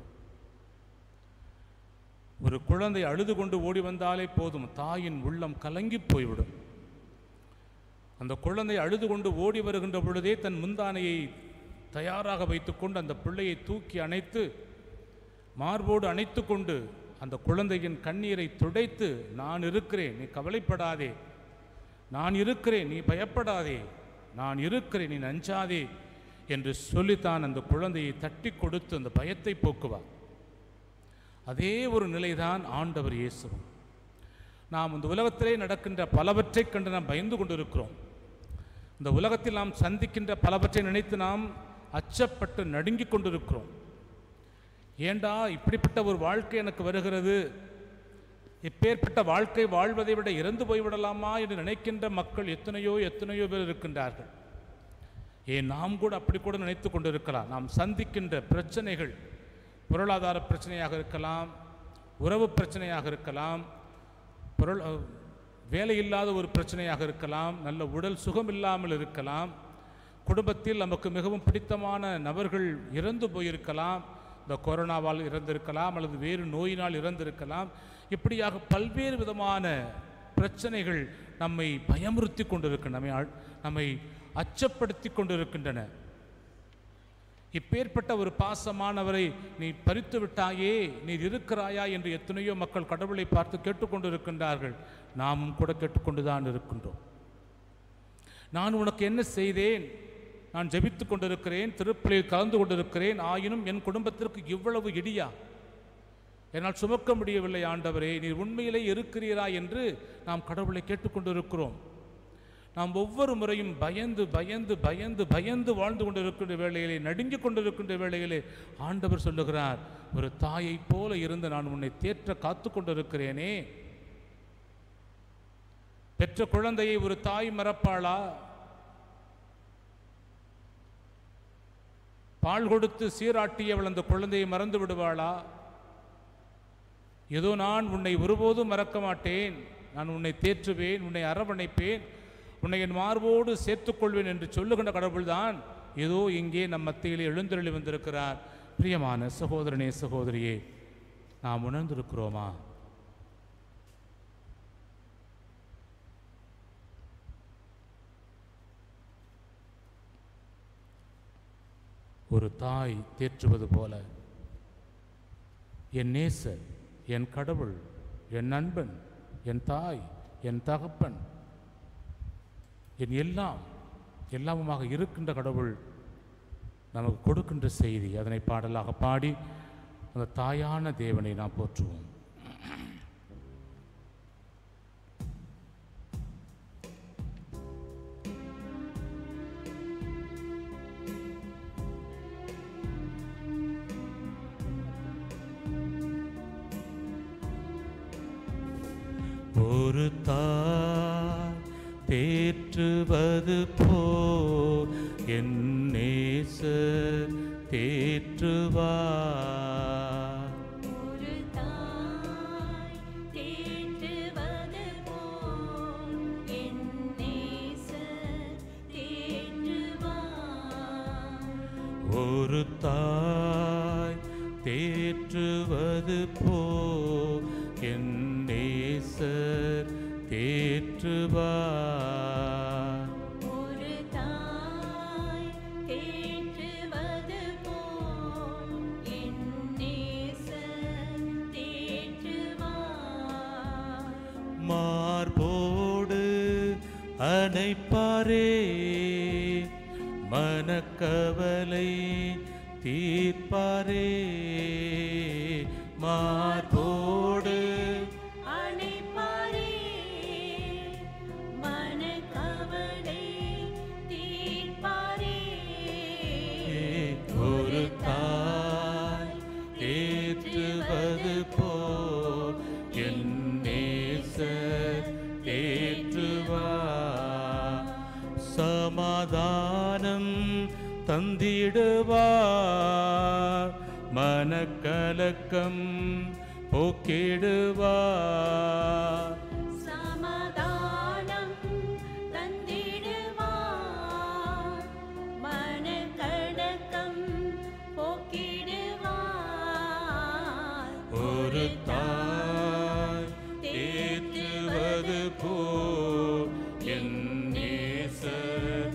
ஒரு குழந்தை அழுது கொண்டு ஓடி வந்தாலே போதும் தாயின் உள்ளம் கலங்கி போய்விடும் அந்த குழந்தை அழுது கொண்டு ஓடி வருகின்ற பொழுதே தன் முந்தானையை தயாராக வைத்துக்கொண்டு அந்த பிள்ளையை தூக்கி அணைத்து மார்போடு அணைத்து கொண்டு அந்த குழந்தையின் கண்ணீரை துடைத்து நான் இருக்கிறேன் நீ கவலைப்படாதே நான் இருக்கிறேன் நீ பயப்படாதே நான் இருக்கிறேன் நீ நஞ்சாதே என்று சொல்லித்தான் அந்த குழந்தையை தட்டி கொடுத்து அந்த பயத்தை போக்குவார் அதே ஒரு நிலைதான் ஆண்டவர் இயேசுவும் நாம் இந்த உலகத்திலே நடக்கின்ற பலவற்றைக் கண்டு நாம் பயந்து கொண்டிருக்கிறோம் இந்த உலகத்தில் நாம் சந்திக்கின்ற பலவற்றை நினைத்து நாம் அச்சப்பட்டு நடுங்கிக் கொண்டிருக்கிறோம் ஏண்டா இப்படிப்பட்ட ஒரு வாழ்க்கை எனக்கு வருகிறது இப்பேற்பட்ட வாழ்க்கை வாழ்வதை விட இறந்து போய்விடலாமா என்று நினைக்கின்ற மக்கள் எத்தனையோ எத்தனையோ பேர் இருக்கின்றார்கள் ஏன் நாம் கூட அப்படி கூட நினைத்து கொண்டிருக்கலாம் நாம் சந்திக்கின்ற பிரச்சனைகள் பொருளாதார பிரச்சனையாக இருக்கலாம் உறவு பிரச்சனையாக இருக்கலாம் பொருள் அஹ், வேலை இல்லாத ஒரு பிரச்சனையாக இருக்கலாம் நல்ல உடல் சுகம் இல்லாமல் இருக்கலாம் குடும்பத்தில் நமக்கு மிகவும் பிடித்தமான நபர்கள் இறந்து போயிருக்கலாம் இந்த கொரோனாவால் இறந்திருக்கலாம் அல்லது வேறு நோயினால் இறந்திருக்கலாம் இப்படியாக பல்வேறு விதமான பிரச்சனைகள் நம்மை பயமுறுத்தி கொண்டிருக்கின்றன நம்மை அழ்- நம்மை அச்சப்படுத்தி கொண்டிருக்கின்றன இப்பேற்பட்ட ஒரு பாசமானவரை நீ பறித்து விட்டாயே நீ இருக்கிறாயா என்று எத்தனையோ மக்கள் கடவுளை பார்த்து கேட்டுக்கொண்டிருக்கின்றார்கள் நாமும் கூட கேட்டுக்கொண்டுதான் இருக்கின்றோம் நான் உனக்கு என்ன செய்தேன் நான் ஜெபித்து கொண்டிருக்கிறேன் திருப்பலியில் கலந்து கொண்டிருக்கிறேன் ஆயினும் என் குடும்பத்திற்கு இவ்வளவு இடியா என்னால் சுமக்க முடியவில்லை ஆண்டவரே நீர் உண்மையிலே இருக்கிறீரா என்று நாம் கடவுளை கேட்டுக்கொண்டிருக்கிறோம் நாம் ஒவ்வொரு முறையும் பயந்து பயந்து பயந்து பயந்து வாழ்ந்து கொண்டிருக்கின்ற வேளையிலே நடுங்கிக் கொண்டிருக்கின்ற வேளையிலே ஆண்டவர் சொல்லுகிறார் ஒரு தாயைப் போல இருந்து நான் உன்னை தேற்ற காத்து கொண்டிருக்கிறேனே பெற்ற குழந்தையை ஒரு தாய் மறப்பாளா பால் கொடுத்து சீராட்டியவள் அந்த குழந்தையை மறந்து விடுவாளா ஏதோ நான் உன்னை ஒருபோதும் மறக்க மாட்டேன் நான் உன்னை தேற்றுவேன் உன்னை அரவணைப்பேன் உன்னை என் மார்போடு சேர்த்துக்கொள்வேன் என்று சொல்லுகின்ற கடவுள்தான் ஏதோ இங்கே நம் மத்தியிலே எழுந்தருளி வந்திருக்கிறார் பிரியமான சகோதரனே சகோதரியே நாம் உணர்ந்திருக்கிறோமா ஒரு தாய் தேற்றுவது போல என் நேசர் என் கடவுள் என் நண்பன் என் தாய் என் தகப்பன் என் எல்லாம் எல்லாமுமாக இருக்கின்ற கடவுள் நமக்கு கொடுக்கின்ற செய்தி அதனை பாடலாக பாடி அந்த தாயான தேவனை நாம் போற்றுவோம் ஒரு தாய் தேற்றுவது போ என் நேசர் தேற்றுவார் ஒரு தாய் தேற்றுவது போல் என் நேசர் தேற்றுவார் ஒரு தாய் தேற்றுவது போ என் நேசர் தேற்றுவார் ஒரு தாய் தேற்றுவது போல் என் நேசர் தேற்றுவார் மார்போடு அணைப்பாரே மனக்கவலை தீர்ப்பாரே மார்போடு அணைப்பாரே மனக்கவலை தீர்ப்பாரே ஒரு தாய் தேற்றுவது போ என் நேசர் தேற்றுவார் சமாதானம் தந்திடுவார் மனக்கலக்கம் போக்கிடுவார் சமாதானம் தந்திடுவார் மனக்கடக்கம் போக்கிடுவார் ஒரு தாய் தேற்றுவது போ என் நேசர்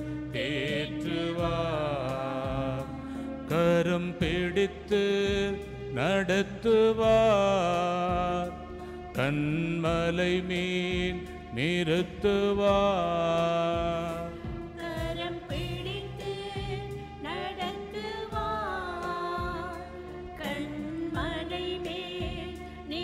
தேற்றுவார் கரம் பிடித்து நடத்துவார் கண்மலை மீன் நிறுத்துவார் கரம் பிடித்து நடத்துவார் கண்மலை மேல்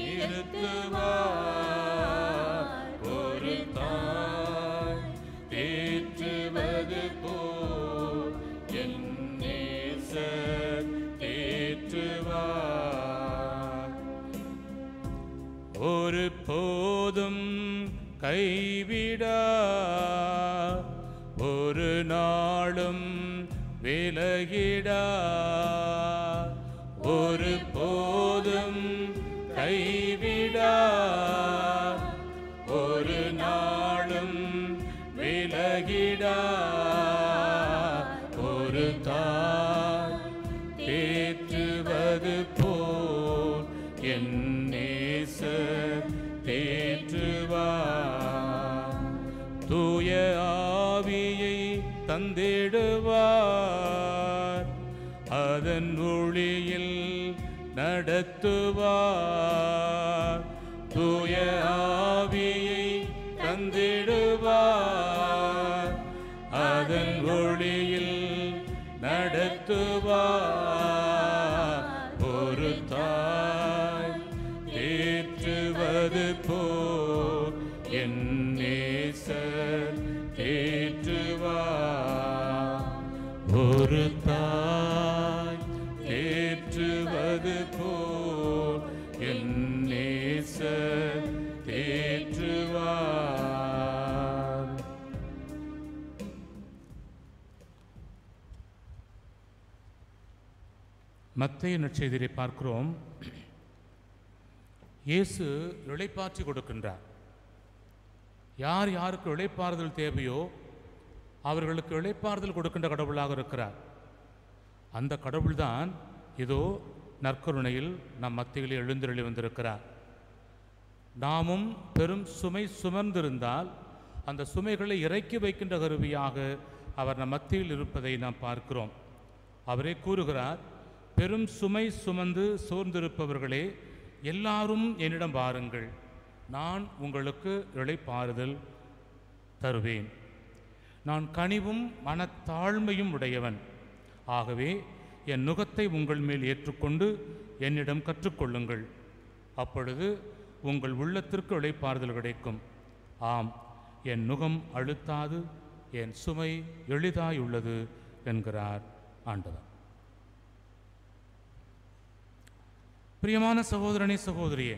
நிறுத்துவார் ஒரு தாய் தேற்றுவது போ என் நேசர் தேற்றுவார் ஒரு போதும் கைவிடா ஒரு நாளும் விலகிடா ஒரு போதும் கைவிடா ஒரு நாளும் விலகிடா ஒரு தாய் தேற்றுவது போல் என் நேசர் தேற்றுவார் தூய ஆவியை தந்திடுவார் அதன் ஒளியில் நடத்துவார் தூய ஆவியை தந்திடுவார் அதன் ஒளியில் நடத்துவார் ஒரு தாய் தேற்றுவது போ என் நேசர் தேற்றுவார் ஒரு தாய் தேற்றுவது போ என் நேசர் தேற்றுவார் மத்திய நற்செய்தியை பார்க்கிறோம் இயேசு இளைப்பாற்றி கொடுக்கின்றார் யார் யாருக்கு இளைப்பாறுதல் தேவையோ அவர்களுக்கு இளைப்பாறுதல் கொடுக்கின்ற கடவுளாக இருக்கிறார் அந்த கடவுள்தான் இதோ நற்கருணையில் நம் மத்தியிலே எழுந்தருளி வந்திருக்கிறார் நாமும் பெரும் சுமை சுமர்ந்திருந்தால் அந்த சுமைகளை இறக்கி வைக்கின்ற கருவியாக அவர் நம் மத்தியில் இருப்பதை நாம் பார்க்கிறோம் அவரே கூறுகிறார் பெரும் சுமை சுமந்து சோர்ந்திருப்பவர்களே எல்லாரும் என்னிடம் வாருங்கள் நான் உங்களுக்கு இளைப்பாறுதல் தருவேன் நான் கனிவும் மனத்தாழ்மையும் உடையவன் ஆகவே என் நுகத்தை உங்கள் மேல் ஏற்றுக்கொண்டு என்னிடம் கற்றுக்கொள்ளுங்கள் அப்பொழுது உங்கள் உள்ளத்திற்கு இளைப்பாறுதல் கிடைக்கும் ஆம் என் நுகம் அழுத்தாது என் சுமை எளிதாயுள்ளது என்கிறார் ஆண்டவர் பிரியமான சகோதரனே சகோதரியே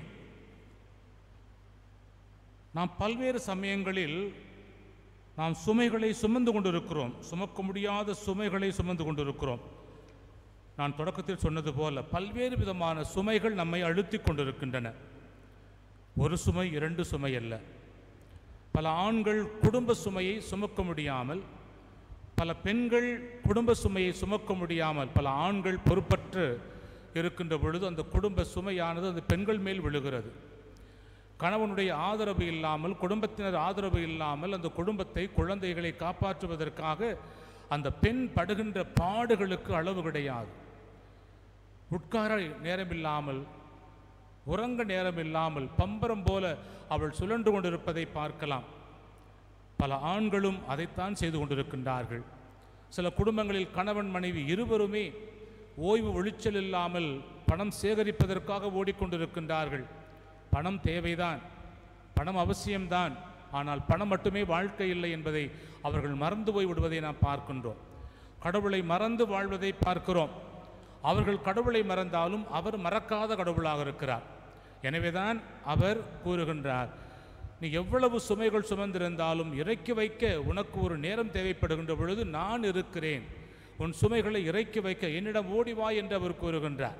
நாம் பல்வேறு சமயங்களில் நாம் சுமைகளை சுமந்து கொண்டிருக்கிறோம் சுமக்க முடியாத சுமைகளை சுமந்து கொண்டிருக்கிறோம் நான் தொடக்கத்தில் சொன்னது போல பல்வேறு விதமான சுமைகள் நம்மை அழுத்தி கொண்டிருக்கின்றன ஒரு சுமை இரண்டு சுமை அல்ல பல ஆண்கள் குடும்ப சுமையை சுமக்க முடியாமல் பல பெண்கள் குடும்ப சுமையை சுமக்க முடியாமல் பல ஆண்கள் பொறுப்பற்று இருக்கின்ற பொழுது அந்த குடும்ப சுமையானது அந்த பெண்கள் மேல் விழுகிறது கணவனுடைய ஆதரவு இல்லாமல் குடும்பத்தினர் ஆதரவு இல்லாமல் அந்த குடும்பத்தை குழந்தைகளை காப்பாற்றுவதற்காக அந்த பெண் படுகின்ற பாடுகளுக்கு அளவு கிடையாது உட்கார நேரமில்லாமல் உறங்க நேரமில்லாமல் பம்பரம் போல அவள் சுழன்று கொண்டிருப்பதை பார்க்கலாம் பல ஆண்களும் அதைத்தான் செய்து கொண்டிருக்கின்றார்கள் சில குடும்பங்களில் கணவன் மனைவி இருவருமே ஓய்வு ஒளிச்சல் இல்லாமல் பணம் சேகரிப்பதற்காக ஓடிக்கொண்டிருக்கின்றார்கள் பணம் தேவைதான் பணம் அவசியம்தான் ஆனால் பணம் மட்டுமே வாழ்க்கை இல்லை என்பதை அவர்கள் மறந்து போய் விடுவதை நாம் பார்க்கின்றோம் கடவுளை மறந்து வாழ்வதை பார்க்கிறோம் அவர்கள் கடவுளை மறந்தாலும் அவர் மறக்காத கடவுளாக இருக்கிறார் எனவேதான் அவர் கூறுகின்றார் நீ எவ்வளவு சுமைகள் சுமந்திருந்தாலும் இறக்கி வைக்க உனக்கு ஒரு நேரம் தேவைப்படுகின்ற பொழுது நான் இருக்கிறேன் உன் சுமைகளை இறக்கி வைக்க என்னிடம் ஓடி வா என்று அவர் கூறுகின்றார்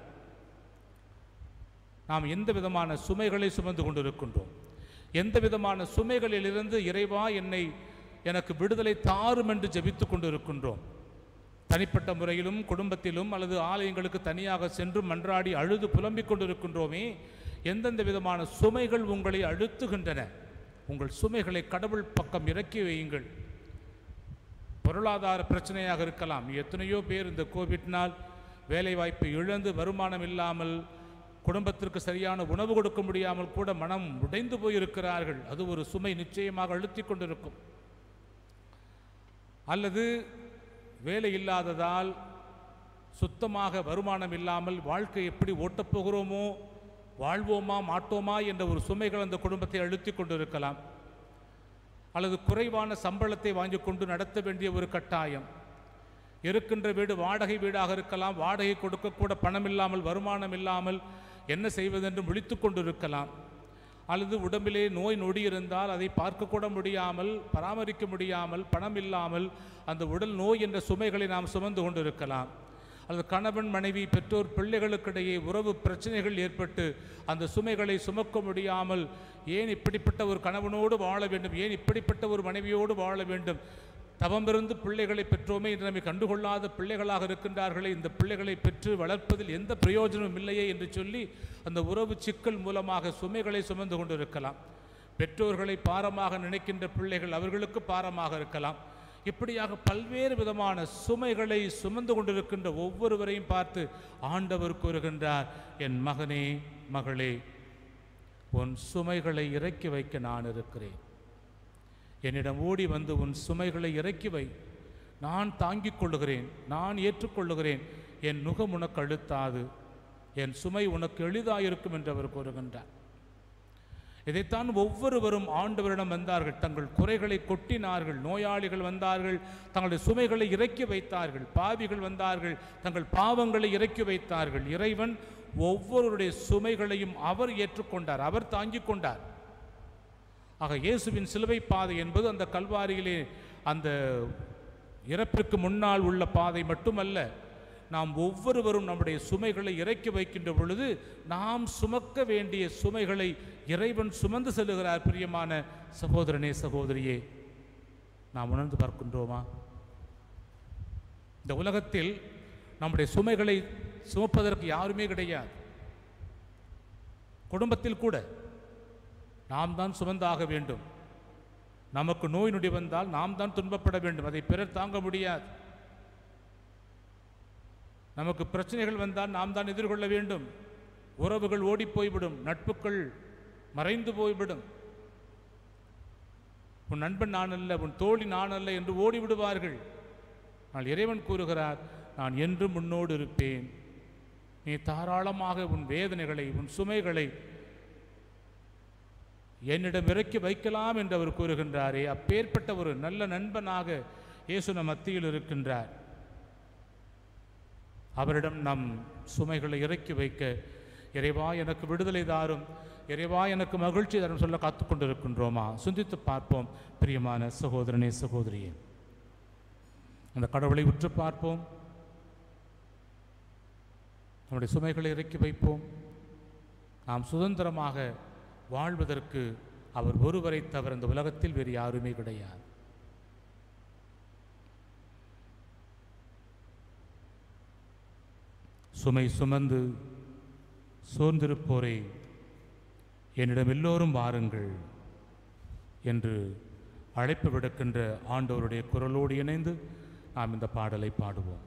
நாம் எந்த விதமான சுமைகளை சுமந்து கொண்டிருக்கின்றோம் எந்த விதமான சுமைகளிலிருந்து இறைவா என்னை எனக்கு விடுதலை தாரும் என்று ஜெபித்துக் கொண்டிருக்கின்றோம் தனிப்பட்ட முறையிலும் குடும்பத்திலும் அல்லது ஆலயங்களுக்கு தனியாக சென்று மன்றாடி அழுது புலம்பிக் கொண்டிருக்கின்றோமே எந்தெந்த விதமான சுமைகள் உங்களை அழுத்துகின்றன உங்கள் சுமைகளை கடவுள் பக்கம் இறக்கி வையுங்கள் பொருளாதார பிரச்சனையாக இருக்கலாம் எத்தனையோ பேர் இந்த கோவிட்னால் வேலைவாய்ப்பு இழந்து வருமானம் இல்லாமல் குடும்பத்திற்கு சரியான உணவு கொடுக்க முடியாமல் கூட மனம் உடைந்து போயிருக்கிறார்கள் அது ஒரு சுமை நிச்சயமாக அழுத்தி கொண்டிருக்கும் அல்லது வேலை இல்லாததால் சுத்தமாக வருமானம் இல்லாமல் வாழ்க்கை எப்படி ஓட்டப் போகிறோமோ வாழ்வோமா மாட்டோமா என்ற ஒரு சுமைகள் அந்த குடும்பத்தை அழுத்தி கொண்டிருக்கலாம் அல்லது குறைவான சம்பளத்தை வாங்கி கொண்டு நடத்த வேண்டிய ஒரு கட்டாயம் இருக்கின்ற வீடு வாடகை வீடாக இருக்கலாம் வாடகை கொடுக்கக்கூட பணம் இல்லாமல் வருமானம் இல்லாமல் என்ன செய்வதென்று விழித்து கொண்டிருக்கலாம் அல்லது உடம்பிலே நோய் நொடி இருந்தால் அதை பார்க்கக்கூட முடியாமல் பராமரிக்க முடியாமல் பணம் இல்லாமல் அந்த உடல் நோய் என்ற சுமைகளை நாம் சுமந்து கொண்டிருக்கலாம் அல்லது கணவன் மனைவி பெற்றோர் பிள்ளைகளுக்கிடையே உறவு பிரச்சனைகள் ஏற்பட்டு அந்த சுமைகளை சுமக்க முடியாமல் ஏன் இப்படிப்பட்ட ஒரு கணவனோடு வாழ வேண்டும் ஏன் இப்படிப்பட்ட ஒரு மனைவியோடு வாழ வேண்டும் தவமிருந்து பிள்ளைகளை பெற்றோமே என்று நம்மை கண்டுகொள்ளாத பிள்ளைகளாக இருக்கின்றார்களே இந்த பிள்ளைகளை பெற்று வளர்ப்பதில் எந்த பிரயோஜனமும் இல்லையே என்று சொல்லி அந்த உறவு சிக்கல் மூலமாக சுமைகளை சுமந்து கொண்டிருக்கலாம் பெற்றோர்களை பாரமாக நினைக்கின்ற பிள்ளைகள் அவர்களுக்கு பாரமாக இருக்கலாம் இப்படியாக பல்வேறு விதமான சுமைகளை சுமந்து கொண்டிருக்கின்ற ஒவ்வொருவரையும் பார்த்து ஆண்டவர் கூறுகின்றார் என் மகனே மகளே உன் சுமைகளை இறக்கி வைக்க நான் இருக்கிறேன் என்னிடம் ஓடி வந்து உன் சுமைகளை இறக்கி வை நான் தாங்கிக் கொள்ளுகிறேன் நான் ஏற்றுக்கொள்ளுகிறேன் என் நுகம் உனக்கு அழுத்தாது என் சுமை உனக்கு எளிதாயிருக்கும் என்று அவர் கூறுகின்றார் இதைத்தான் ஒவ்வொருவரும் ஆண்டவரிடம் வந்தார்கள் தங்கள் குறைகளை கொட்டினார்கள் நோயாளிகள் வந்தார்கள் தங்களுடைய சுமைகளை இறக்கி வைத்தார்கள் பாவிகள் வந்தார்கள் தங்கள் பாவங்களை இறக்கி வைத்தார்கள் இறைவன் ஒவ்வொருவருடைய சுமைகளையும் அவர் ஏற்றுக்கொண்டார் அவர் தாங்கிக் கொண்டார் ஆக இயேசுவின் சிலுவை பாதை என்பது அந்த கல்வாரியிலே அந்த இறப்பிற்கு முன்னால் உள்ள பாதை மட்டுமல்ல நாம் ஒவ்வொருவரும் நம்முடைய சுமைகளை இறக்கி வைக்கின்ற பொழுது நாம் சுமக்க வேண்டிய சுமைகளை இறைவன் சுமந்து செல்லுகிறார் பிரியமான சகோதரனே சகோதரியே நாம் உணர்ந்து பார்க்கின்றோமா இந்த உலகத்தில் நம்முடைய சுமைகளை சுமப்பதற்கு யாருமே கிடையாது குடும்பத்தில் கூட நாம் தான் சுமந்தாக வேண்டும் நமக்கு நோய் நொடி வந்தால் நாம் தான் துன்பப்பட வேண்டும் அதை பிறர் தாங்க முடியாது நமக்கு பிரச்சனைகள் வந்தால் நாம் தான் எதிர்கொள்ள வேண்டும் உறவுகள் ஓடிப் போய்விடும் நட்புகள் மறைந்து போய்விடும் உன் நண்பன் நான் அல்ல உன் தோழி நான் அல்ல என்று ஓடிவிடுவார்கள் ஆனால் இறைவன் கூறுகிறார் நான் என்றும் முன்னோடு இருப்பேன் நீ தாராளமாக உன் வேதனைகளை உன் சுமைகளை என்னிடம் இறக்கி வைக்கலாம் என்று அவர் கூறுகின்றாரே அப்பேற்பட்ட ஒரு நல்ல நண்பனாக இயேசு நம் மத்தியில் இருக்கின்றார் அவரிடம் நம் சுமைகளை இறக்கி வைக்க இறைவா எனக்கு விடுதலை தாரும் இறைவா எனக்கு மகிழ்ச்சி தரும் சொல்ல காத்துக்கொண்டிருக்கின்றோமா சிந்தித்து பார்ப்போம் பிரியமான சகோதரனே சகோதரியே அந்த கடவுளை உற்று பார்ப்போம் நம்முடைய சுமைகளை இறக்கி வைப்போம் நாம் சுதந்திரமாக வாழ்வதற்கு அவர் ஒருவரை தவிர இந்த உலகத்தில் வேறு யாருமே கிடையாது சுமை சுமந்து சோர்ந்திருப்போரை என்னிடம் எல்லோரும் வாருங்கள் என்று அழைப்பு விடுக்கின்ற ஆண்டவருடைய குரலோடு இணைந்து நாம் இந்த பாடலை பாடுவோம்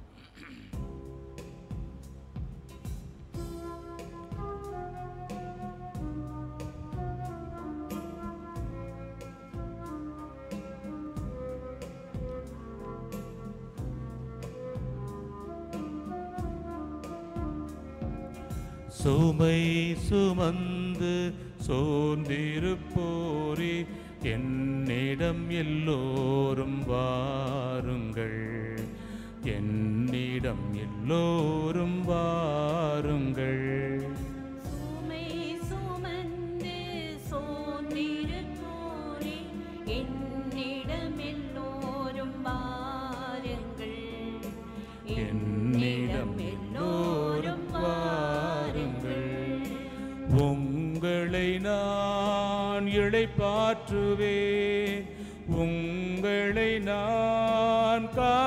சுமை சுமந்து சோர்ந்திருப்போரே என்னிடம் எல்லோரும் வாருங்கள் என்னிடம் எல்லோரும் வாருங்கள் சுமை சுமந்து சோர்ந்திருப்போரே, என்னிடம் எல்லோரும் வாருங்கள். என்னிடம் எல்லோரும் வாருங்கள் உங்களை நான் இளைப்பாற்றுவேன் உங்களை நான்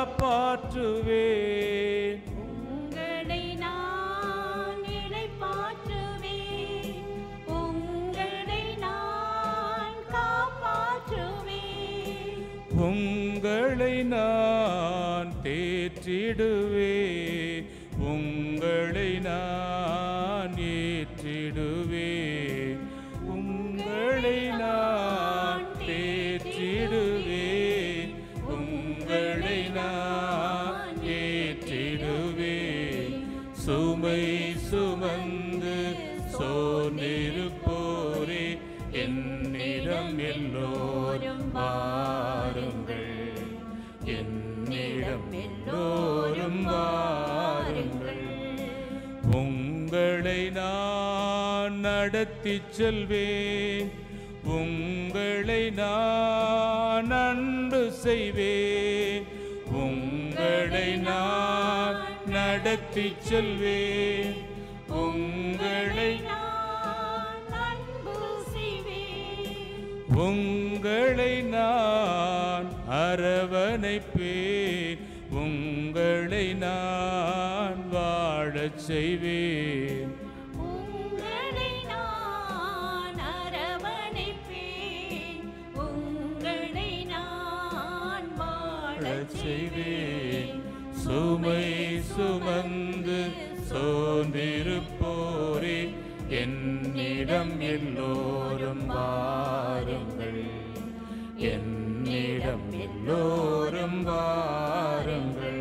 காப்பாற்றுவேன் உங்களை நான் இளைப்பாற்றுவேன். உங்களை நான் காப்பாற்றுவேன். உங்களை நான் தேற்றிடுவேன் உங்களை நான் ஏற்றிடுவேன் உங்களை நான் தேற்றிடுவேன் உங்களை நான் ஏற்றிடுவேன் சுமை சுமந்து சோர்ந்திருப்போரே என்னிடம் எல்லோரும் வாருங்கள் என்னிடம் எல்லோரும் வாருங்கள் உங்களை நான் நடத்திச் செல்வேன் உங்களை நான் அன்பு செய்வேன் உங்களை நான் நடத்திச் செல்வேன் உங்களை நான் அன்பு செய்வேன். உங்களை நான் அரவணைப்பேன் உங்களை நான் வாழச் செய்வேன் உங்களை நான் அரவணைப்பேன். உங்களை நான் வாழச் செய்வேன். சுமை சுமந்து சோர்ந்திருப்போரே என்னிடம் எல்லோரும் வாருங்கள் என்னிடம் எல்லோரும் வாருங்கள்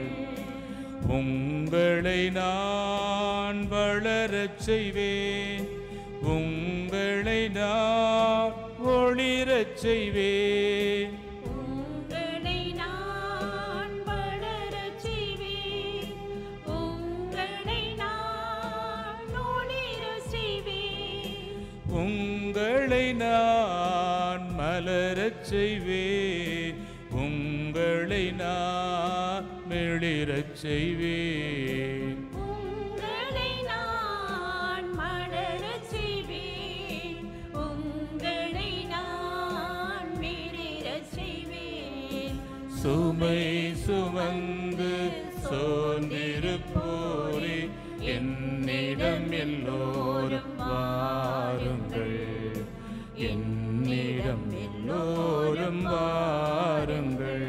உங்களை நான் வளரச் செய்வேன் உங்களை நான் ஒளிரச் செய்வேன் உங்களை நான் வளரச் செய்வேன். உங்களை நான் ஒளிரச் செய்வேன். உங்களை நான் மலரச் செய்வேன் உங்களை நான் மெளிரச் செய்வேன் உங்களை நான் மலரச் செய்வேன். உங்களை நான் மிளிரச் செய்வேன். சுமை சுமந்து சோர்ந்திருப்போரே என்னிடம் எல்லோரும் வாருங்கள் என்னிடம் எல்லோரும் வாருங்கள்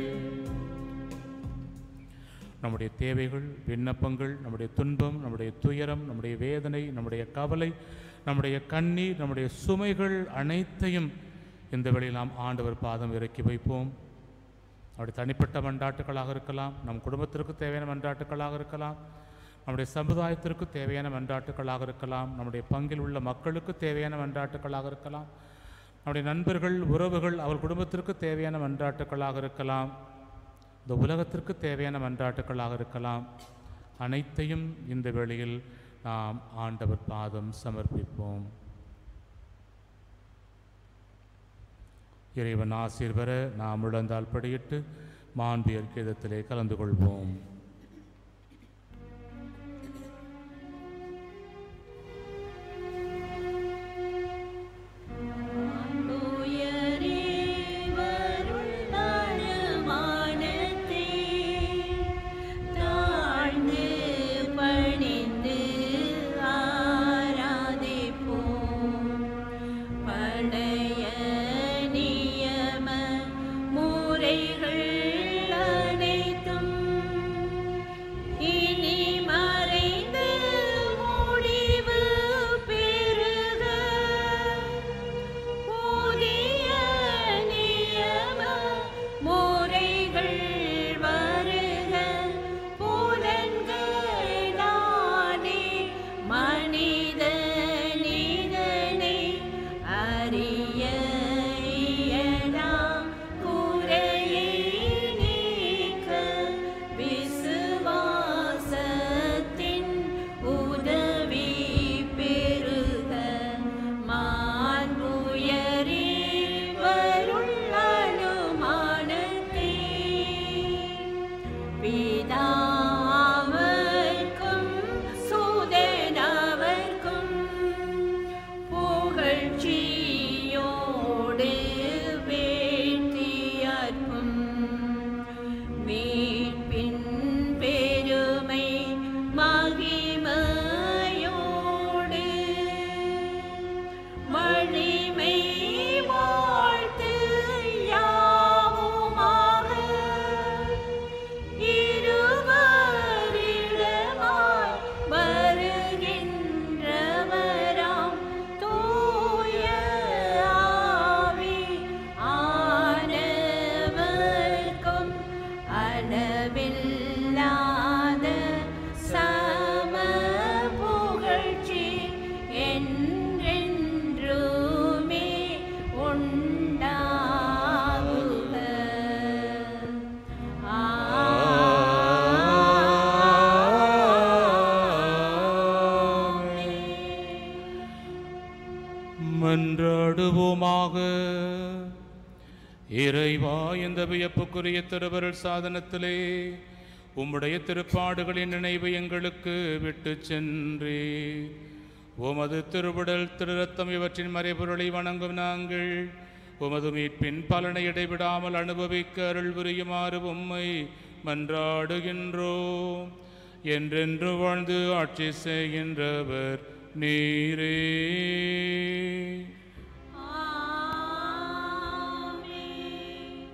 நம்முடைய தேவைகள் விண்ணப்பங்கள் நம்முடைய துன்பம் நம்முடைய துயரம் நம்முடைய வேதனை நம்முடைய கவலை நம்முடைய கண்ணீர் நம்முடைய சுமைகள் அனைத்தையும் இந்த வேளையில் நாம் ஆண்டவர் பாதம் இறக்கி வைப்போம் அவருடைய தனிப்பட்ட மன்றாட்டுக்களாக இருக்கலாம் நம் குடும்பத்திற்கு தேவையான மன்றாட்டுக்களாக இருக்கலாம் நம்முடைய சமுதாயத்திற்கு தேவையான மன்றாட்டுக்களாக இருக்கலாம் நம்முடைய பங்கில் உள்ள மக்களுக்கு தேவையான மன்றாட்டுக்களாக இருக்கலாம் நம்முடைய நண்பர்கள் உறவுகள் அவர் குடும்பத்திற்கு தேவையான மன்றாட்டுக்களாக இருக்கலாம் இந்த உலகத்திற்கு தேவையான மன்றாட்டுக்களாக இருக்கலாம் அனைத்தையும் இந்த வேளையில் நாம் ஆண்டவர் பாதம் சமர்ப்பிப்போம் இறைவன் ஆசீர் பெற நாம் இழந்தால் படியிட்டு மாண்பியர் கீதத்திலே கலந்து கொள்வோம் தாழ்ந்து பணிந்து ஆராதிப்போம் பழைய நியம முறைகள் அனைத்தும் இனி மறைந்து முடிவு பெறுக புதிய நியம முறைகள் வருக புலன்களானே மனித நிதனை அறிய இயலா குறையை நீக்க விசுவாசத்தின் உதவி பெருக மாண்புயரே வருள் அனுமானத்தே பிதாவர்க்கும் சுதனவர்க்கும் புகழ்ச்சியோடு வேற்றியார்க்கும் மீட்பின் பெருமை மகிமையோடு மணிமை வாழ்த்து யாவுமாக இருவரிடமாய் வருகின்றவராம் தூய ஆவி ஆனவர்க்கும் அளவில்லாத சம புகழ்ச்சி என்றென்றுமே உண்டாகுக மன்றாடுவோமாக இறைவா இந்த வியப்புக்குரிய திருவருள் சாதனத்திலே உம்முடைய திருப்பாடுகளின் நினைவு எங்களுக்கு விட்டு சென்றே உமது திருவுடல் திருரத்தம் இவற்றின் மறைபொருளை வணங்கும் நாங்கள் உமது மீட்பின் பலனை இடைவிடாமல் அனுபவிக்க அருள் புரியுமாறு உம்மை மன்றாடுகின்றோம் என்றென்று வாழ்ந்து ஆட்சி செய்கின்றவர் நீரே ஆமென்.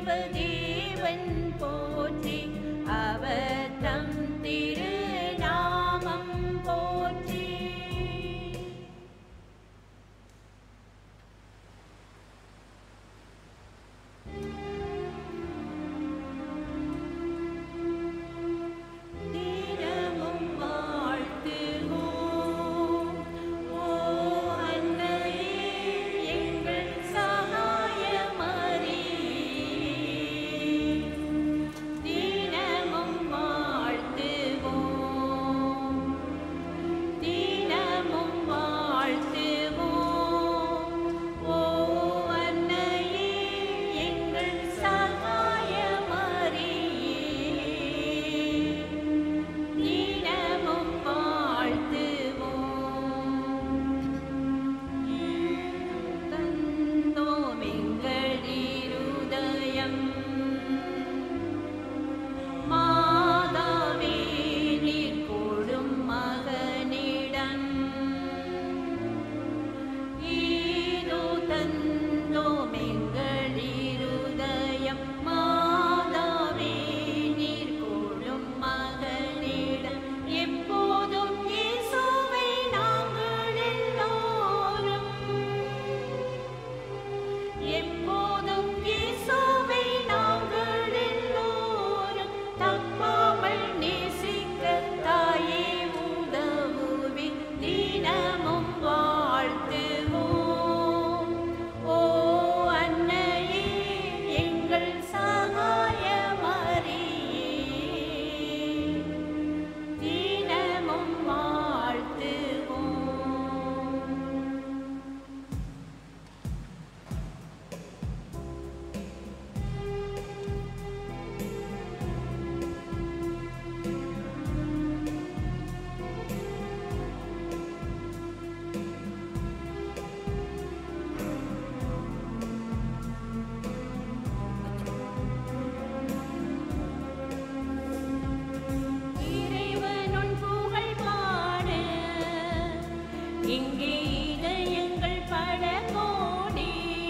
தேவதேவன் போற்றி அவர் தம் திருநாமம் போற்றி தினமும் வாழ்த்துவோம் ஓ அன்னையே எங்கள் சகாயமறியே தினமும் வாழ்த்துவோம் தினமும் வாழ்த்துவோம் ஓ அன்னையே எங்கள் சகாயமறியே தினமும் வாழ்த்துவோம் தந்தோம் எங்கள் இருதயம் மாதாவே நீர் கொடும் மகனிடம் ஈதோ தந்தோம் எங்கள் இருதயம் மாதாவே நீர் கொடும் மகனிடம் எப்போதும் இயேசுவை நாங்கள் எல்லோரும் எப்போதும் இயேசுவை நாங்கள் எல்லோரும் தப்பாமல் நேசிக்க தாயே உதவுவி தினமும் வாழ்த்துவோம் ஓ அன்னையே எங்கள் சகாயமறியே தினமும் வாழ்த்துவோம் இறைவனுன் புகழ் பாட இங்கே இதயங்கள் பல கோடி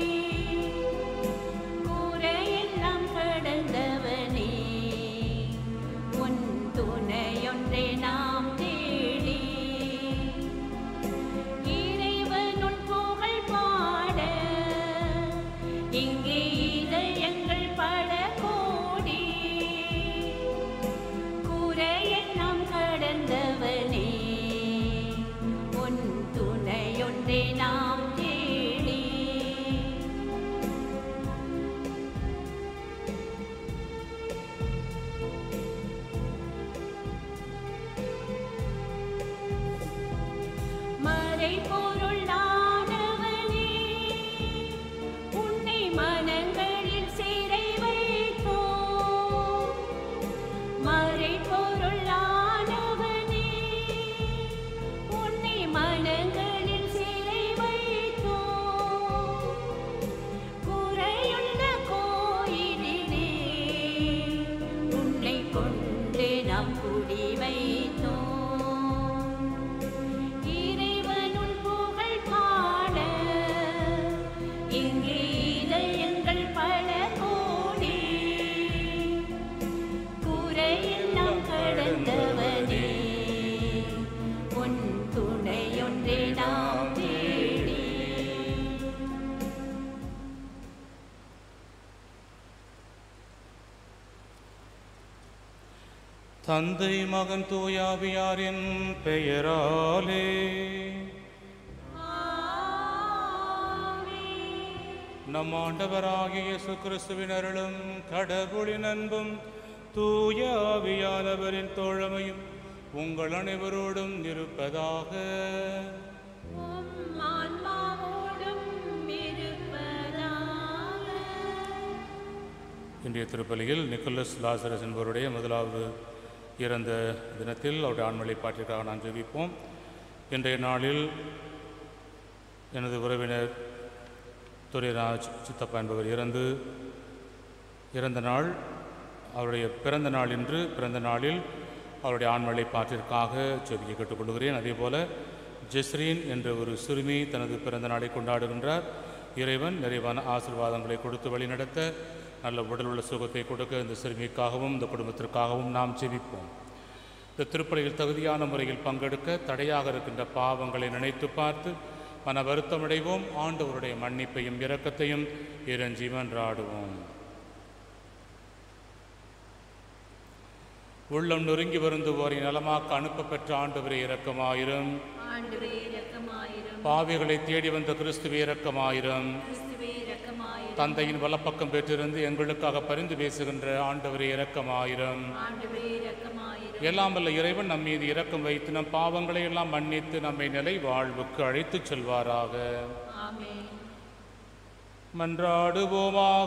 கூரையெல்லாம் கடந்தவனே உன் துணையொன்றை நாம் தேடி இறைவனுன் புகழ் பாட இங்கே இதயங்கள் பல கோடி குறையெல்லாம் கடந்தவனே உன் துணையொன்றே நாம் தேடி மறை பொருளானவனே உன்னை மனங்களில் சிறை வைத்தோம் மறை பொருளானவனே உன்னை மனங்களில் சிறை வைத்தோம் குறையுள்ள கோயிலிலே உன்னை கொண்டு நாம் குடி வைத்தோம் இறைவனுன் புகழ் பாட இங்கே இதயங்கள் பல கோடி குறையெல்லாம் கடந்தவனே உன் துணையொன்றே நாம் தேடி தந்தை மகன் தூயாவியாரின் பெயராலே நம் ஆண்டவராகிய இயேசு கிறிஸ்துவின் அருளும் கடவுளின் அன்பும் தூய ஆவியானவரின் தோழமையும் உங்கள் அனைவரோடும் இருப்பதாக உம் ஆன்மாவோடும் இருப்பதாக இன்றைய திருப்பலியில் நிக்கோலஸ் லாசரஸ் என்பவருடைய முதலாவது இறந்த தினத்தில் அவருடைய ஆண்மலை பாட்டிற்காக நான் ஜெபிப்போம் இன்றைய நாளில் எனது உறவினர் துரைராஜ் சித்தப்பா என்பவர் இறந்து இறந்த நாள் அவருடைய பிறந்த நாள் இன்று பிறந்த நாளில் அவருடைய ஆண்மலை பாட்டிற்காக ஜெபிக்க கேட்டுக்கொள்கிறேன் அதேபோல ஜெஸ்ரீன் என்ற ஒரு சிறுமி தனது பிறந்த நாளை கொண்டாடுகின்றார் இறைவன் நிறைவான ஆசீர்வாதங்களை கொடுத்து வழிநடத்த நல்ல உடல் உள்ள சுகத்தை கொடுக்க இந்த சிறுமிக்காகவும் இந்த குடும்பத்திற்காகவும் நாம் ஜெபிப்போம் இந்த திருப்பலியில் தகுதியான முறையில் பங்கெடுக்க தடையாக இருக்கின்ற பாவங்களை நினைத்து பார்த்து மன வருத்தமடைவோம் ஆண்டவருடைய மன்னிப்பையும் இரக்கத்தையும் இறைஞ்சி மன்றாடுவோம் உள்ளம் நொறுங்கி வருந்துவோரை நலமாக்க அனுப்ப பெற்ற ஆண்டவரே இரக்கமாயிரும் ஆண்டவரே இரக்கமாயிரும் பாவிகளை தேடி வந்த கிறிஸ்துவே இரக்கமாயிரும் கிறிஸ்துவே இரக்கமாயிரும் தந்தையின் வலப்பக்கம் பெற்றிருந்து எங்களுக்காக பரிந்து பேசுகின்ற ஆண்டவரே இரக்கமாயிரும் ஆண்டவரே இரக்கமாயிரும் எல்லாம் வல்ல இறைவன் நம் மீது இரக்கம் வைத்து நம் பாவங்களை எல்லாம் மன்னித்து நம்மை நிலை வாழ்வுக்கு அழைத்துச் செல்வாராக ஆமென் மன்றாடுவோமாக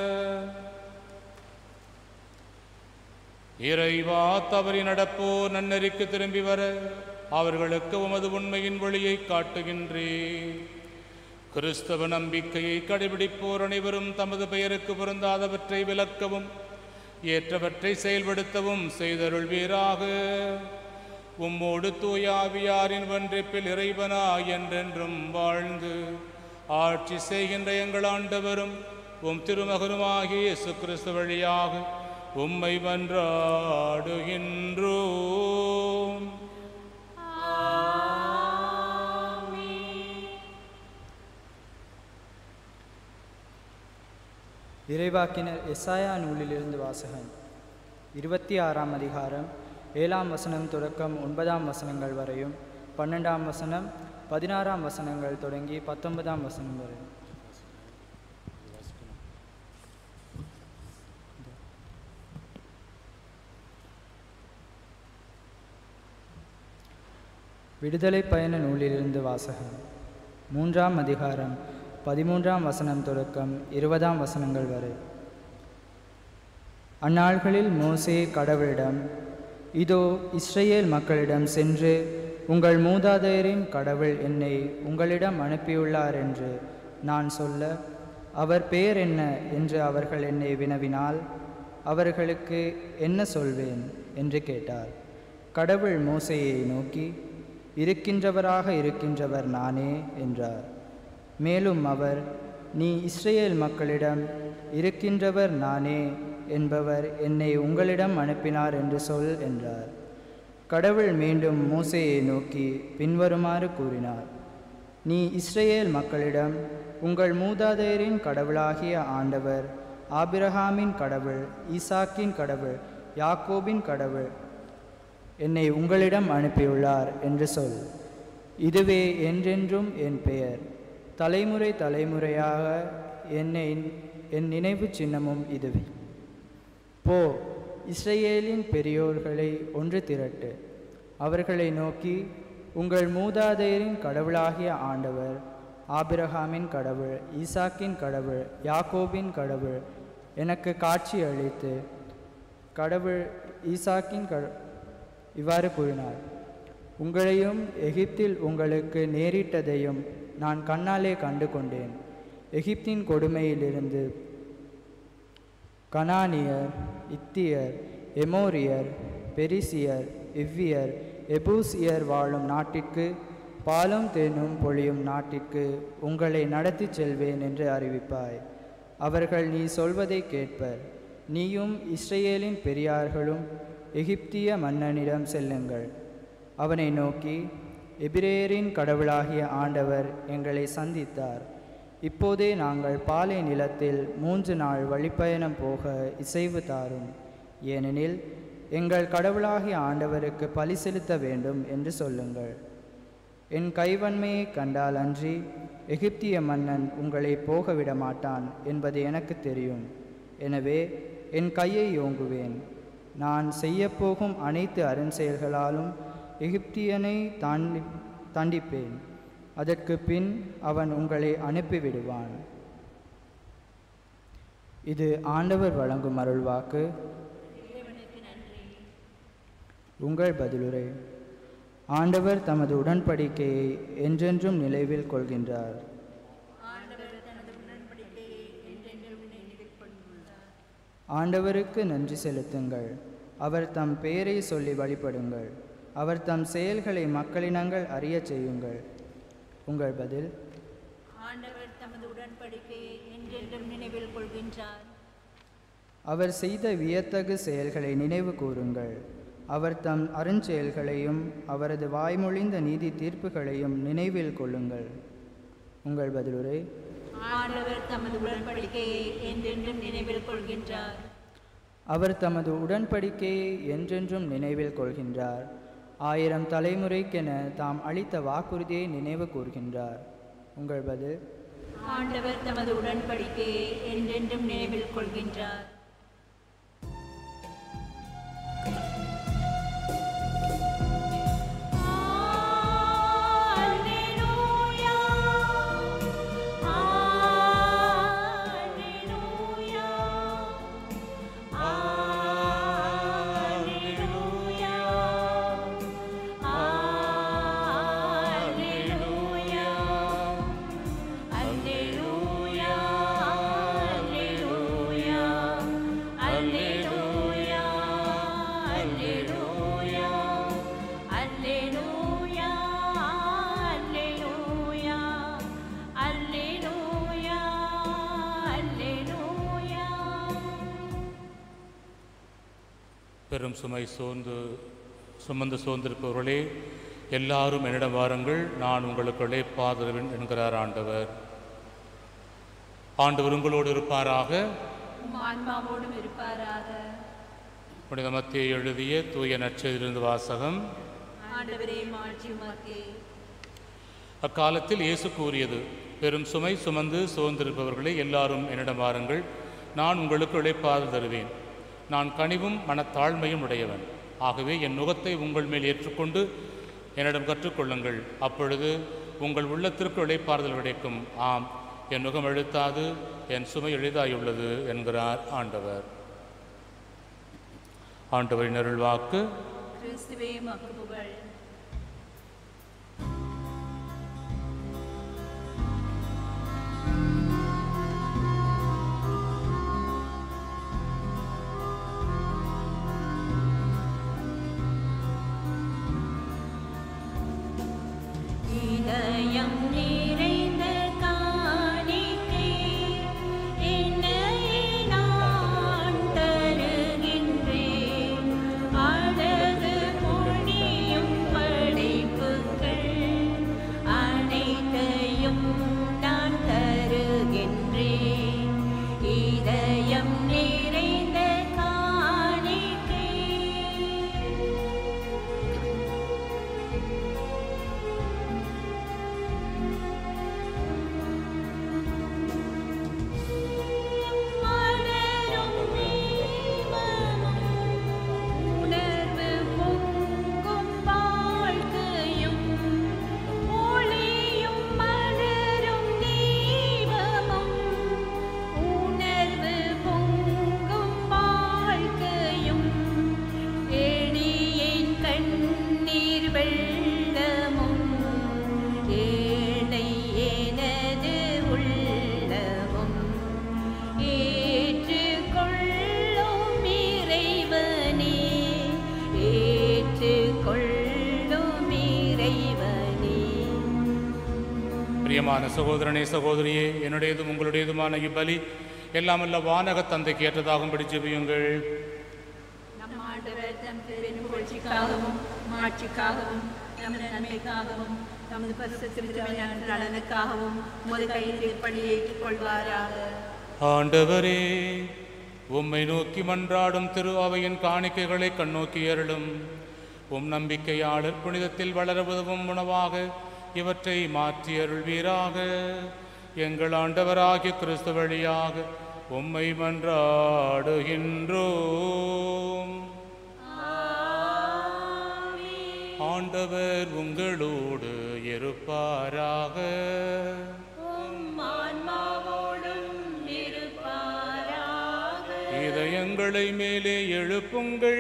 இறைவா தவறி நடப்போர் நன்னெறிக்கு திரும்பி வர அவர்களுக்கு உமது உண்மையின் வழியை காட்டுகின்றே கிறிஸ்தவ நம்பிக்கையை கடைபிடிப்போர் அனைவரும் தமது பெயருக்கு பொருந்தாதவற்றை விலக்கவும் ஏற்றவற்றை செயல்படுத்தவும் செய்தருள்வீராக உம்மோடு தூயாவியாரின் ஒன்றிப்பில் இறைவனா என்றென்றும் வாழ்ந்து ஆட்சி செய்கின்ற எங்கள் ஆண்டவரும் உம் திருமகனுமாகிய இயேசு கிறிஸ்து வழியாக உம்மை மன்றாடுகின்றோம் இறைவாக்கினர் எஸ்ஆயா நூலிலிருந்து வாசகம் இருபத்தி ஆறாம் அதிகாரம் ஏழாம் வசனம் தொடக்கம் ஒன்பதாம் வசனங்கள் வரையும் பன்னெண்டாம் வசனம் பதினாறாம் வசனங்கள் தொடங்கி பத்தொன்பதாம் வசனம் வரை விடுதலை பயண நூலிலிருந்து வாசகம் மூன்றாம் அதிகாரம் பதிமூன்றாம் வசனம் தொடக்கம் இருபதாம் வசனங்கள் வரை அந்நாள்களில் மோசே கடவுளிடம் இதோ இஸ்ரேல் மக்களிடம் சென்று உங்கள் மூதாதையரின் கடவுள் என்னை உங்களிடம் அனுப்பியுள்ளார் என்று நான் சொல்ல அவர் பெயர் என்ன என்று அவர்கள் என்னை வினவினால் அவர்களுக்கு என்ன சொல்வேன் என்று கேட்டார் கடவுள் மோசேயை நோக்கி இருக்கின்றவராக இருக்கின்றவர் நானே என்றார் மேலும் அவர் நீ இஸ்ரேல் மக்களிடம் இருக்கின்றவர் நானே என்பவர் என்னை உங்களிடம் அனுப்பினார் என்று சொல் என்றார் கடவுள் மீண்டும் மோசேயை நோக்கி பின்வருமாறு கூறினார் நீ இஸ்ரேல் மக்களிடம் உங்கள் மூதாதையரின் கடவுளாகிய ஆண்டவர் ஆபிரகாமின் கடவுள் ஈசாக்கின் கடவுள் யாக்கோபின் கடவுள் என்னை உங்களிடம் அனுப்பியுள்ளார் என்று சொல் இதுவே என்றென்றும் என் பெயர் தலைமுறை தலைமுறையாக என்னை என் நினைவு சின்னமும் இதுவே போ இஸ்ரேலின் பெரியோர்களை ஒன்று திரட்டு அவர்களை நோக்கி உங்கள் மூதாதையரின் கடவுளாகிய ஆண்டவர் ஆபிரகாமின் கடவுள் ஈசாக்கின் கடவுள் யாக்கோபின் கடவுள் எனக்கு காட்சி அளித்து கடவுள் ஈசாக்கின் கட இவ்வாறு கூறினார் உங்களையும் எகிப்தில் உங்களுக்கு நேரிட்டதையும் நான் கண்ணாலே கண்டு கொண்டேன் எகிப்தின் கொடுமையிலிருந்து கனானியர் இத்தியர் எமோரியர் பெரிசியர் இவ்வியர் எபூசியர் வாழும் நாட்டிற்கு பாலும் தேனும் பொழியும் நாட்டிற்கு உங்களை நடத்திச் செல்வேன் என்று அறிவிப்பாய் அவர்கள் நீ சொல்வதை கேட்பர் நீயும் இஸ்ரேலின் பெரியார்களும் எகிப்திய மன்னனிடம் செல்லுங்கள் அவனை நோக்கி எபிரேயரின் கடவுளாகிய ஆண்டவர் எங்களை சந்தித்தார் இப்போதே நாங்கள் பாலை நிலத்தில் மூன்று நாள் வழிப்பயணம் போக இசைவு தாரும் ஏனெனில் எங்கள் கடவுளாகிய ஆண்டவருக்கு பலி செலுத்த வேண்டும் என்று சொல்லுங்கள் என் கைவன்மையை கண்டால் அன்றி எகிப்திய மன்னன் உங்களை போக விட மாட்டான் என்பது எனக்கு தெரியும் எனவே என் கையை ஓங்குவேன் நான் செய்யப்போகும் அனைத்து அருஞ்செயல்களாலும் எகிப்தியனை தாண்டி தண்டிப்பேன் அதற்கு பின் அவன் உங்களை அனுப்பிவிடுவான் இது ஆண்டவர் வழங்கும் அருள்வாக்கு உங்கள் பதிலுரை ஆண்டவர் தமது உடன்படிக்கையை என்றென்றும் நினைவில் கொள்கின்றார் ஆண்டவருக்கு நன்றி செலுத்துங்கள் அவர் தம் பெயரை சொல்லி வழிபடுங்கள் அவர் தம் செயல்களை மக்களினங்கள் அறியச் செய்யுங்கள் உங்கள் பதில் ஆண்டவர் தமது உடன்படிக்கையை என்றென்றும் நினைவில் கொள்கின்றார் அவர் செய்த வியத்தகு செயல்களை நினைவு கூறுங்கள் அவர் தம் அருஞ்செயல்களையும் அவரது வாய்மொழிந்த நீதி தீர்ப்புகளையும் நினைவில் கொள்ளுங்கள் உங்கள் பதிலுரை ஆண்டவர் தமது உடன்படிக்கையை என்றென்றும் நினைவில் கொள்கின்றார் அவர் தமது உடன்படிக்கையை என்றென்றும் நினைவில் கொள்கின்றார் ஆயிரம் தலைமுறைக்கென தாம் அளித்த வாக்குறுதியை நினைவு கூர்கின்றார் உங்கள் பதில் ஆண்டவர் தமது உடன்படிக்கையை என்றென்றும் நினைவில் கொள்கின்றார் பெரும் சுமை சோர்ந்து சுமந்து சோர்ந்திருப்பவர்களே எல்லாரும் என்னிடம் வாருங்கள் நான் உங்களுக்கு இழைப்பாதருவேன் என்கிறார் ஆண்டவர் ஆண்டவர் உங்களோடு இருப்பாராக உம் ஆன்மாவோடும் இருப்பாராக புனித மத்தியை எழுதிய தூய நற்செய்திலிருந்து வாசகம் ஆண்டவரே மாட்சி உமக்கே அக்காலத்தில் இயேசு கூறியது பெரும் சுமை சுமந்து சோர்ந்திருப்பவர்களே எல்லாரும் என்னிடம் வாருங்கள் நான் உங்களுக்கு இழைப்பாது தருவேன் நான் கனிவும் மனத்தாழ்மையும் உடையவன் ஆகவே என் நுகத்தை உங்கள் மேல் ஏற்றுக்கொண்டு என்னிடம் கற்றுக்கொள்ளுங்கள் அப்பொழுது உங்கள் உள்ளத்திற்கு இழைப்பாறுதல் கிடைக்கும் ஆம் என் நுகம் எழுத்தாது என் சுமை எளிதாயுள்ளது என்கிறார் ஆண்டவர் ஆண்டவரின் அருள் வாக்கு கிறிஸ்துவே மக்கு புகழ் இதயம் நிறைந்த காணிக்கை என்னை நான் தருகின்றேன் அழகு பொழியும் படைப்புகள் அனைத்தையும் நான் தருகின்றேன் இதயம் நிறைந்த காணிக்கை மலரும் தீபமும் உணர்வு பொங்கும் வாழ்க்கையும் ஒளியும் மலரும் தீபமும் உணர்வு பொங்கும் வாழ்க்கையும் எளியேன் கண்ணீர் வெள்ளமும் ஏழை எனது உள்ளமும் ஏற்றுக்கொள்ளும் இறைவனே ஏற்றுக்கொள்ளும் இறைவனே பிரியமான சகோதரனே சகோதரியே என்னுடையதும் உங்களுடையதுமான இப்பலி எல்லாம் அல்ல வானக தந்தைக்கு ஏற்றதாகும்படி ஜெபியுங்கள் நம் ஆண்டவர் தம் பெரும் புகழ்ச்சிக்காகவும் மாட்சிக்காகவும் நமது நன்மைக்காகவும் தமது பரிசுத்திருமையான நலனுக்காகவும் உமது கையில் இப்பணியை ஏற்றுக்கொள்வாராக ஆண்டவரே உம்மை நோக்கி மன்றாடும் திரு அவையின் காணிக்கைகளை கண்ணோக்கி அருளும் உம் நம்பிக்கையாளர் புனிதத்தில் வளர உதவும் உணவாக இவற்றை மாற்றி அருள்வீராக எங்கள் ஆண்டவராகிய கிறிஸ்து வழியாக உம்மை மன்றாடுகின்றோம் ஆண்டவர் உங்களோடு இருப்பாராக உம் ஆன்மாவோடும் இருப்பாராக இதயங்களை மேலே எழுப்புங்கள்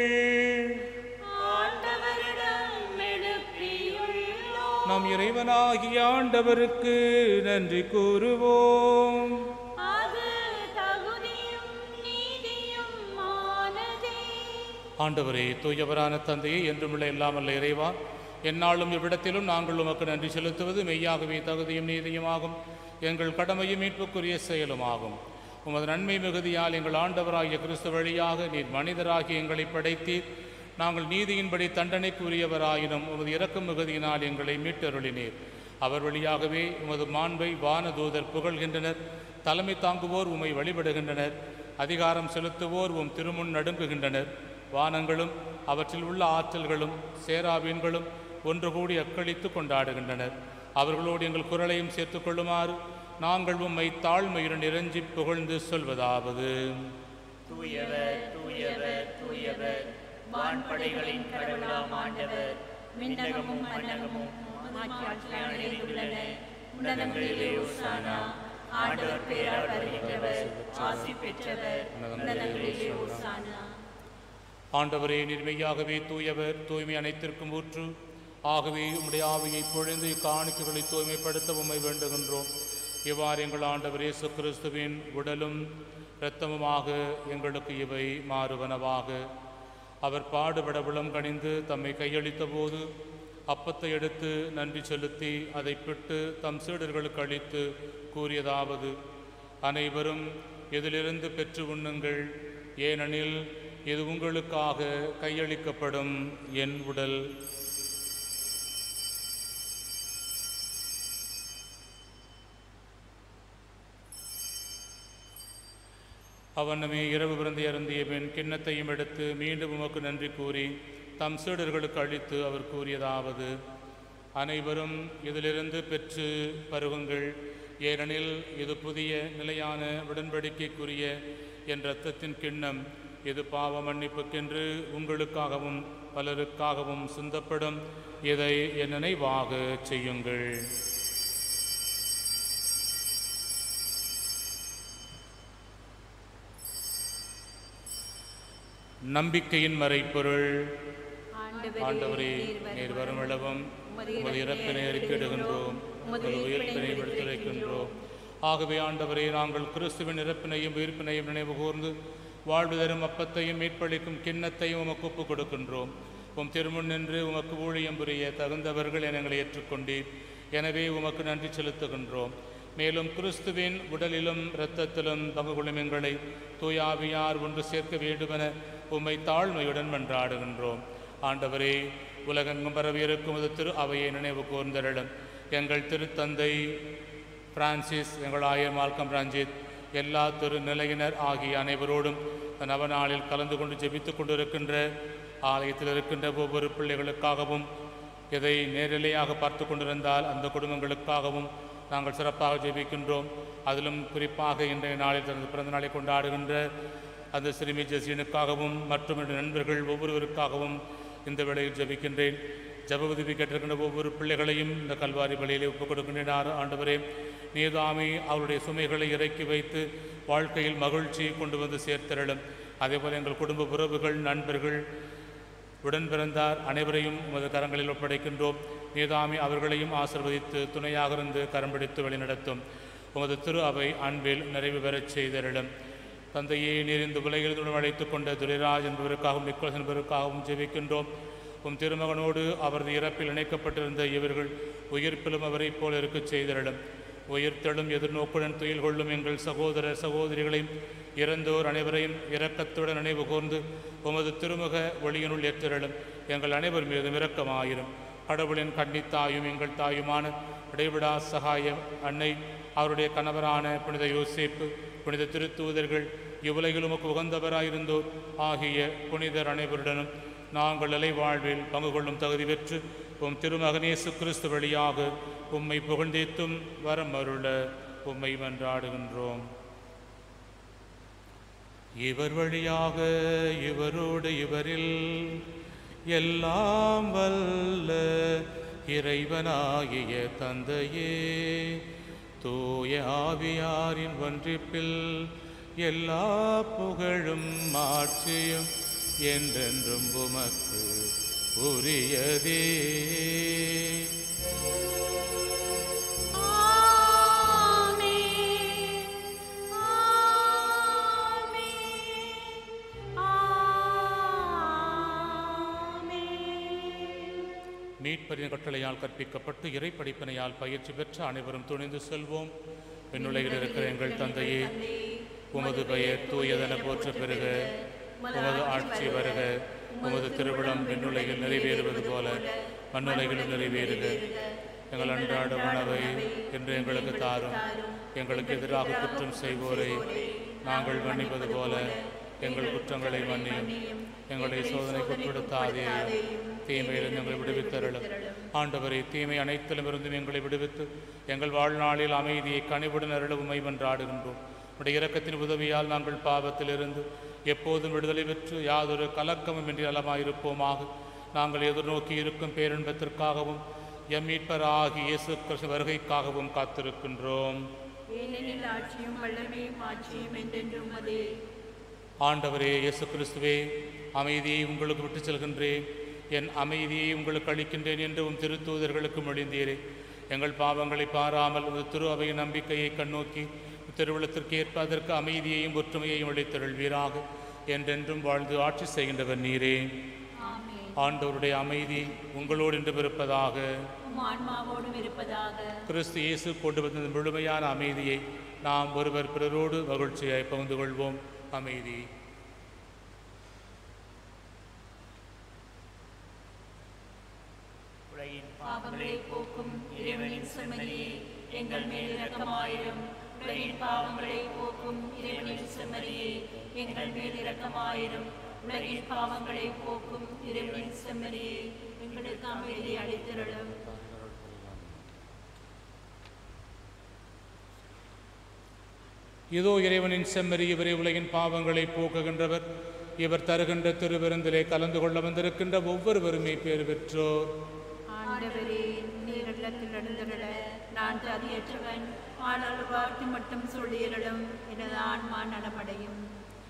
ஆண்டவரிடம் எழுப்பியுள்ளோம் நம் இறைவனாகிய ஆண்டவருக்கு நன்றி கூறுவோம் அது தகுதியும் நீதியும் ஆனதே ஆண்டவரே தூயவரான தந்தையே என்றுமுள்ள எல்லாமல்ல இறைவா எந்நாளும் இவ்விடத்திலும் நாங்கள் உமக்கு நன்றி செலுத்துவது மெய்யாகவே தகுதியும் நீதியுமாகும் எங்கள் கடமையும் மீட்புக்குரிய செயலுமாகும் உமது நன்மை மிகுதியால் எங்கள் ஆண்டவராகிய கிறிஸ்து வழியாக நீர் மனிதராகி எங்களை படைத்தீர் நாங்கள் நீதியின்படி தண்டனைக்குரியவராயினும் உமது இரக்கம் மிகுதியினால் எங்களை மீட்டருளினீர் அவர் வழியாகவே உமது மாண்பை வானதூதர் புகழ்கின்றனர் தலைமை தாங்குவோர் உம்மை வழிபடுகின்றனர் அதிகாரம் செலுத்துவோர் உம் திருமுன் நடுங்குகின்றனர் வானங்களும் அவற்றில் உள்ள ஆற்றல்களும் சேராபீன்களும் ஒன்று கூடி அக்களித்து கொண்டாடுகின்றனர் அவர்களோடு எங்கள் குரலையும் சேர்த்துக் கொள்ளுமாறு நாங்கள் உம்மை தாழ்மையுடன் இறைஞ்சி புகழ்ந்து சொல்வதாவது தூயவர் தூயவர் தூயவர் வான்படைகளின் கடவுளாம் ஆண்டவர் விண்ணகமும் மன்னகமும் மாற்றியால் நிறைந்துள்ளன உன்னதங்களிலே உசானா ஆண்டவர் பேரால் வருகின்றவர் ஆசி பெற்றவர் உன்னதங்களிலே உசானா ஆண்டவரே நிர்மையாகவே தூயவர் தூய்மை அனைத்திற்கும் ஊற்று ஆகவே உம்முடைய ஆவியை பொழிந்து இக்காணிக்கைகளை தூய்மைப்படுத்த உம்மை வேண்டுகின்றோம் இவ்வாறு எங்கள் ஆண்டவர் இயேசு கிறிஸ்துவின் உடலும் இரத்தமுமாக எங்களுக்கு இவை மாறுவனவாக அவர் பாடுபட விளம் கணிந்து தம்மை கையளித்த போது அப்பத்தை எடுத்து நன்றி செலுத்தி அதை பிட்டு தம் சீடர்களுக்கு அளித்து கூறியதாவது அனைவரும் இதிலிருந்து பெற்று உண்ணுங்கள் ஏனெனில் இது உங்களுக்காக கையளிக்கப்படும் என் உடல் அவனமே இரவு பிறந்து அருந்திய பின் கிண்ணத்தையும் எடுத்து மீண்டும் உமக்கு நன்றி கூறி தம் சீடர்களுக்கு அளித்து அவர் கூறியதாவது அனைவரும் இதிலிருந்து பெற்று பருகுங்கள் ஏனெனில் இது புதிய நிலையான உடன்படிக்கைக்குரிய என் இரத்தத்தின் கிண்ணம் இது பாவ மன்னிப்புக்கென்று உங்களுக்காகவும் பலருக்காகவும் சிந்தப்படும் இதை என் நினைவாக செய்யுங்கள் நம்பிக்கையின் மறைப்பொருள் ஆண்டவரே நீர் வருமிழவும் உமது இறப்பினை அறிக்கையிடுகின்றோம் உமது உயிர்ப்பினை எடுத்துரைக்கின்றோம் ஆகவே ஆண்டவரே நாங்கள் கிறிஸ்துவின் இறப்பினையும் உயிர்ப்பினையும் நினைவு கூர்ந்து வாழ்வு தரும் அப்பத்தையும் மீட்பளிக்கும் கிண்ணத்தையும் உமக்கு ஒப்புக் கொடுக்கின்றோம் உம் திருமுன் நின்று உமக்கு ஊழியம் புரிய தகுந்தவர்கள் என எங்களை ஏற்றுக்கொண்டீர் எனவே உமக்கு நன்றி செலுத்துகின்றோம் மேலும் கிறிஸ்துவின் உடலிலும் இரத்தத்திலும் பங்கு கொள்ளும் எங்களை தூயாவியார் ஒன்று சேர்க்க வேண்டுமென உம்மை தாழ்மையுடன் மன்றாடுகின்றோம் ஆண்டவரே உலகெங்கும் பரவியிருக்கும் இது திரு அவையை நினைவு கூர்ந்தருளும் எங்கள் திருத்தந்தை பிரான்சிஸ் எங்கள் ஆயர் மால்கம் ரஞ்சித் எல்லா திரு நிலையினர் ஆகிய அனைவரோடும் நவநாளில் கலந்து கொண்டு ஜெபித்துக் கொண்டிருக்கின்ற ஆலயத்தில் இருக்கின்ற ஒவ்வொரு பிள்ளைகளுக்காகவும் இதை நேரிலையாக பார்த்து கொண்டிருந்தால் அந்த குடும்பங்களுக்காகவும் நாங்கள் சிறப்பாக ஜெபிக்கின்றோம் அதிலும் குறிப்பாக இன்றைய நாளில் தனது பிறந்த நாளை கொண்டாடுகின்ற அந்த சிறுமி ஜெசியனுக்காகவும் மற்றும் என்னுடைய நண்பர்கள் ஒவ்வொருவருக்காகவும் இந்த வேளையில் ஜெபிக்கின்றேன் ஜப உதவி கேட்டிருக்கின்ற ஒவ்வொரு பிள்ளைகளையும் இந்த கல்வாரி வழியிலே ஒப்புக் கொடுக்கின்றேன் ஆறு ஆண்டவரே நீதாமி அவருடைய சுமைகளை இறக்கி வைத்து வாழ்க்கையில் மகிழ்ச்சியை கொண்டு வந்து சேர்த்திரளும் அதேபோல் எங்கள் குடும்ப உறவுகள் நண்பர்கள் உடன் பிறந்தார் அனைவரையும் உமது கரங்களில் ஒப்படைக்கின்றோம் நீதாமி அவர்களையும் ஆசிர்வதித்து துணையாக இருந்து கரம் பிடித்து வழிநடத்தும் உமது திரு அவை அன்பில் நிறைவு பெறச் செய்தருளும் தந்தையே நீர் இந்த உலகில் அழைத்துக் கொண்ட துரைராஜ் என்பவருக்காகவும் நிக்கோலஸ் என்பவருக்காகவும் ஜெபிக்கின்றோம் உம் திருமகனோடு அவரது இறப்பில் இணைக்கப்பட்டிருந்த இவர்கள் உயிர்ப்பிலும் அவரைப் போல இருக்கச் செய்தருளும் உயிர்த்தெழும் எதிர்நோக்குடன் துயில் கொள்ளும் எங்கள் சகோதர சகோதரிகளையும் இறந்தோர் அனைவரையும் இரக்கத்துடன் நினைவு கூர்ந்து உமது திருமுக ஒளியினுள் ஏற்றிரளும் எங்கள் அனைவர் மீதும் இரக்கமாயிரும் கடவுளின் கன்னித்தாயும் எங்கள் தாயுமான இடைவிடா சகாய அன்னை அவருடைய கணவரான புனித யோசேப்பு புனித திருத்தூதர்கள் இவ்வுலகில் உமக்கு உகந்தவராயிருந்தோர் ஆகிய புனிதர் அனைவருடனும் நாங்கள் நிலை வாழ்வில் பங்கு கொள்ளும் தகுதி பெற்று உம் திருமகனேசு கிறிஸ்து வழியாக உம்மை புகழ்ந்தேத்தும் வரம் அருள உம்மை மன்றாடுகின்றோம் இவர் வழியாக இவரோடு இவரில் எல்லாம் வல்ல இறைவனாகிய தந்தையே தூய ஆவியாரின் ஒன்றிப்பில் எல்லா புகழும் ஆட்சியும் என்றென்றும் உமக்கு உரியதே மீட்பரின் கட்டளையால் கற்பிக்கப்பட்டு இறைப்படிப்பினையால் பயிற்சி பெற்ற அனைவரும் துணிந்து செல்வோம் விண்ணுலகில் இருக்கிற எங்கள் தந்தையே உமது பெயர் தூயதென போற்ற பெறுக உமது ஆட்சி வருக உமது திருவிழம் விண்ணுலகில் நிறைவேறுவது போல மண்ணுலகிலும் நிறைவேறுக எங்கள் அன்றாட உணவை இன்று எங்களுக்கு தாரும் எங்களுக்கு எதிராக குற்றம் செய்வோரை நாங்கள் மன்னிப்பது போல எங்கள் குற்றங்களை மன்னியும் எங்களை சோதனைக்கு உட்படுத்தாதேயும் தீமையிலும் எங்களை விடுவித்தருளும் ஆண்டவரை தீமை அனைத்திலும் இருந்தும் எங்களை விடுவித்து எங்கள் வாழ்நாளில் அமைதியை கனிவுடன் அருள உமை வென்றாடுகின்றோம் உடைய இரக்கத்தின் உதவியால் நாங்கள் பாவத்திலிருந்து எப்போதும் விடுதலை பெற்று யாதொரு கலக்கமும் இன்றி நலமாயிருப்போமாக நாங்கள் எதிர்நோக்கி இருக்கும் பேரின்பத்திற்காகவும் எம் மீட்பராகி இயேசு கிறிஸ்து வருகைக்காகவும் காத்திருக்கின்றோம் ஏனெனில் ஆட்சியும் வல்லமையும் ஆட்சியும் என்றென்றும் அதே ஆண்டவரே இயேசு கிறிஸ்துவே அமைதியை உங்களுக்கு விட்டுச் செல்கின்றேன் என் அமைதியை உங்களுக்கு அளிக்கின்றேன் என்று உம் திருத்தூதர்களுக்கு மொழிந்தீரே எங்கள் பாவங்களை பாராமல் உமது திரு அவையின் நம்பிக்கையை கண்ணோக்கி திருவிழத்திற்கு ஏற்ப அதற்கு அமைதியையும் ஒற்றுமையையும் அளித்தருள்வீராக என்றென்றும் வாழ்ந்து ஆட்சி செய்கின்றவர் நீரே ஆமென் ஆண்டவருடைய அமைதி உங்களோடு என்று இருப்பதாக உம் ஆன்மாவோடும் இருப்பதாக கிறிஸ்து இயேசு கொண்டு வந்த முழுமையான அமைதியை நாம் ஒருவர் பிறரோடு மகிழ்ச்சியாய் பகிர்ந்து கொள்வோம் அமைதி உலகின் பாவங்களை போக்கும் இறைவனின் செம்மறியே எங்கள் மேல் இரக்கமாயிரும் உலகின் பாவங்களை போக்கும் இறைவனின் செம்மறியே எங்கள் மேல் இரக்கமாயிரும் உலகின் பாவங்களை போக்கும் இறைவனின் செம்மறியே எங்களுக்கு அமைதி அளித்திரளும் இதோ இறைவனின் செம்மறி இவரே உலகின் பாவங்களை போக்குகின்றவர் இவர் தருகின்ற திருவிருந்திலே கலந்து கொள்ள வந்திருக்கின்ற ஒவ்வொருவருமே பேறு பெற்றோர் ஆண்டவரே நீர் உள்ளத்தில் எழுந்தருள நான் ததியற்றவன் ஆனால் ஒரு வார்த்தை மட்டும் சொல்லியருளும் எனது ஆன்மா நலமடையும்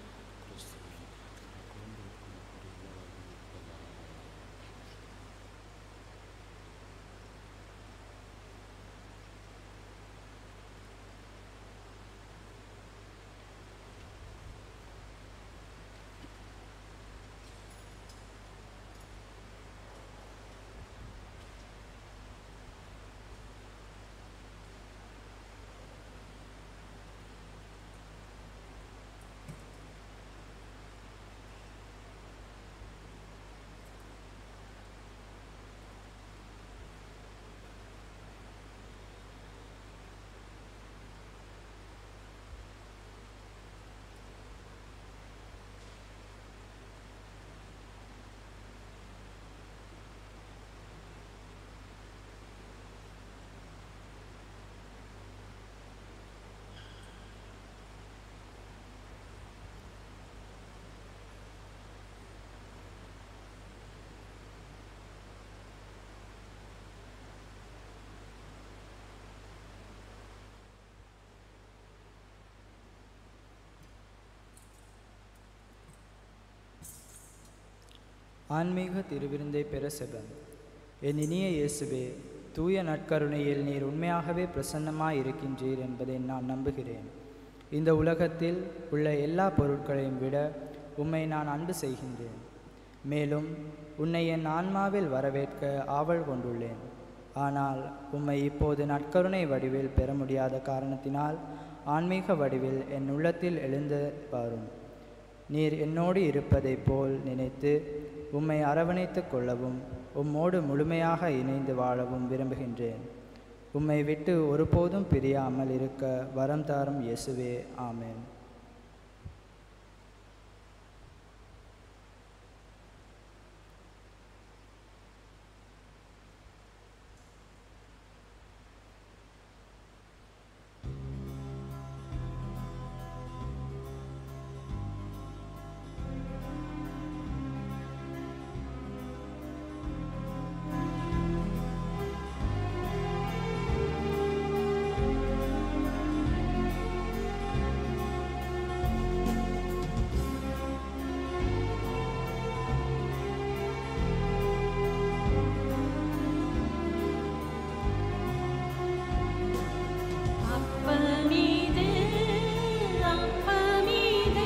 ஆன்மீக திருவிருந்தை பெற செபம் என் இனிய இயேசுவே தூய நற்கருணையில் நீர் உண்மையாகவே பிரசன்னமாய் இருக்கின்றீர் என்பதை நான் நம்புகிறேன் இந்த உலகத்தில் உள்ள எல்லா பொருட்களையும் விட உம்மை நான் அன்பு செய்கின்றேன் மேலும் உன்னை என் ஆன்மாவில் வரவேற்க ஆவல் கொண்டுள்ளேன் ஆனால் உம்மை இப்போது நற்கருணை வடிவில் பெற முடியாத காரணத்தினால் ஆன்மீக வடிவில் என் உள்ளத்தில் எழுந்து பாரும் நீர் என்னோடு இருப்பதைப் போல் நினைத்து உம்மை அரவணைத்துக் கொள்ளவும் உம்மோடு முழுமையாக இணைந்து வாழவும் விரும்புகின்றேன் உம்மை விட்டு ஒருபோதும் பிரியாமல் இருக்க வரம் தாரும் இயேசுவே ஆமென் அப்பமீது அப்பமீது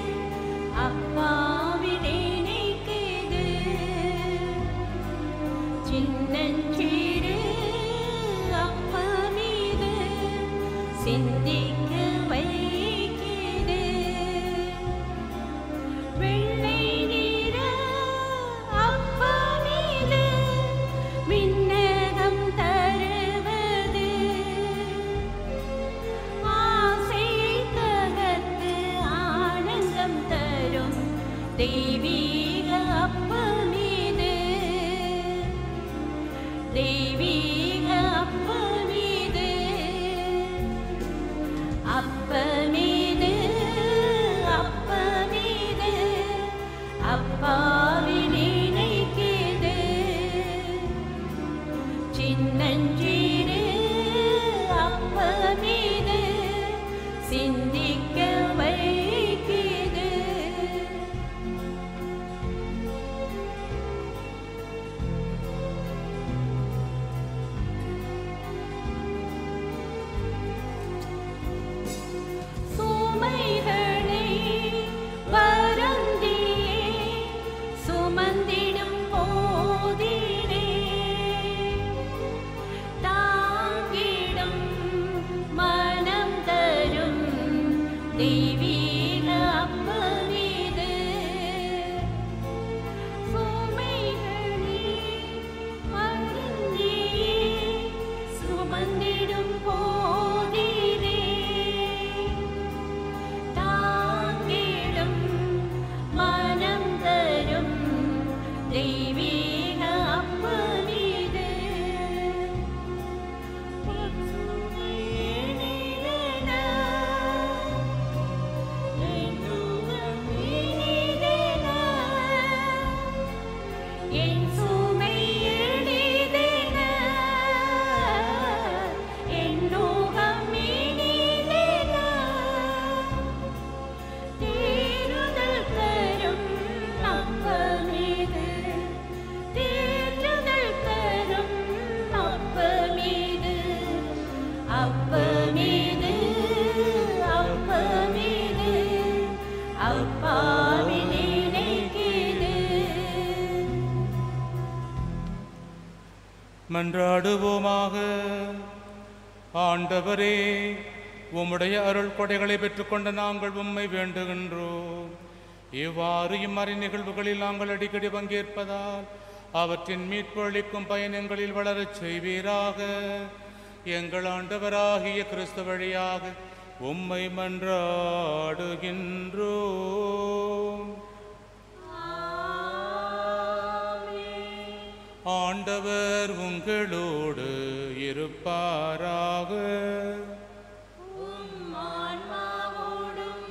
அப்பாவிடேனைக்குது சின்னஞ்சிறு அப்பமீது சிந்திக்க வைக்கிது தெய்வீக அப்பமீது தெய்வீக அப்பமீது அப்பமீது அப்பமீது அப்பாவின் நினைக்கிது சின்னஞ்சிறு அப்பமீது சிந்திக்க வைக்கிது சுமைகளை வருந்தியே சுமந்திடும் போதினே தாங்கிடும் மனம் தரும் தெய்வீக அப்பமீது சுமைகளை வருந்தியே சுமந்திடும் போதினே தாங்கிடும் மனம் தரும் தெய்வீக அப்பமீது என் சுமை எளிதென என் நோகம் இனிதென தேறுதல் தரும் அப்பமீது தேற்றுதல் தரும் அப்பமீது அப்பமீது அப்பமீது அப்பாவின் நினைக்கிது மன்றாடுவோமாக ஆண்டவரே உம்முடைய அருள் கொடைகளை பெற்றுக்கொண்ட நாங்கள் உம்மை வேண்டுகின்றோம் இவ்வாறு இம்மறை நிகழ்வுகளில் நாங்கள் அடிக்கடி பங்கேற்பதால் அவற்றின் மீட்பு அளிக்கும் பயணங்களில் வளரச் செய்வீராக எங்கள் ஆண்டவராகிய கிறிஸ்து வழியாக உம்மை மன்றாடுகின்றோம் ஆண்டவர் உங்களோடு இருப்பாராக ஆன்மாவோடும்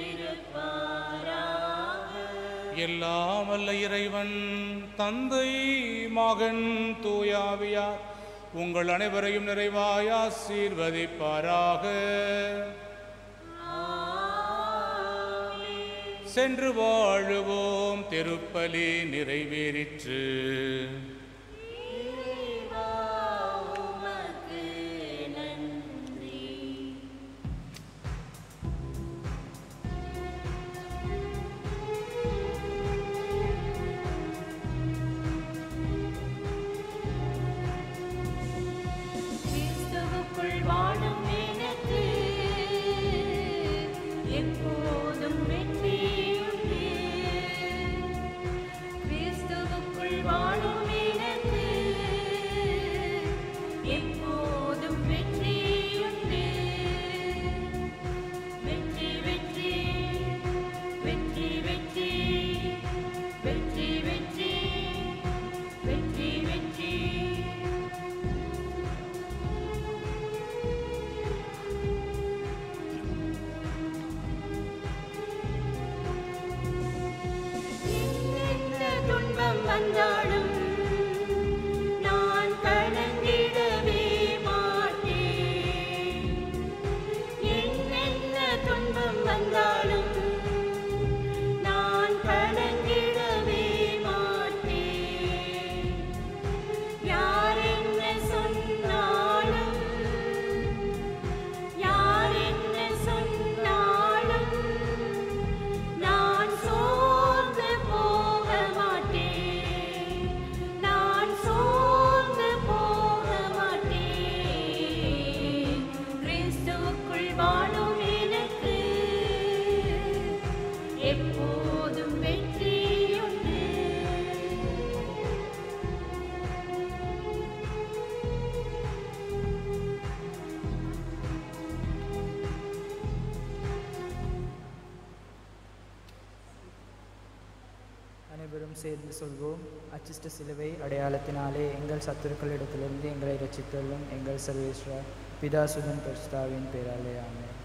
இருப்பாராக எல்லாம் வல்ல இறைவன் தந்தை மகன் தூயாவியார் உங்கள் அனைவரையும் நிறைவாய் ஆசீர்வதிப்பாராக சென்று வாழுவோம் திருப்பலி நிறைவேறிற்று இறைவா, உமக்கு நன்றி கிறிஸ்துவுக்குள் வாழும் எனக்கு எப்போதும் வெற்றியுண்டு கிறிஸ்துவுக்குள் வாழும் எனக்கு எப்போதும் வெற்றியுண்டு வெற்றி வெற்றி வெற்றி வெற்றி வெற்றி வெற்றி வெற்றி வெற்றி என்னென்ன துன்பம் வந்தாலும் நான் கலங்கிடவே மாட்டேன் என்னென்ன துன்பம் வந்தாலும் நான் கலங்கிடவே மாட்டேன் யார் என்ன சொன்னாலும் யார் என்ன சொன்னாலும் நான் சோர்ந்து போக மாட்டேன் நான் சோர்ந்து போக மாட்டேன் கிறிஸ்துவுக்குள் வாழும் எனக்கு எப்போதும் வெற்றியுண்டு அனைவரும் சேர்ந்து சொல்வோம் அச்சிஷ்ட சிலுவை அடையாளத்தினாலே எங்கள் சத்துருக்களிடத்திலிருந்து எங்களை ரட்சித்தள்ளும் எங்கள் சர்வேஸ்வரா பிதாசுதன் பரிசுத்தாவின் பேராலே ஆமென்